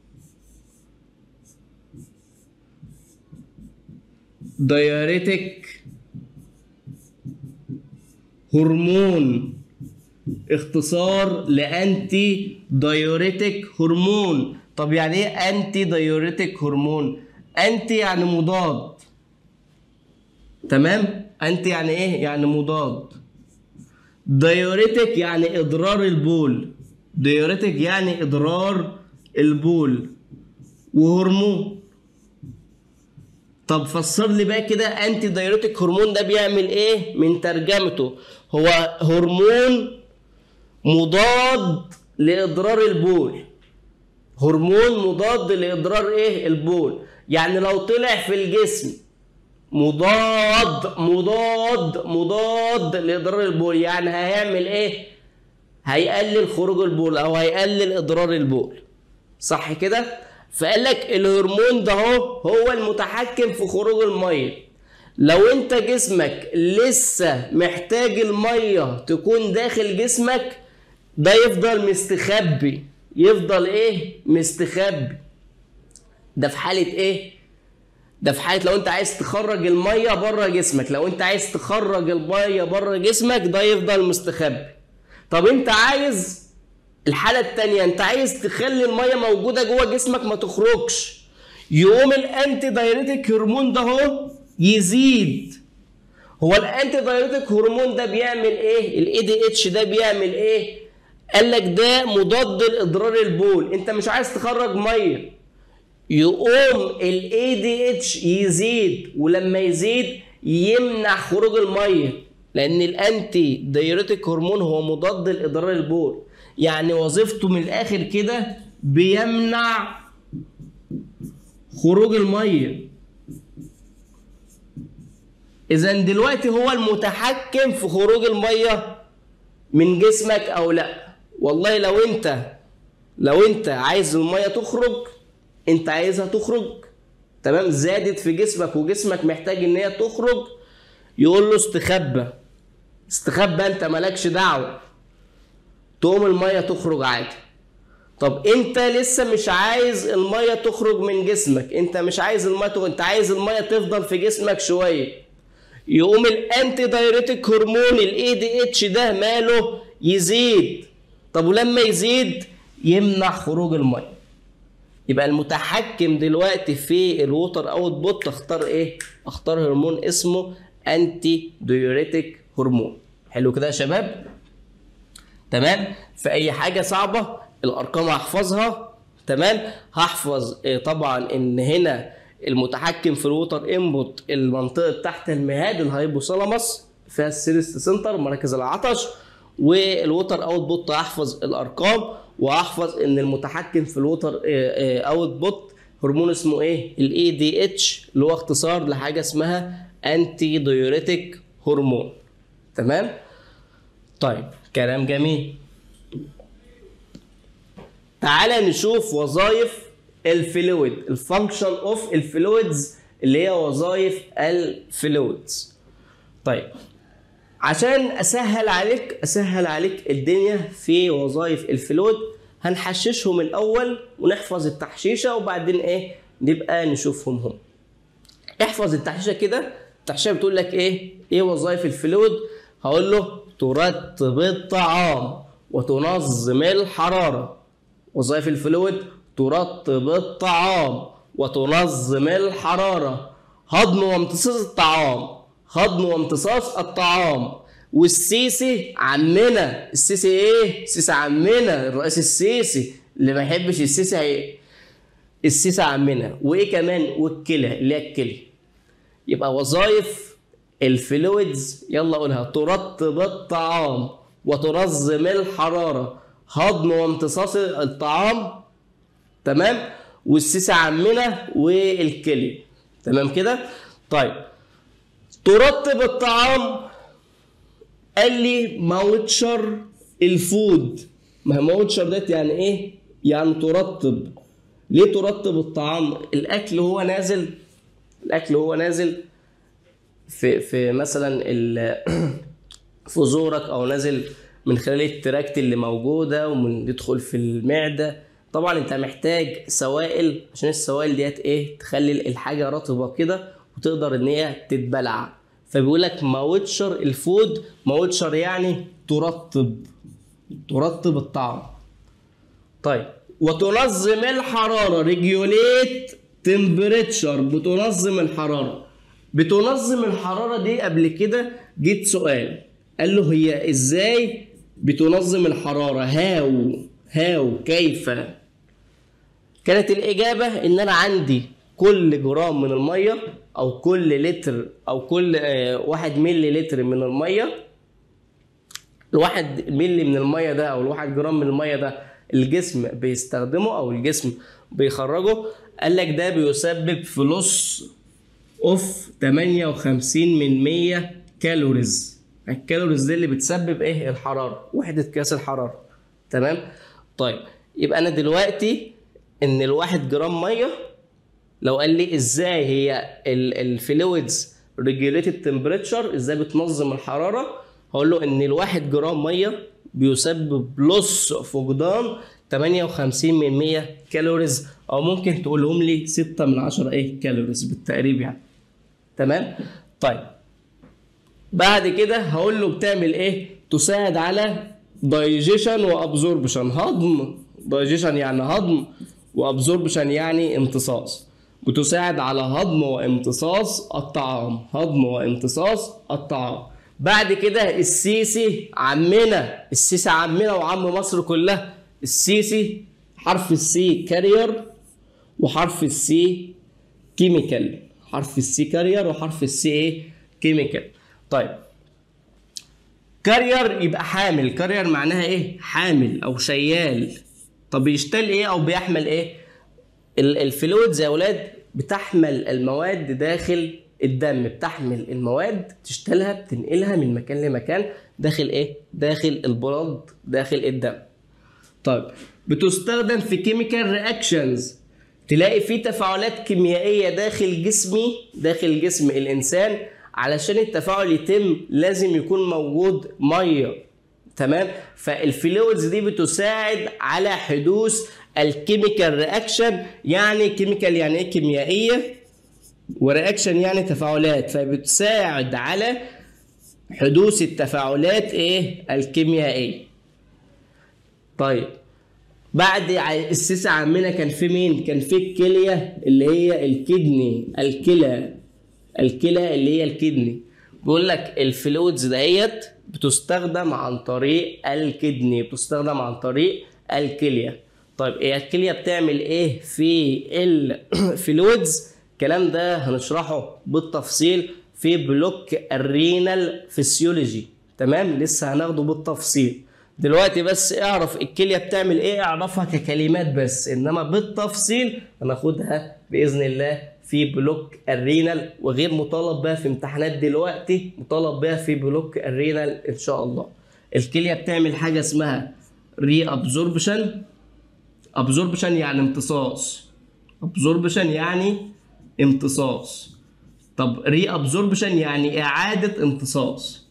S1: دايوريتك هرمون اختصار لانتي دايوريتك هرمون طب يعني ايه انتي دايوريتك هرمون انتي يعني مضاد تمام انتي يعني ايه يعني مضاد دايوريتك يعني اضرار البول دايوريتك يعني اضرار البول وهرمون طب فسر لي بقى كده انتي دايوريتك هرمون ده بيعمل ايه من ترجمته هو هرمون مضاد لاضرار البول هرمون مضاد لاضرار ايه البول يعني لو طلع في الجسم مضاد مضاد مضاد لاضرار البول يعني هيعمل ايه هيقلل خروج البول او هيقلل اضرار البول صح كده فقال لك الهرمون ده هو هو المتحكم في خروج الميه لو انت جسمك لسه محتاج الميه تكون داخل جسمك ده يفضل مستخبي يفضل ايه مستخبي ده في حاله ايه ده في حاله لو انت عايز تخرج الميه بره جسمك لو انت عايز تخرج الميه بره جسمك ده يفضل مستخبي طب انت عايز الحالة التانية انت عايز تخلي المية موجودة جوه جسمك ما تخرجش يقوم الانتي دايريتك هرمون ده هو يزيد هو الانتي دايريتك هرمون ده بيعمل ايه الاي دي اتش ده بيعمل ايه قال لك ده مضاد لاضرار البول انت مش عايز تخرج ميه يقوم الاي دي اتش يزيد ولما يزيد يمنع خروج الميه لان الانتي دايريتك هرمون هو مضاد لاضرار البول يعني وظيفته من الاخر كده بيمنع خروج الميه اذا دلوقتي هو المتحكم في خروج الميه من جسمك او لا والله لو انت لو انت عايز الميه تخرج انت عايزها تخرج تمام زادت في جسمك وجسمك محتاج ان هي تخرج يقول له استخبى استخبى انت مالكش دعوه تقوم الميه تخرج عادي طب انت لسه مش عايز الميه تخرج من جسمك انت مش عايز الميه تخرج. انت عايز الميه تفضل في جسمك شويه يقوم الانتي دايريتك هرمون الاي دي اتش ده ماله يزيد طب ولما يزيد يمنع خروج الميه يبقى المتحكم دلوقتي في الووتر اوت بوت اختار ايه اختار هرمون اسمه انتي دايوريتك هرمون حلو كده يا شباب تمام في اي حاجه صعبه الارقام هحفظها تمام هحفظ آه، طبعا ان هنا المتحكم في الووتر انبوت المنطقه تحت المهاد الهايبوثالاموس فيها السيرست سنتر مراكز العطش والوتر اوت بوت هحفظ الارقام وهحفظ ان المتحكم في الوتر اوت بوت هرمون اسمه ايه الاي دي اتش اللي هو اختصار لحاجه اسمها انتي ديوريتك هرمون تمام طيب كلام جميل تعالى نشوف وظائف الفلويد الفانكشن اوف الفلويدز اللي هي وظائف الفلويدز طيب عشان اسهل عليك اسهل عليك الدنيا في وظائف الفلويد هنحششهم الاول ونحفظ التحشيشه وبعدين ايه نبقى نشوفهم هم احفظ التحشيشه كده التحشيشه بتقول لك ايه ايه وظائف الفلويد هقول له ترطب الطعام وتنظم الحراره وظائف الفلويد ترطب الطعام وتنظم الحراره هضم وامتصاص الطعام هضم وامتصاص الطعام والسيسي عمنا السيسي ايه السيسي عمنا الرئيس السيسي اللي ما يحبش السيسي هي السيسي عمنا وايه كمان والكلى اللي هي الكلى يبقى وظائف الفلويدز يلا قولها ترطب الطعام وتنظم الحراره هضم وامتصاص الطعام تمام والسيسي عمنا والكلى تمام كده طيب ترطب الطعام قال لي موتشر الفود ما هي موتشر ديت يعني ايه يعني ترطب ليه ترطب الطعام الاكل هو نازل الاكل هو نازل في في مثلا ال في زورك او نازل من خلال التراكت اللي موجوده ومن يدخل في المعده طبعا انت محتاج سوائل عشان السوائل ديت ايه تخلي الحاجه رطبه كده وتقدر ان هي تتبلع فبيقول لك موتشر الفود موتشر يعني ترطب ترطب الطعام طيب وتنظم الحراره ريجوليت تمبريتشر بتنظم الحراره بتنظم الحراره دي قبل كده جيت سؤال قال له هي ازاي بتنظم الحراره هاو هاو كيف كانت الاجابه ان انا عندي كل جرام من الميه او كل لتر او كل آه، واحد ملي لتر من الميه الواحد ملي من الميه ده او الواحد جرام من الميه ده الجسم بيستخدمه او الجسم بيخرجه قال لك ده بيسبب فلوس اوف 58 من 100 كالوريز الكالوريز دي اللي بتسبب ايه الحراره وحده قياس الحراره تمام طيب يبقى انا دلوقتي ان الواحد جرام ميه لو قال لي ازاي هي الفلويدز ريجوليتد تمبريتشر ازاي بتنظم الحراره هقول له ان الواحد جرام ميه بيسبب لص فقدان 58 من 100 كالوريز او ممكن تقولهم لي 6 من 10 ايه كالوريز بالتقريب يعني تمام طيب بعد كده هقول له بتعمل ايه تساعد على دايجيشن وابزوربشن هضم دايجيشن يعني هضم وابزوربشن يعني امتصاص بتساعد على هضم وامتصاص الطعام هضم وامتصاص الطعام بعد كده السيسي عمنا السيسي عمنا وعم مصر كلها السيسي حرف السي كارير وحرف السي كيميكال حرف السي كارير وحرف السي ايه كيميكال طيب كارير يبقى حامل كارير معناها ايه حامل او شيال طب بيشتل ايه او بيحمل ايه ال- الفلويدز يا اولاد بتحمل المواد داخل الدم بتحمل المواد تشتلها بتنقلها من مكان لمكان داخل ايه داخل البلد داخل الدم طيب بتستخدم في كيميكال رياكشنز تلاقي في تفاعلات كيميائيه داخل جسمي داخل جسم الانسان علشان التفاعل يتم لازم يكون موجود ميه تمام فالفلويدز دي بتساعد على حدوث الكيميكال رياكشن يعني كيميكال يعني ايه كيميائيه ورياكشن يعني تفاعلات فبتساعد على حدوث التفاعلات ايه الكيميائيه طيب بعد ع- السيسة عمنا كان في مين كان في الكلية اللي هي الكدني الكلى الكلى اللي هي الكدني بيقول لك الفلويدز دهيت بتستخدم عن طريق الكدني بتستخدم عن طريق الكليه طيب هي الكليه بتعمل ايه في الفلويدز الكلام ده هنشرحه بالتفصيل في بلوك الرينال فيسيولوجي تمام لسه هناخده بالتفصيل دلوقتي بس اعرف الكليه بتعمل ايه اعرفها ككلمات بس انما بالتفصيل هناخدها باذن الله في بلوك الرينال وغير مطالب بها في امتحانات دلوقتي مطالب بها في بلوك الرينال ان شاء الله الكليه بتعمل حاجه اسمها ري ابزوربشن ابزوربشن يعني امتصاص ابزوربشن يعني امتصاص طب ري ابزوربشن يعني اعاده امتصاص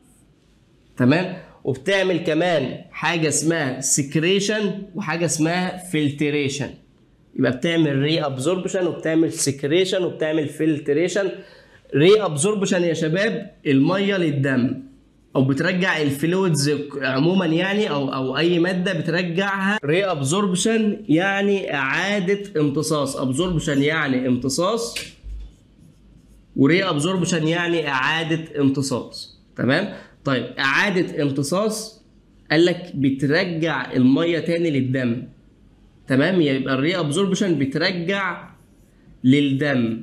S1: تمام وبتعمل كمان حاجه اسمها سكريشن وحاجه اسمها فلتريشن يبقى بتعمل ري ابزوربشن وبتعمل سكريشن وبتعمل فلتريشن ري ابزوربشن يا شباب الميه للدم او بترجع الفلويدز عموما يعني او او اي ماده بترجعها ري ابزوربشن يعني اعاده امتصاص ابزوربشن يعني امتصاص وري ابزوربشن يعني اعاده امتصاص تمام طيب اعاده امتصاص قال لك بترجع الميه تاني للدم تمام يبقى الري ابزوربشن بترجع للدم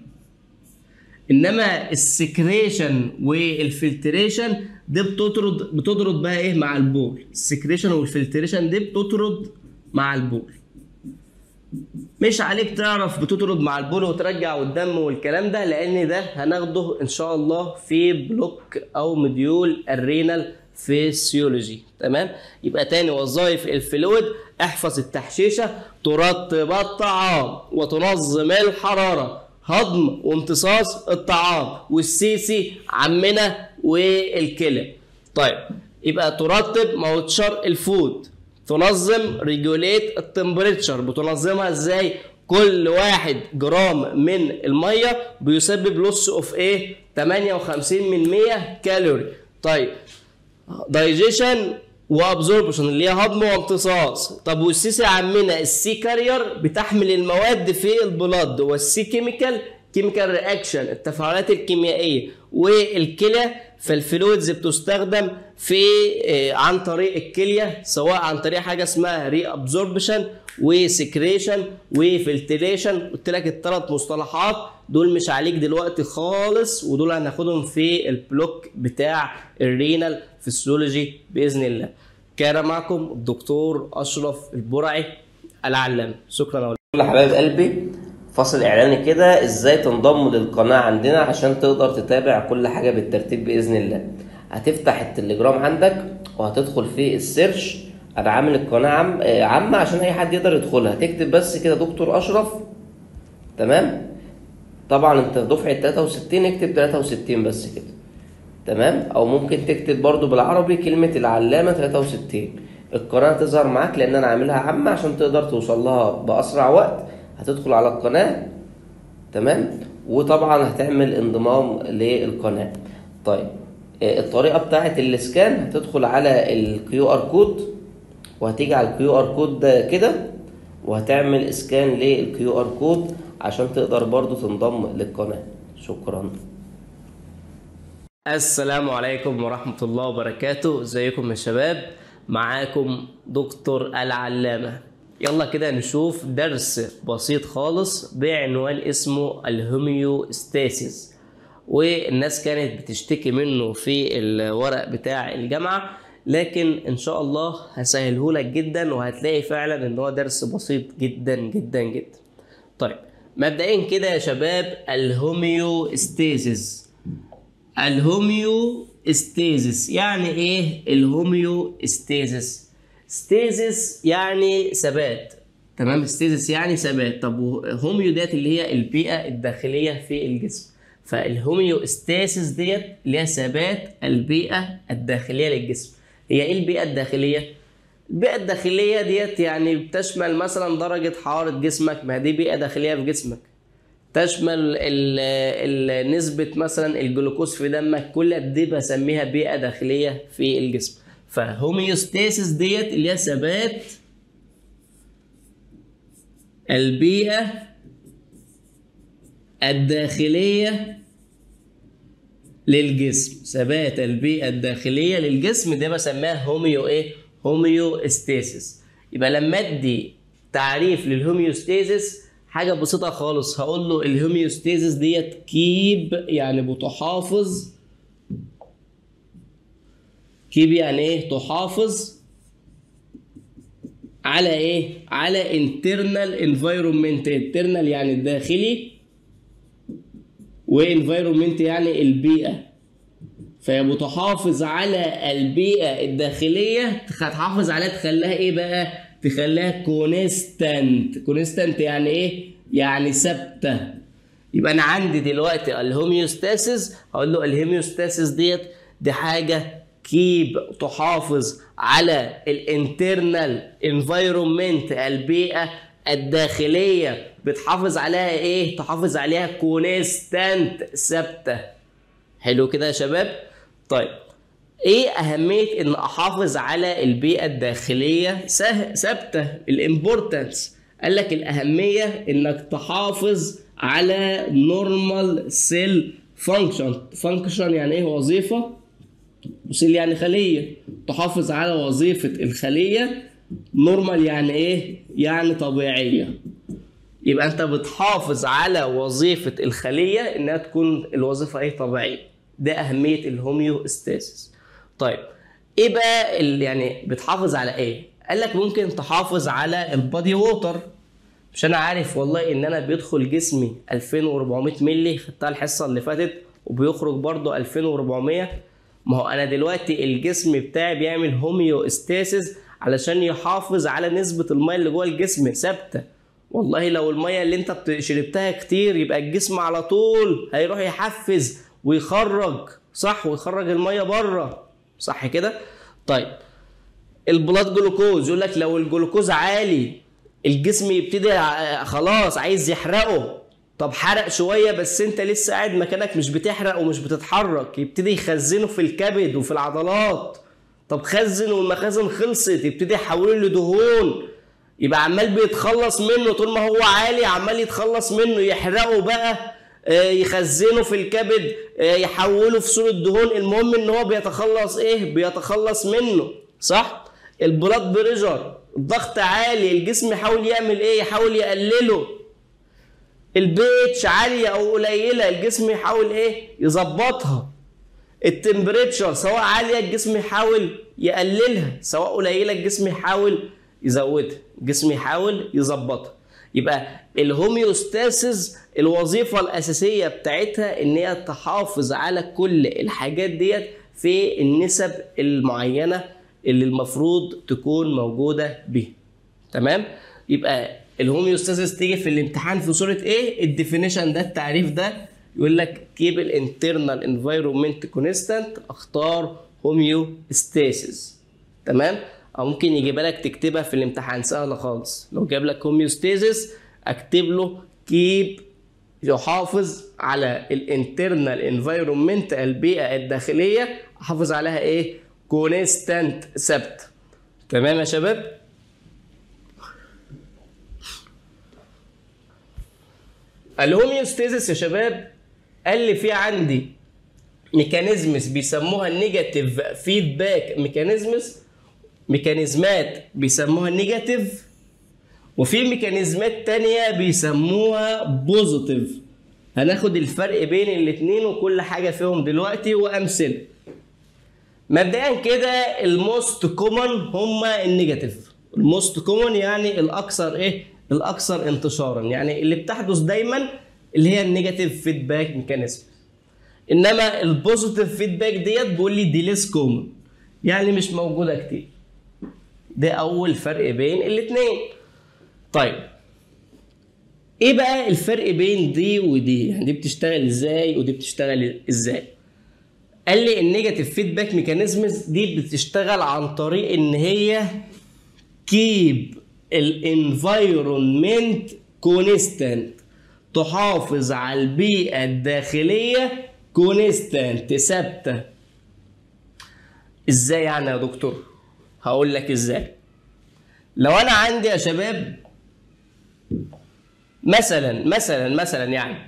S1: انما السكريشن والفلتريشن دي بتطرد بتطرد بقى ايه مع البول السكريشن والفلتريشن دي بتطرد مع البول مش عليك تعرف بتطرد مع البول وترجع والدم والكلام ده لان ده هناخده ان شاء الله في بلوك او مديول الرينال فيسيولوجي تمام يبقى تاني وظائف الفلويد احفظ التحشيشه ترطب الطعام وتنظم الحراره هضم وامتصاص الطعام والسيسي عمنا والكلى طيب يبقى ترطب موتشر الفود تنظم ريجوليت التمبريتشر بتنظمها ازاي كل واحد جرام من الميه بيسبب لوس اوف ايه 58 من 100 كالوري طيب دايجيشن وابزوربشن اللي هي هضم وامتصاص طب والسي عمنا السي كارير بتحمل المواد في البلد والسي كيميكال كيميكال رياكشن التفاعلات الكيميائيه والكلى فالفلويدز بتستخدم في عن طريق الكليه سواء عن طريق حاجه اسمها ري ابزوربشن وسكريشن وفلتريشن قلت لك الثلاث مصطلحات دول مش عليك دلوقتي خالص ودول هناخدهم في البلوك بتاع الرينال فيسيولوجي باذن الله كان معكم الدكتور اشرف البرعي العلام شكرا
S2: كل حبايب قلبي فاصل اعلاني كده ازاي تنضم للقناه عندنا عشان تقدر تتابع كل حاجه بالترتيب باذن الله هتفتح التليجرام عندك وهتدخل في السيرش انا عامل القناه عام عامه عشان اي حد يقدر يدخلها تكتب بس كده دكتور اشرف تمام طبعا انت دفعه 63 اكتب 63 بس كده تمام او ممكن تكتب برضو بالعربي كلمه العلامه 63 القناه تظهر معاك لان انا عاملها عامه عشان تقدر توصل لها باسرع وقت هتدخل على القناه تمام وطبعا هتعمل انضمام للقناه طيب الطريقه بتاعه الاسكان هتدخل على الكيو ار كود وهتيجي على الكيو ار كود ده كده وهتعمل اسكان للكيو ار كود عشان تقدر برضو تنضم للقناه شكرا
S1: السلام عليكم ورحمة الله وبركاته ازيكم يا شباب معاكم دكتور العلامة يلا كده نشوف درس بسيط خالص بعنوان اسمه الهوميوستاسيس والناس كانت بتشتكي منه في الورق بتاع الجامعة لكن ان شاء الله هسهله لك جدا وهتلاقي فعلا ان هو درس بسيط جدا جدا جدا طيب مبدئيا كده يا شباب الهوميوستاسيس الهوميوستاسيس يعني ايه الهوميوستاسيس ستيزيس يعني ثبات تمام ستيزيس يعني ثبات طب هوميو ديت اللي هي البيئه الداخليه في الجسم فالهوميوستاسيس ديت اللي هي ثبات البيئه الداخليه للجسم هي ايه البيئه الداخليه البيئه الداخليه ديت يعني بتشمل مثلا درجه حراره جسمك ما دي بيئه داخليه في جسمك تشمل ال ال نسبة مثلا الجلوكوز في دمك كل دي بسميها بيئة داخلية في الجسم فهوميوستاسيس ديت اللي هي ثبات البيئة الداخلية للجسم ثبات البيئة الداخلية للجسم ده بسميها هوميو ايه هوميوستاسيس يبقى لما ادي تعريف للهوميوستاسيس حاجه بسيطه خالص هقول له الهوميوستاسيس ديت كيب يعني بتحافظ كيب يعني ايه تحافظ على ايه على internal environment internal يعني الداخلي وانفايرومنت يعني البيئة فهي بتحافظ على البيئة الداخلية هتحافظ عليها تخليها ايه بقى تخليها كونستانت كونستانت يعني ايه يعني ثابتة يبقى انا عندي دلوقتي الهوميوستاسيس هقول له الهوميوستاسيس ديت دي حاجة كيب تحافظ على الانترنال انفايرومنت البيئة الداخلية بتحافظ عليها ايه تحافظ عليها كونستانت ثابتة حلو كده يا شباب طيب ايه اهمية ان احافظ على البيئة الداخلية سه- ثابتة الامبورتنس قال لك الاهمية انك تحافظ على نورمال سيل فانكشن فانكشن يعني ايه وظيفة وسيل يعني خلية تحافظ على وظيفة الخلية نورمال يعني ايه يعني طبيعية يبقى انت بتحافظ على وظيفة الخلية انها تكون الوظيفة ايه طبيعية ده اهمية الهوميوستاسيس طيب ايه بقى اللي يعني بتحافظ على ايه قال لك ممكن تحافظ على البادي ووتر مش انا عارف والله ان انا بيدخل جسمي 2400 مللي خدتها الحصه اللي فاتت وبيخرج برضه 2400 ما هو انا دلوقتي الجسم بتاعي بيعمل هوميوستاسيس علشان يحافظ على نسبه الميه اللي جوه الجسم ثابته والله لو الميه اللي انت بت- شربتها كتير يبقى الجسم على طول هيروح يحفز ويخرج صح ويخرج الميه بره صح كده طيب البلاد جلوكوز يقول لك لو الجلوكوز عالي الجسم يبتدي ع- خلاص عايز يحرقه طب حرق شويه بس انت لسه قاعد مكانك مش بتحرق ومش بتتحرك يبتدي يخزنه في الكبد وفي العضلات طب خزن والمخازن خلصت يبتدي يحوله لدهون يبقى عمال بيتخلص منه طول ما هو عالي عمال يتخلص منه يحرقه بقى آه، يخزنه في الكبد آه، يحوله في صورة دهون المهم ان هو بيتخلص ايه بيتخلص منه صح البلاد بريشر الضغط عالي الجسم يحاول يعمل ايه يحاول يقلله البيتش عالية او قليلة الجسم يحاول ايه يظبطها التمبريتشر سواء عالية الجسم يحاول يقللها سواء قليلة الجسم يحاول يزودها الجسم يحاول يظبطها يبقى الهوميوستاسيس الوظيفة الأساسية بتاعتها إن هي تحافظ على كل الحاجات ديت في النسب المعينة اللي المفروض تكون موجودة بيها تمام يبقى الهوميوستاسيس تيجي في الامتحان في صورة ايه الديفينيشن ده التعريف ده يقول لك كيب الانترنال انفايرومنت كونستانت اختار هوميوستاسيس تمام او ممكن يجيب لك تكتبها في الامتحان سهله خالص لو جاب لك هوميوستاسيس اكتب له كيب يحافظ على الانترنال انفايرومنت البيئه الداخليه احافظ عليها ايه كونستانت ثابت تمام يا شباب الهوميوستاسيس يا شباب قال لي في عندي ميكانيزمز بيسموها النيجاتيف فيدباك ميكانيزمز ميكانيزمات بيسموها النيجاتيف وفي ميكانيزمات تانية بيسموها بوزيتيف هناخد الفرق بين الاتنين وكل حاجة فيهم دلوقتي وأمثلة مبدئيا كده الموست كومن هما النيجاتيف الموست كومن يعني الأكثر إيه الأكثر انتشارا يعني اللي بتحدث دايما اللي هي النيجاتيف فيدباك ميكانيزم انما البوزيتيف فيدباك ديت بيقول لي دي ليس كومن يعني مش موجوده كتير ده اول فرق بين الاثنين طيب ايه بقى الفرق بين دي ودي يعني دي بتشتغل ازاي ودي بتشتغل ازاي قال لي النيجاتيف فيدباك ميكانيزمز دي بتشتغل عن طريق ان هي كيب الانفايرمنت كونستانت تحافظ على البيئة الداخلية كونستانت ثابتة ازاي يعني يا دكتور هقول لك ازاي لو انا عندي يا شباب مثلا مثلا مثلا يعني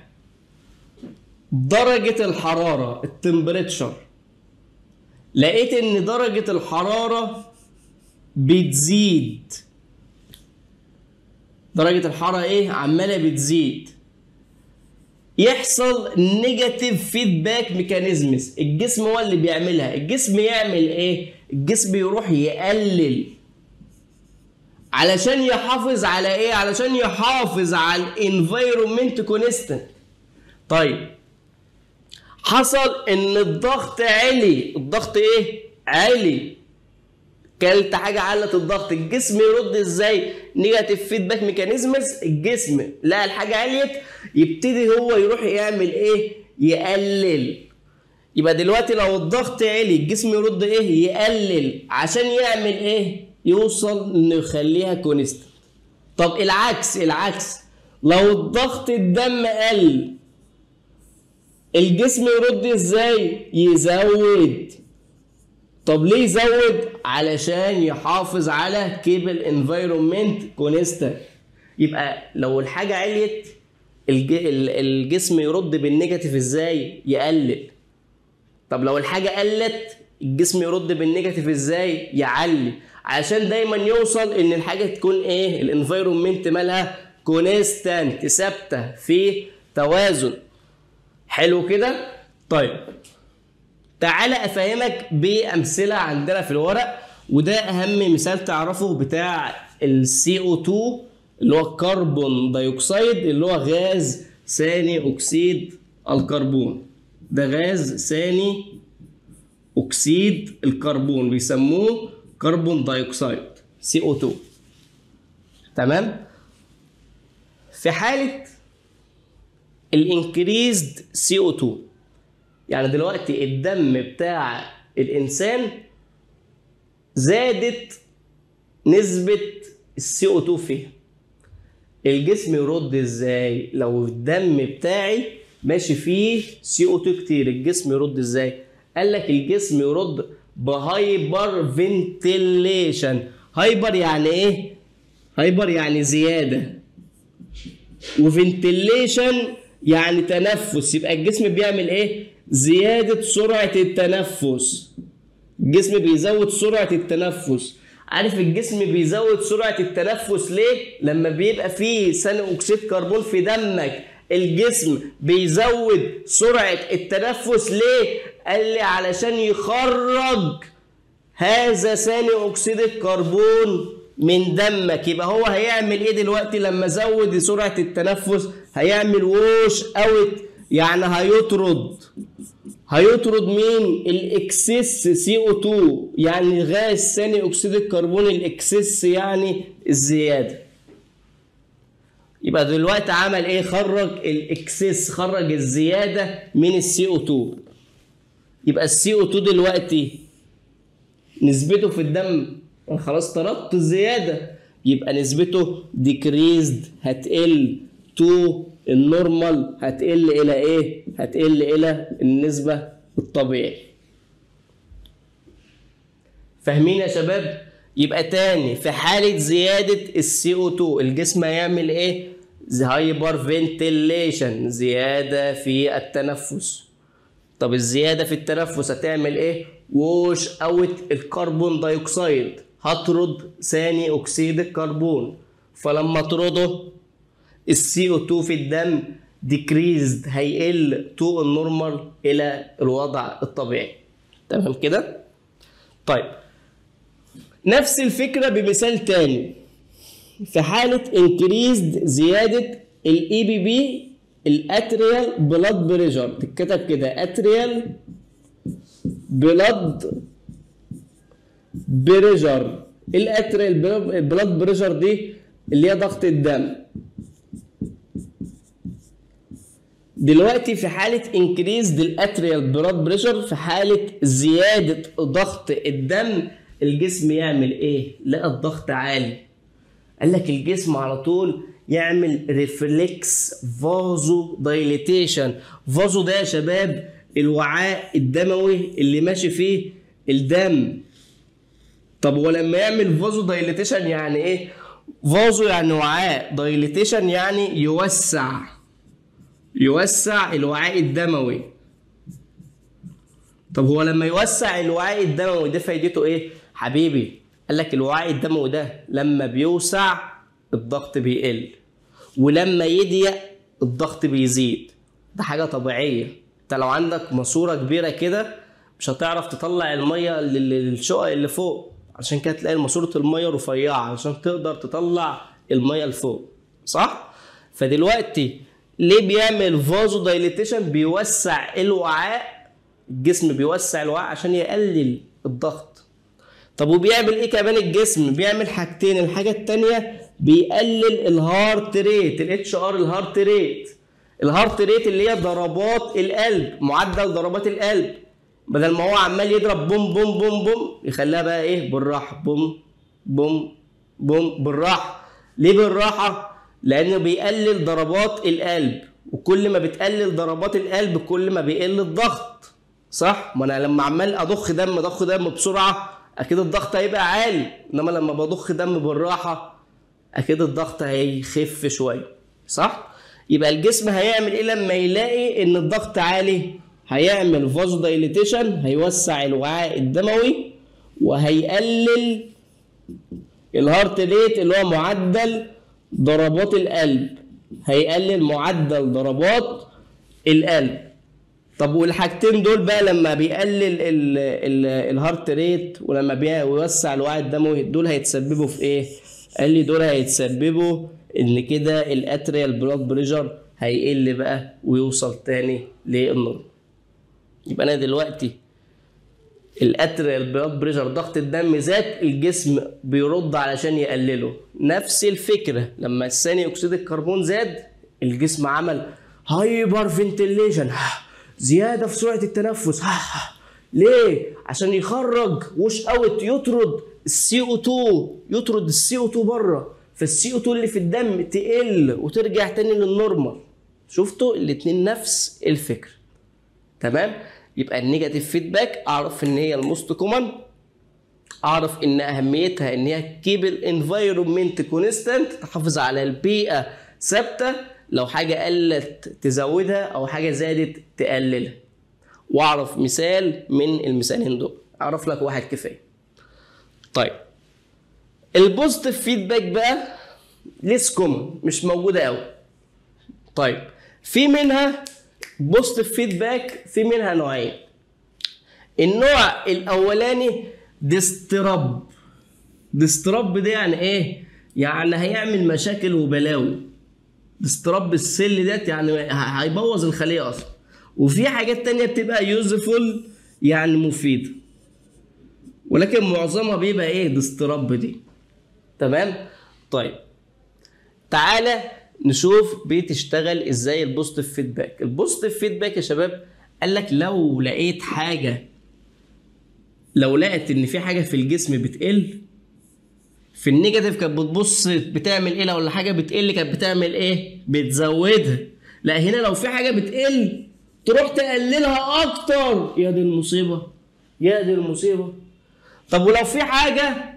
S1: درجة الحرارة التمبريتشر لقيت ان درجة الحرارة بتزيد درجة الحرارة ايه عمالة بتزيد يحصل نيجاتيف فيدباك ميكانيزمز الجسم هو اللي بيعملها الجسم يعمل ايه الجسم يروح يقلل علشان يحافظ على ايه علشان يحافظ على الانفايرومنت كونستنت طيب حصل ان الضغط عالي الضغط ايه عالي كلت حاجه علت الضغط الجسم يرد ازاي نيجاتيف فيدباك ميكانيزمز الجسم لقى الحاجه عليت يبتدي هو يروح يعمل ايه يقلل يبقى دلوقتي لو الضغط عالي الجسم يرد ايه يقلل عشان يعمل ايه يوصل انه يخليها كونست طب العكس العكس لو الضغط الدم قل الجسم يرد ازاي يزود طب ليه يزود علشان يحافظ على كيبل انفايرومنت كونستنت يبقى لو الحاجه عليت الج... الجسم يرد بالنيجاتيف ازاي يقلل طب لو الحاجه قلت الجسم يرد بالنيجاتيف ازاي يعلي عشان دايما يوصل ان الحاجه تكون ايه الانفايرومنت مالها كونستانت ثابته في توازن حلو كده طيب تعالى افهمك بامثله عندنا في الورق وده اهم مثال تعرفه بتاع السي او 2 اللي هو الكربون دايوكسيد اللي هو غاز ثاني اكسيد الكربون ده غاز ثاني اكسيد الكربون بيسموه كربون دايوكسيد سي او 2 تمام في حاله الانكريزد سي او 2 يعني دلوقتي الدم بتاع الانسان زادت نسبة السي او 2 فيها الجسم يرد ازاي لو الدم بتاعي ماشي فيه سي او 2 كتير الجسم يرد ازاي قال لك الجسم يرد بهايبر فنتيليشن هايبر يعني ايه هايبر يعني زياده وفنتيليشن يعني تنفس يبقى الجسم بيعمل ايه زيادة سرعة التنفس الجسم بيزود سرعة التنفس عارف الجسم بيزود سرعة التنفس ليه؟ لما بيبقى فيه ثاني أكسيد كربون في دمك الجسم بيزود سرعة التنفس ليه؟ قال لي علشان يخرج هذا ثاني أكسيد الكربون من دمك يبقى هو هيعمل ايه دلوقتي لما زود سرعة التنفس هيعمل ووش اوت يعني هيطرد هيطرد مين الاكسس سي او 2 يعني غاز ثاني اكسيد الكربون الاكسس يعني الزياده يبقى دلوقتي عمل ايه خرج الاكسس خرج الزياده من السي او 2 يبقى السي او 2 دلوقتي نسبته في الدم خلاص طردت الزياده يبقى نسبته ديكريزد هتقل تو النورمال هتقل الى ايه هتقل الى النسبه الطبيعي فاهمين يا شباب يبقى تاني في حاله زياده السي او 2 الجسم هيعمل ايه هايبر فنتيليشن زياده في التنفس طب الزياده في التنفس هتعمل ايه ووش اوت الكربون دايوكسيد هطرد ثاني اكسيد الكربون فلما اطرده السي او 2 في الدم ديكريزد هيقل تو النورمال الى الوضع الطبيعي تمام كده طيب نفس الفكره بمثال تاني في حاله انكريزد زياده الاي بي بي الاتريال بلاد بريشر تتكتب كده اتريال بلاد بريشر الاتريال بلاد بريشر دي اللي هي ضغط الدم دلوقتي في حالة انكريز الاتريال بلاد بريشر في حالة زيادة ضغط الدم الجسم يعمل ايه؟ لقى الضغط عالي قال لك الجسم على طول يعمل ريفلكس فازو دايليتيشن فازو ده يا شباب الوعاء الدموي اللي ماشي فيه الدم طب ولما يعمل فازو دايليتيشن يعني ايه فازو يعني وعاء دايليتيشن يعني يوسع يوسع الوعاء الدموي طب هو لما يوسع الوعاء الدموي ده فايدته ايه حبيبي قال لك الوعاء الدموي ده لما بيوسع الضغط بيقل ولما يضيق الضغط بيزيد ده حاجه طبيعيه انت لو عندك ماسوره كبيره كده مش هتعرف تطلع الميه لل- للشقق اللي فوق عشان كده تلاقي ماسوره الميه رفيعه عشان تقدر تطلع الميه لفوق صح فدلوقتي ليه بيعمل فازو دايليتيشن بيوسع الوعاء الجسم بيوسع الوعاء عشان يقلل الضغط طب وبيعمل ايه كمان الجسم بيعمل حاجتين الحاجه التانية بيقلل الهارت ريت الاتش ار الهارت ريت الهارت ريت اللي هي ضربات القلب معدل ضربات القلب بدل ما هو عمال يضرب بوم بوم بوم بوم يخليها بقى ايه بالراحه بوم بوم بوم بالراحه ليه بالراحه لانه بيقلل ضربات القلب وكل ما بتقلل ضربات القلب كل ما بيقل الضغط صح ما انا لما عمال اضخ دم ضخ دم بسرعه اكيد الضغط هيبقى عالي انما لما بضخ دم بالراحه اكيد الضغط هيخف شويه صح يبقى الجسم هيعمل ايه لما يلاقي ان الضغط عالي هيعمل فازو دايليتيشن هيوسع الوعاء الدموي وهيقلل الهارت ريت اللي هو معدل ضربات القلب هيقلل معدل ضربات القلب طب والحاجتين دول بقى لما بيقلل ال ال الهارت ريت ولما بيوسع الوعي الدموي دول هيتسببوا في ايه؟ قال لي دول هيتسببوا ان كده الاتريال بلاد بريشر هيقل بقى ويوصل تاني للنورم يبقى انا دلوقتي الاتريال بلاد بريشر ضغط الدم زاد الجسم بيرد علشان يقلله نفس الفكره لما ثاني اكسيد الكربون زاد الجسم عمل هايبر فنتيليشن زياده في سرعه التنفس ليه عشان يخرج وش اوت يطرد السي او 2 يطرد السي او 2 بره فالسي او 2 اللي في الدم تقل وترجع تاني للنورمال شفتوا الاتنين نفس الفكره تمام يبقى النيجاتيف فيدباك اعرف ان هي الموست كومن اعرف ان اهميتها ان هي كيب الانفايرمنت كونستانت تحافظ على البيئه ثابته لو حاجه قلت تزودها او حاجه زادت تقللها واعرف مثال من المثالين دول اعرف لك واحد كفايه طيب البوزيتيف فيدباك بقى ليس كومن مش موجوده قوي طيب في منها بوزيتيف فيدباك في منها نوعين النوع الاولاني ديستراب ديستراب ده يعني ايه يعني هيعمل مشاكل وبلاوي ديستراب السل ديت يعني هيبوظ الخليه اصلا وفي حاجات تانية بتبقى يوزفول يعني مفيدة ولكن معظمها بيبقى ايه ديستراب دي تمام طيب تعالى نشوف بتشتغل ازاي البوزيتيف فيدباك البوزيتيف فيدباك يا شباب قال لك لو لقيت حاجه لو لقيت ان في حاجه في الجسم بتقل في النيجاتيف كانت بتبص بتعمل ايه لو حاجه بتقل كانت بتعمل ايه بتزودها لا هنا لو في حاجه بتقل تروح تقللها اكتر يا دي المصيبه يا دي المصيبه طب ولو في حاجه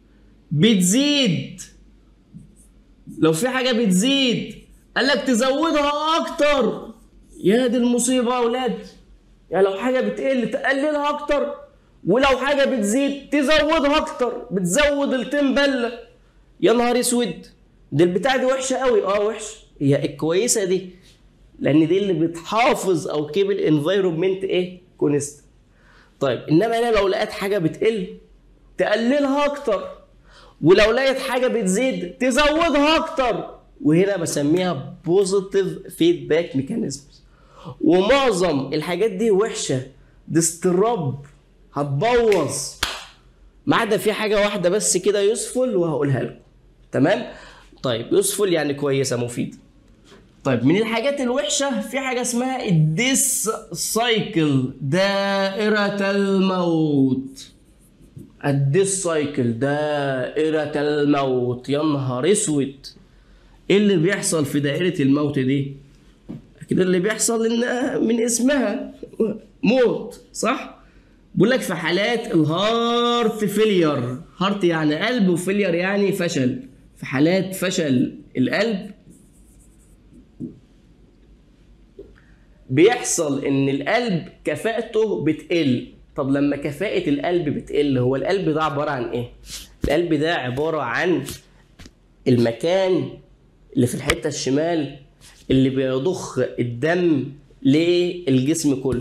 S1: بتزيد لو في حاجه بتزيد قال لك تزودها اكتر يا دي المصيبه يا اولاد يعني لو حاجه بتقل تقللها اكتر ولو حاجه بتزيد تزودها اكتر بتزود التين بله يا نهار اسود دي البتاعه دي وحشه قوي اه وحشه هي الكويسه دي لان دي اللي بتحافظ او كيب الانفايرمنت ايه كونست طيب انما انا لو لقيت حاجه بتقل تقللها اكتر ولو لقيت حاجه بتزيد تزودها اكتر وهنا بسميها بوزيتيف فيدباك ميكانيزمز ومعظم الحاجات دي وحشه ديستراب هتبوظ ما عدا في حاجه واحده بس كده يوسفول وهقولها لكم تمام طيب يوسفول يعني كويسه مفيده طيب من الحاجات الوحشه في حاجه اسمها الديس سايكل دائره الموت الديس سايكل دائرة الموت يا نهار اسود ايه اللي بيحصل في دائرة الموت دي؟ كده اللي بيحصل ان من اسمها موت صح؟ بيقول لك في حالات الهارت فيلير هارت يعني قلب وفيلير يعني فشل في حالات فشل القلب بيحصل ان القلب كفاءته بتقل طب لما كفاءة القلب بتقل هو القلب ده عبارة عن ايه؟ القلب ده عبارة عن المكان اللي في الحتة الشمال اللي بيضخ الدم للجسم كله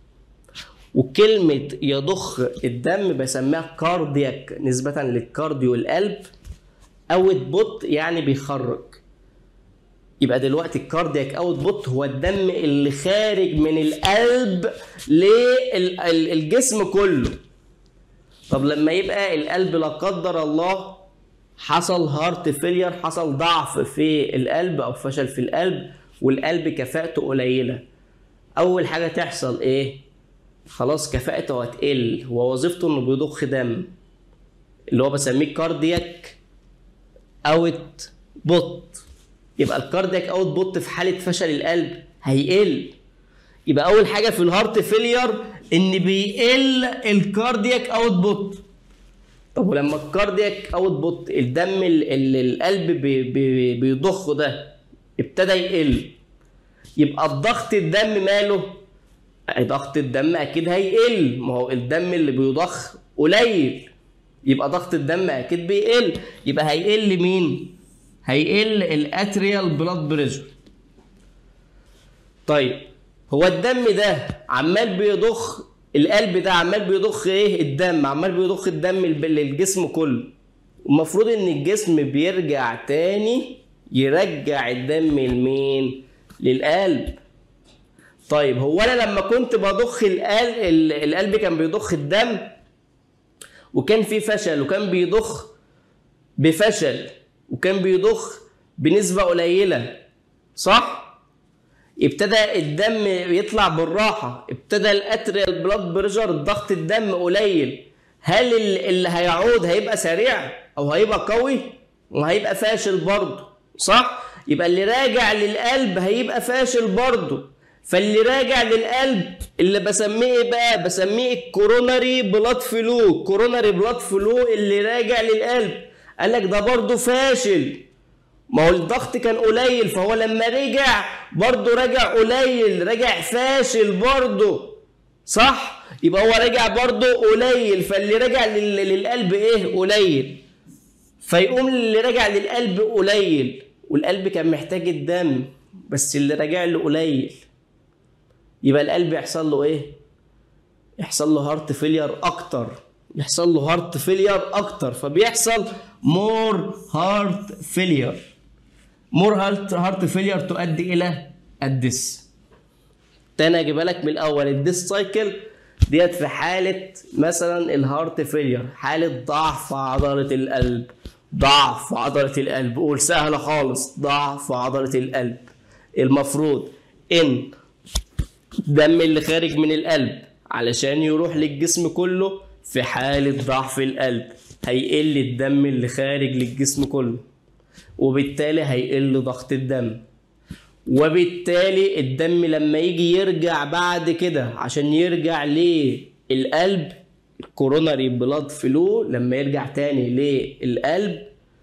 S1: وكلمة يضخ الدم بسميها كاردياك نسبة للكارديو القلب اوت بوت يعني بيخرج يبقى دلوقتي الكاردياك اوت بوت هو الدم اللي خارج من القلب للجسم كله طب لما يبقى القلب لا قدر الله حصل هارت فيلير حصل ضعف في القلب او فشل في القلب والقلب كفاءته قليله اول حاجه تحصل ايه خلاص كفاءته هتقل هو وظيفته انه بيضخ دم اللي هو بسميه كاردياك اوت بوت يبقى الكاردياك اوت بوت في حاله فشل القلب هيقل يبقى اول حاجه في الهارت فيلير ان بيقل الكاردياك اوت بوت طب ولما الكاردياك اوت بوت الدم اللي القلب بي بي بيضخه ده ابتدى يقل يبقى الضغط الدم ماله ضغط الدم اكيد هيقل ما هو الدم اللي بيضخ قليل يبقى ضغط الدم اكيد بيقل يبقى هيقل مين هيقل الاتريال بلاد بريشر طيب هو الدم ده عمال بيضخ القلب ده عمال بيضخ ايه الدم عمال بيضخ الدم للجسم كله المفروض ان الجسم بيرجع تاني يرجع الدم لمين للقلب طيب هو انا لما كنت بضخ القلب القلب كان بيضخ الدم وكان في فشل وكان بيضخ بفشل وكان بيضخ بنسبة قليلة صح؟ ابتدى الدم يطلع بالراحة ابتدى الاتريال بلاد بريشر ضغط الدم قليل هل اللي هيعود هيبقى سريع او هيبقى قوي وهيبقى فاشل برضه صح يبقى اللي راجع للقلب هيبقى فاشل برضه فاللي راجع للقلب اللي بسميه ايه بقى بسميه الكوروناري بلاد فلو الكوروناري بلاد فلو اللي راجع للقلب قال لك ده برضه فاشل ما هو الضغط كان قليل فهو لما رجع برضه رجع قليل رجع فاشل برضه صح يبقى هو رجع برضه قليل فاللي رجع للقلب ايه قليل فيقوم اللي رجع للقلب قليل والقلب كان محتاج الدم بس اللي راجع له قليل يبقى القلب يحصل له ايه يحصل له هارت فيلير اكتر يحصل له هارت فيلير اكتر فبيحصل مور هارت فيلير مور هارت هارت فيلير تؤدي الى الدس تاني اجيبها لك من الاول الدس سايكل ديت في حالة مثلا الهارت فيلير حالة ضعف عضلة القلب ضعف عضلة القلب قول سهلة خالص ضعف عضلة القلب المفروض ان الدم اللي خارج من القلب علشان يروح للجسم كله في حالة ضعف القلب هيقل الدم اللي خارج للجسم كله وبالتالي هيقل ضغط الدم وبالتالي الدم لما يجي يرجع بعد كده عشان يرجع للقلب الكوروناري بلاد فلو لما يرجع تاني للقلب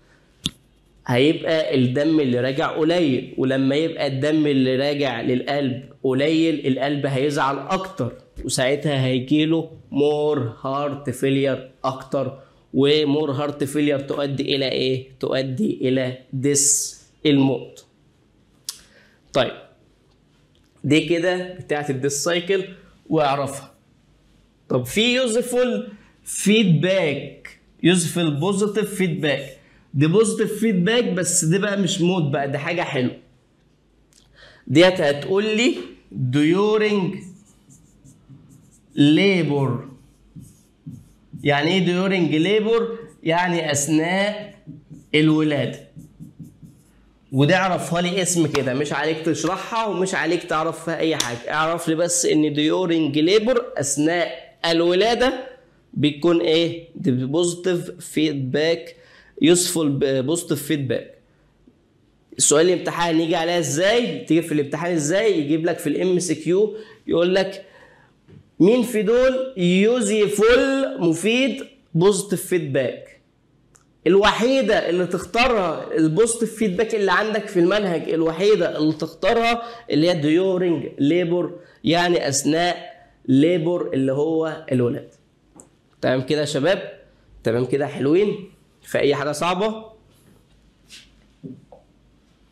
S1: هيبقى الدم اللي راجع قليل ولما يبقى الدم اللي راجع للقلب قليل القلب هيزعل اكتر وساعتها هيجيله مور هارت فيلير اكتر ومور هارت فيلير تؤدي الى ايه تؤدي الى ديس الموت طيب دي كده بتاعت الديس سايكل واعرفها طب في يوزفول فيدباك يوزفول بوزيتيف فيدباك دي بوزيتيف فيدباك بس دي بقى مش موت بقى دي حاجه حلوه ديت هتقول لي during labor يعني ايه during labor يعني اثناء الولاده ودي اعرفها لي اسم كده مش عليك تشرحها ومش عليك تعرف فيها اي حاجه اعرف لي بس ان during labor اثناء الولاده بيكون ايه دي بوزيتيف فيدباك يوسفول بوزيتيف فيدباك السؤال الامتحان يجي عليها ازاي تيجي في الامتحان ازاي يجيب لك في الام سي كيو يقول لك مين في دول يوزيفول مفيد بوزيتيف فيدباك الوحيدة اللي تختارها البوزيتيف فيدباك اللي عندك في المنهج الوحيدة اللي تختارها اللي هي ديورنج ليبر يعني أثناء ليبر اللي هو الولاد تمام كده يا شباب تمام كده حلوين في أي حاجة صعبة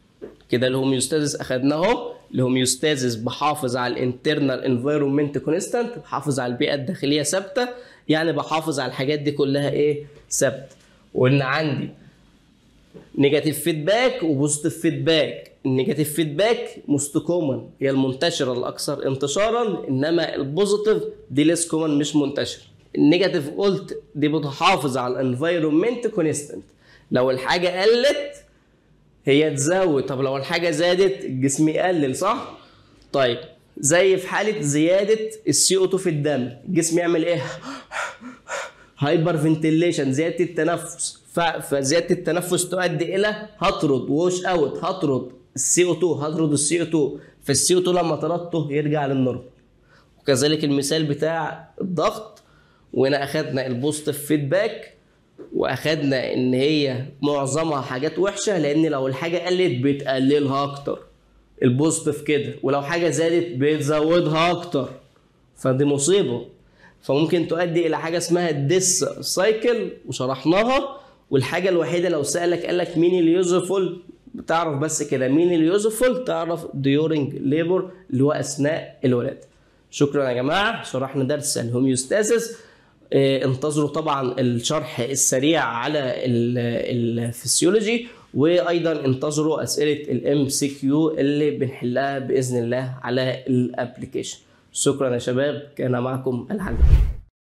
S1: كده الهوميوستازيس اخدناه اهو الهوميوستازيس بحافظ على الانترنال انفايرمنت كونستانت بحافظ على البيئه الداخليه ثابته يعني بحافظ على الحاجات دي كلها ايه ثابته وقلنا عندي نيجاتيف فيدباك وبوزيتيف فيدباك النيجاتيف فيدباك موست كومن هي المنتشره الاكثر انتشارا انما البوزيتيف دي ليس كومن مش منتشر النيجاتيف قلت دي بتحافظ على الانفايرمنت كونستانت لو الحاجه قلت هي تزود طب لو الحاجه زادت الجسم يقلل صح طيب زي في حاله زياده السي او 2 في الدم الجسم يعمل ايه هايبر فنتيليشن زياده التنفس ف- فزياده التنفس تؤدي الى هطرد ووش اوت هطرد السي او 2 هطرد السي او 2 فالسي او 2 لما طردته يرجع للنورمال وكذلك المثال بتاع الضغط وهنا اخدنا البوزيتيف فيدباك واخدنا ان هي معظمها حاجات وحشه لان لو الحاجه قلت بتقللها اكتر البوزيتيف كده ولو حاجه زادت بتزودها اكتر فدي مصيبه فممكن تؤدي الى حاجه اسمها الديس سايكل وشرحناها والحاجه الوحيده لو سالك قال لك مين اليوزفول بتعرف بس كده مين اليوزفول تعرف ديورنج ليبر اللي هو اثناء الولاده شكرا يا جماعه شرحنا درس الهوميوستاسيس آه، انتظروا طبعا الشرح السريع على ال- الفسيولوجي وايضا انتظروا اسئله الام سي كيو اللي بنحلها باذن الله على الابلكيشن شكرا يا شباب كان معكم الحلقه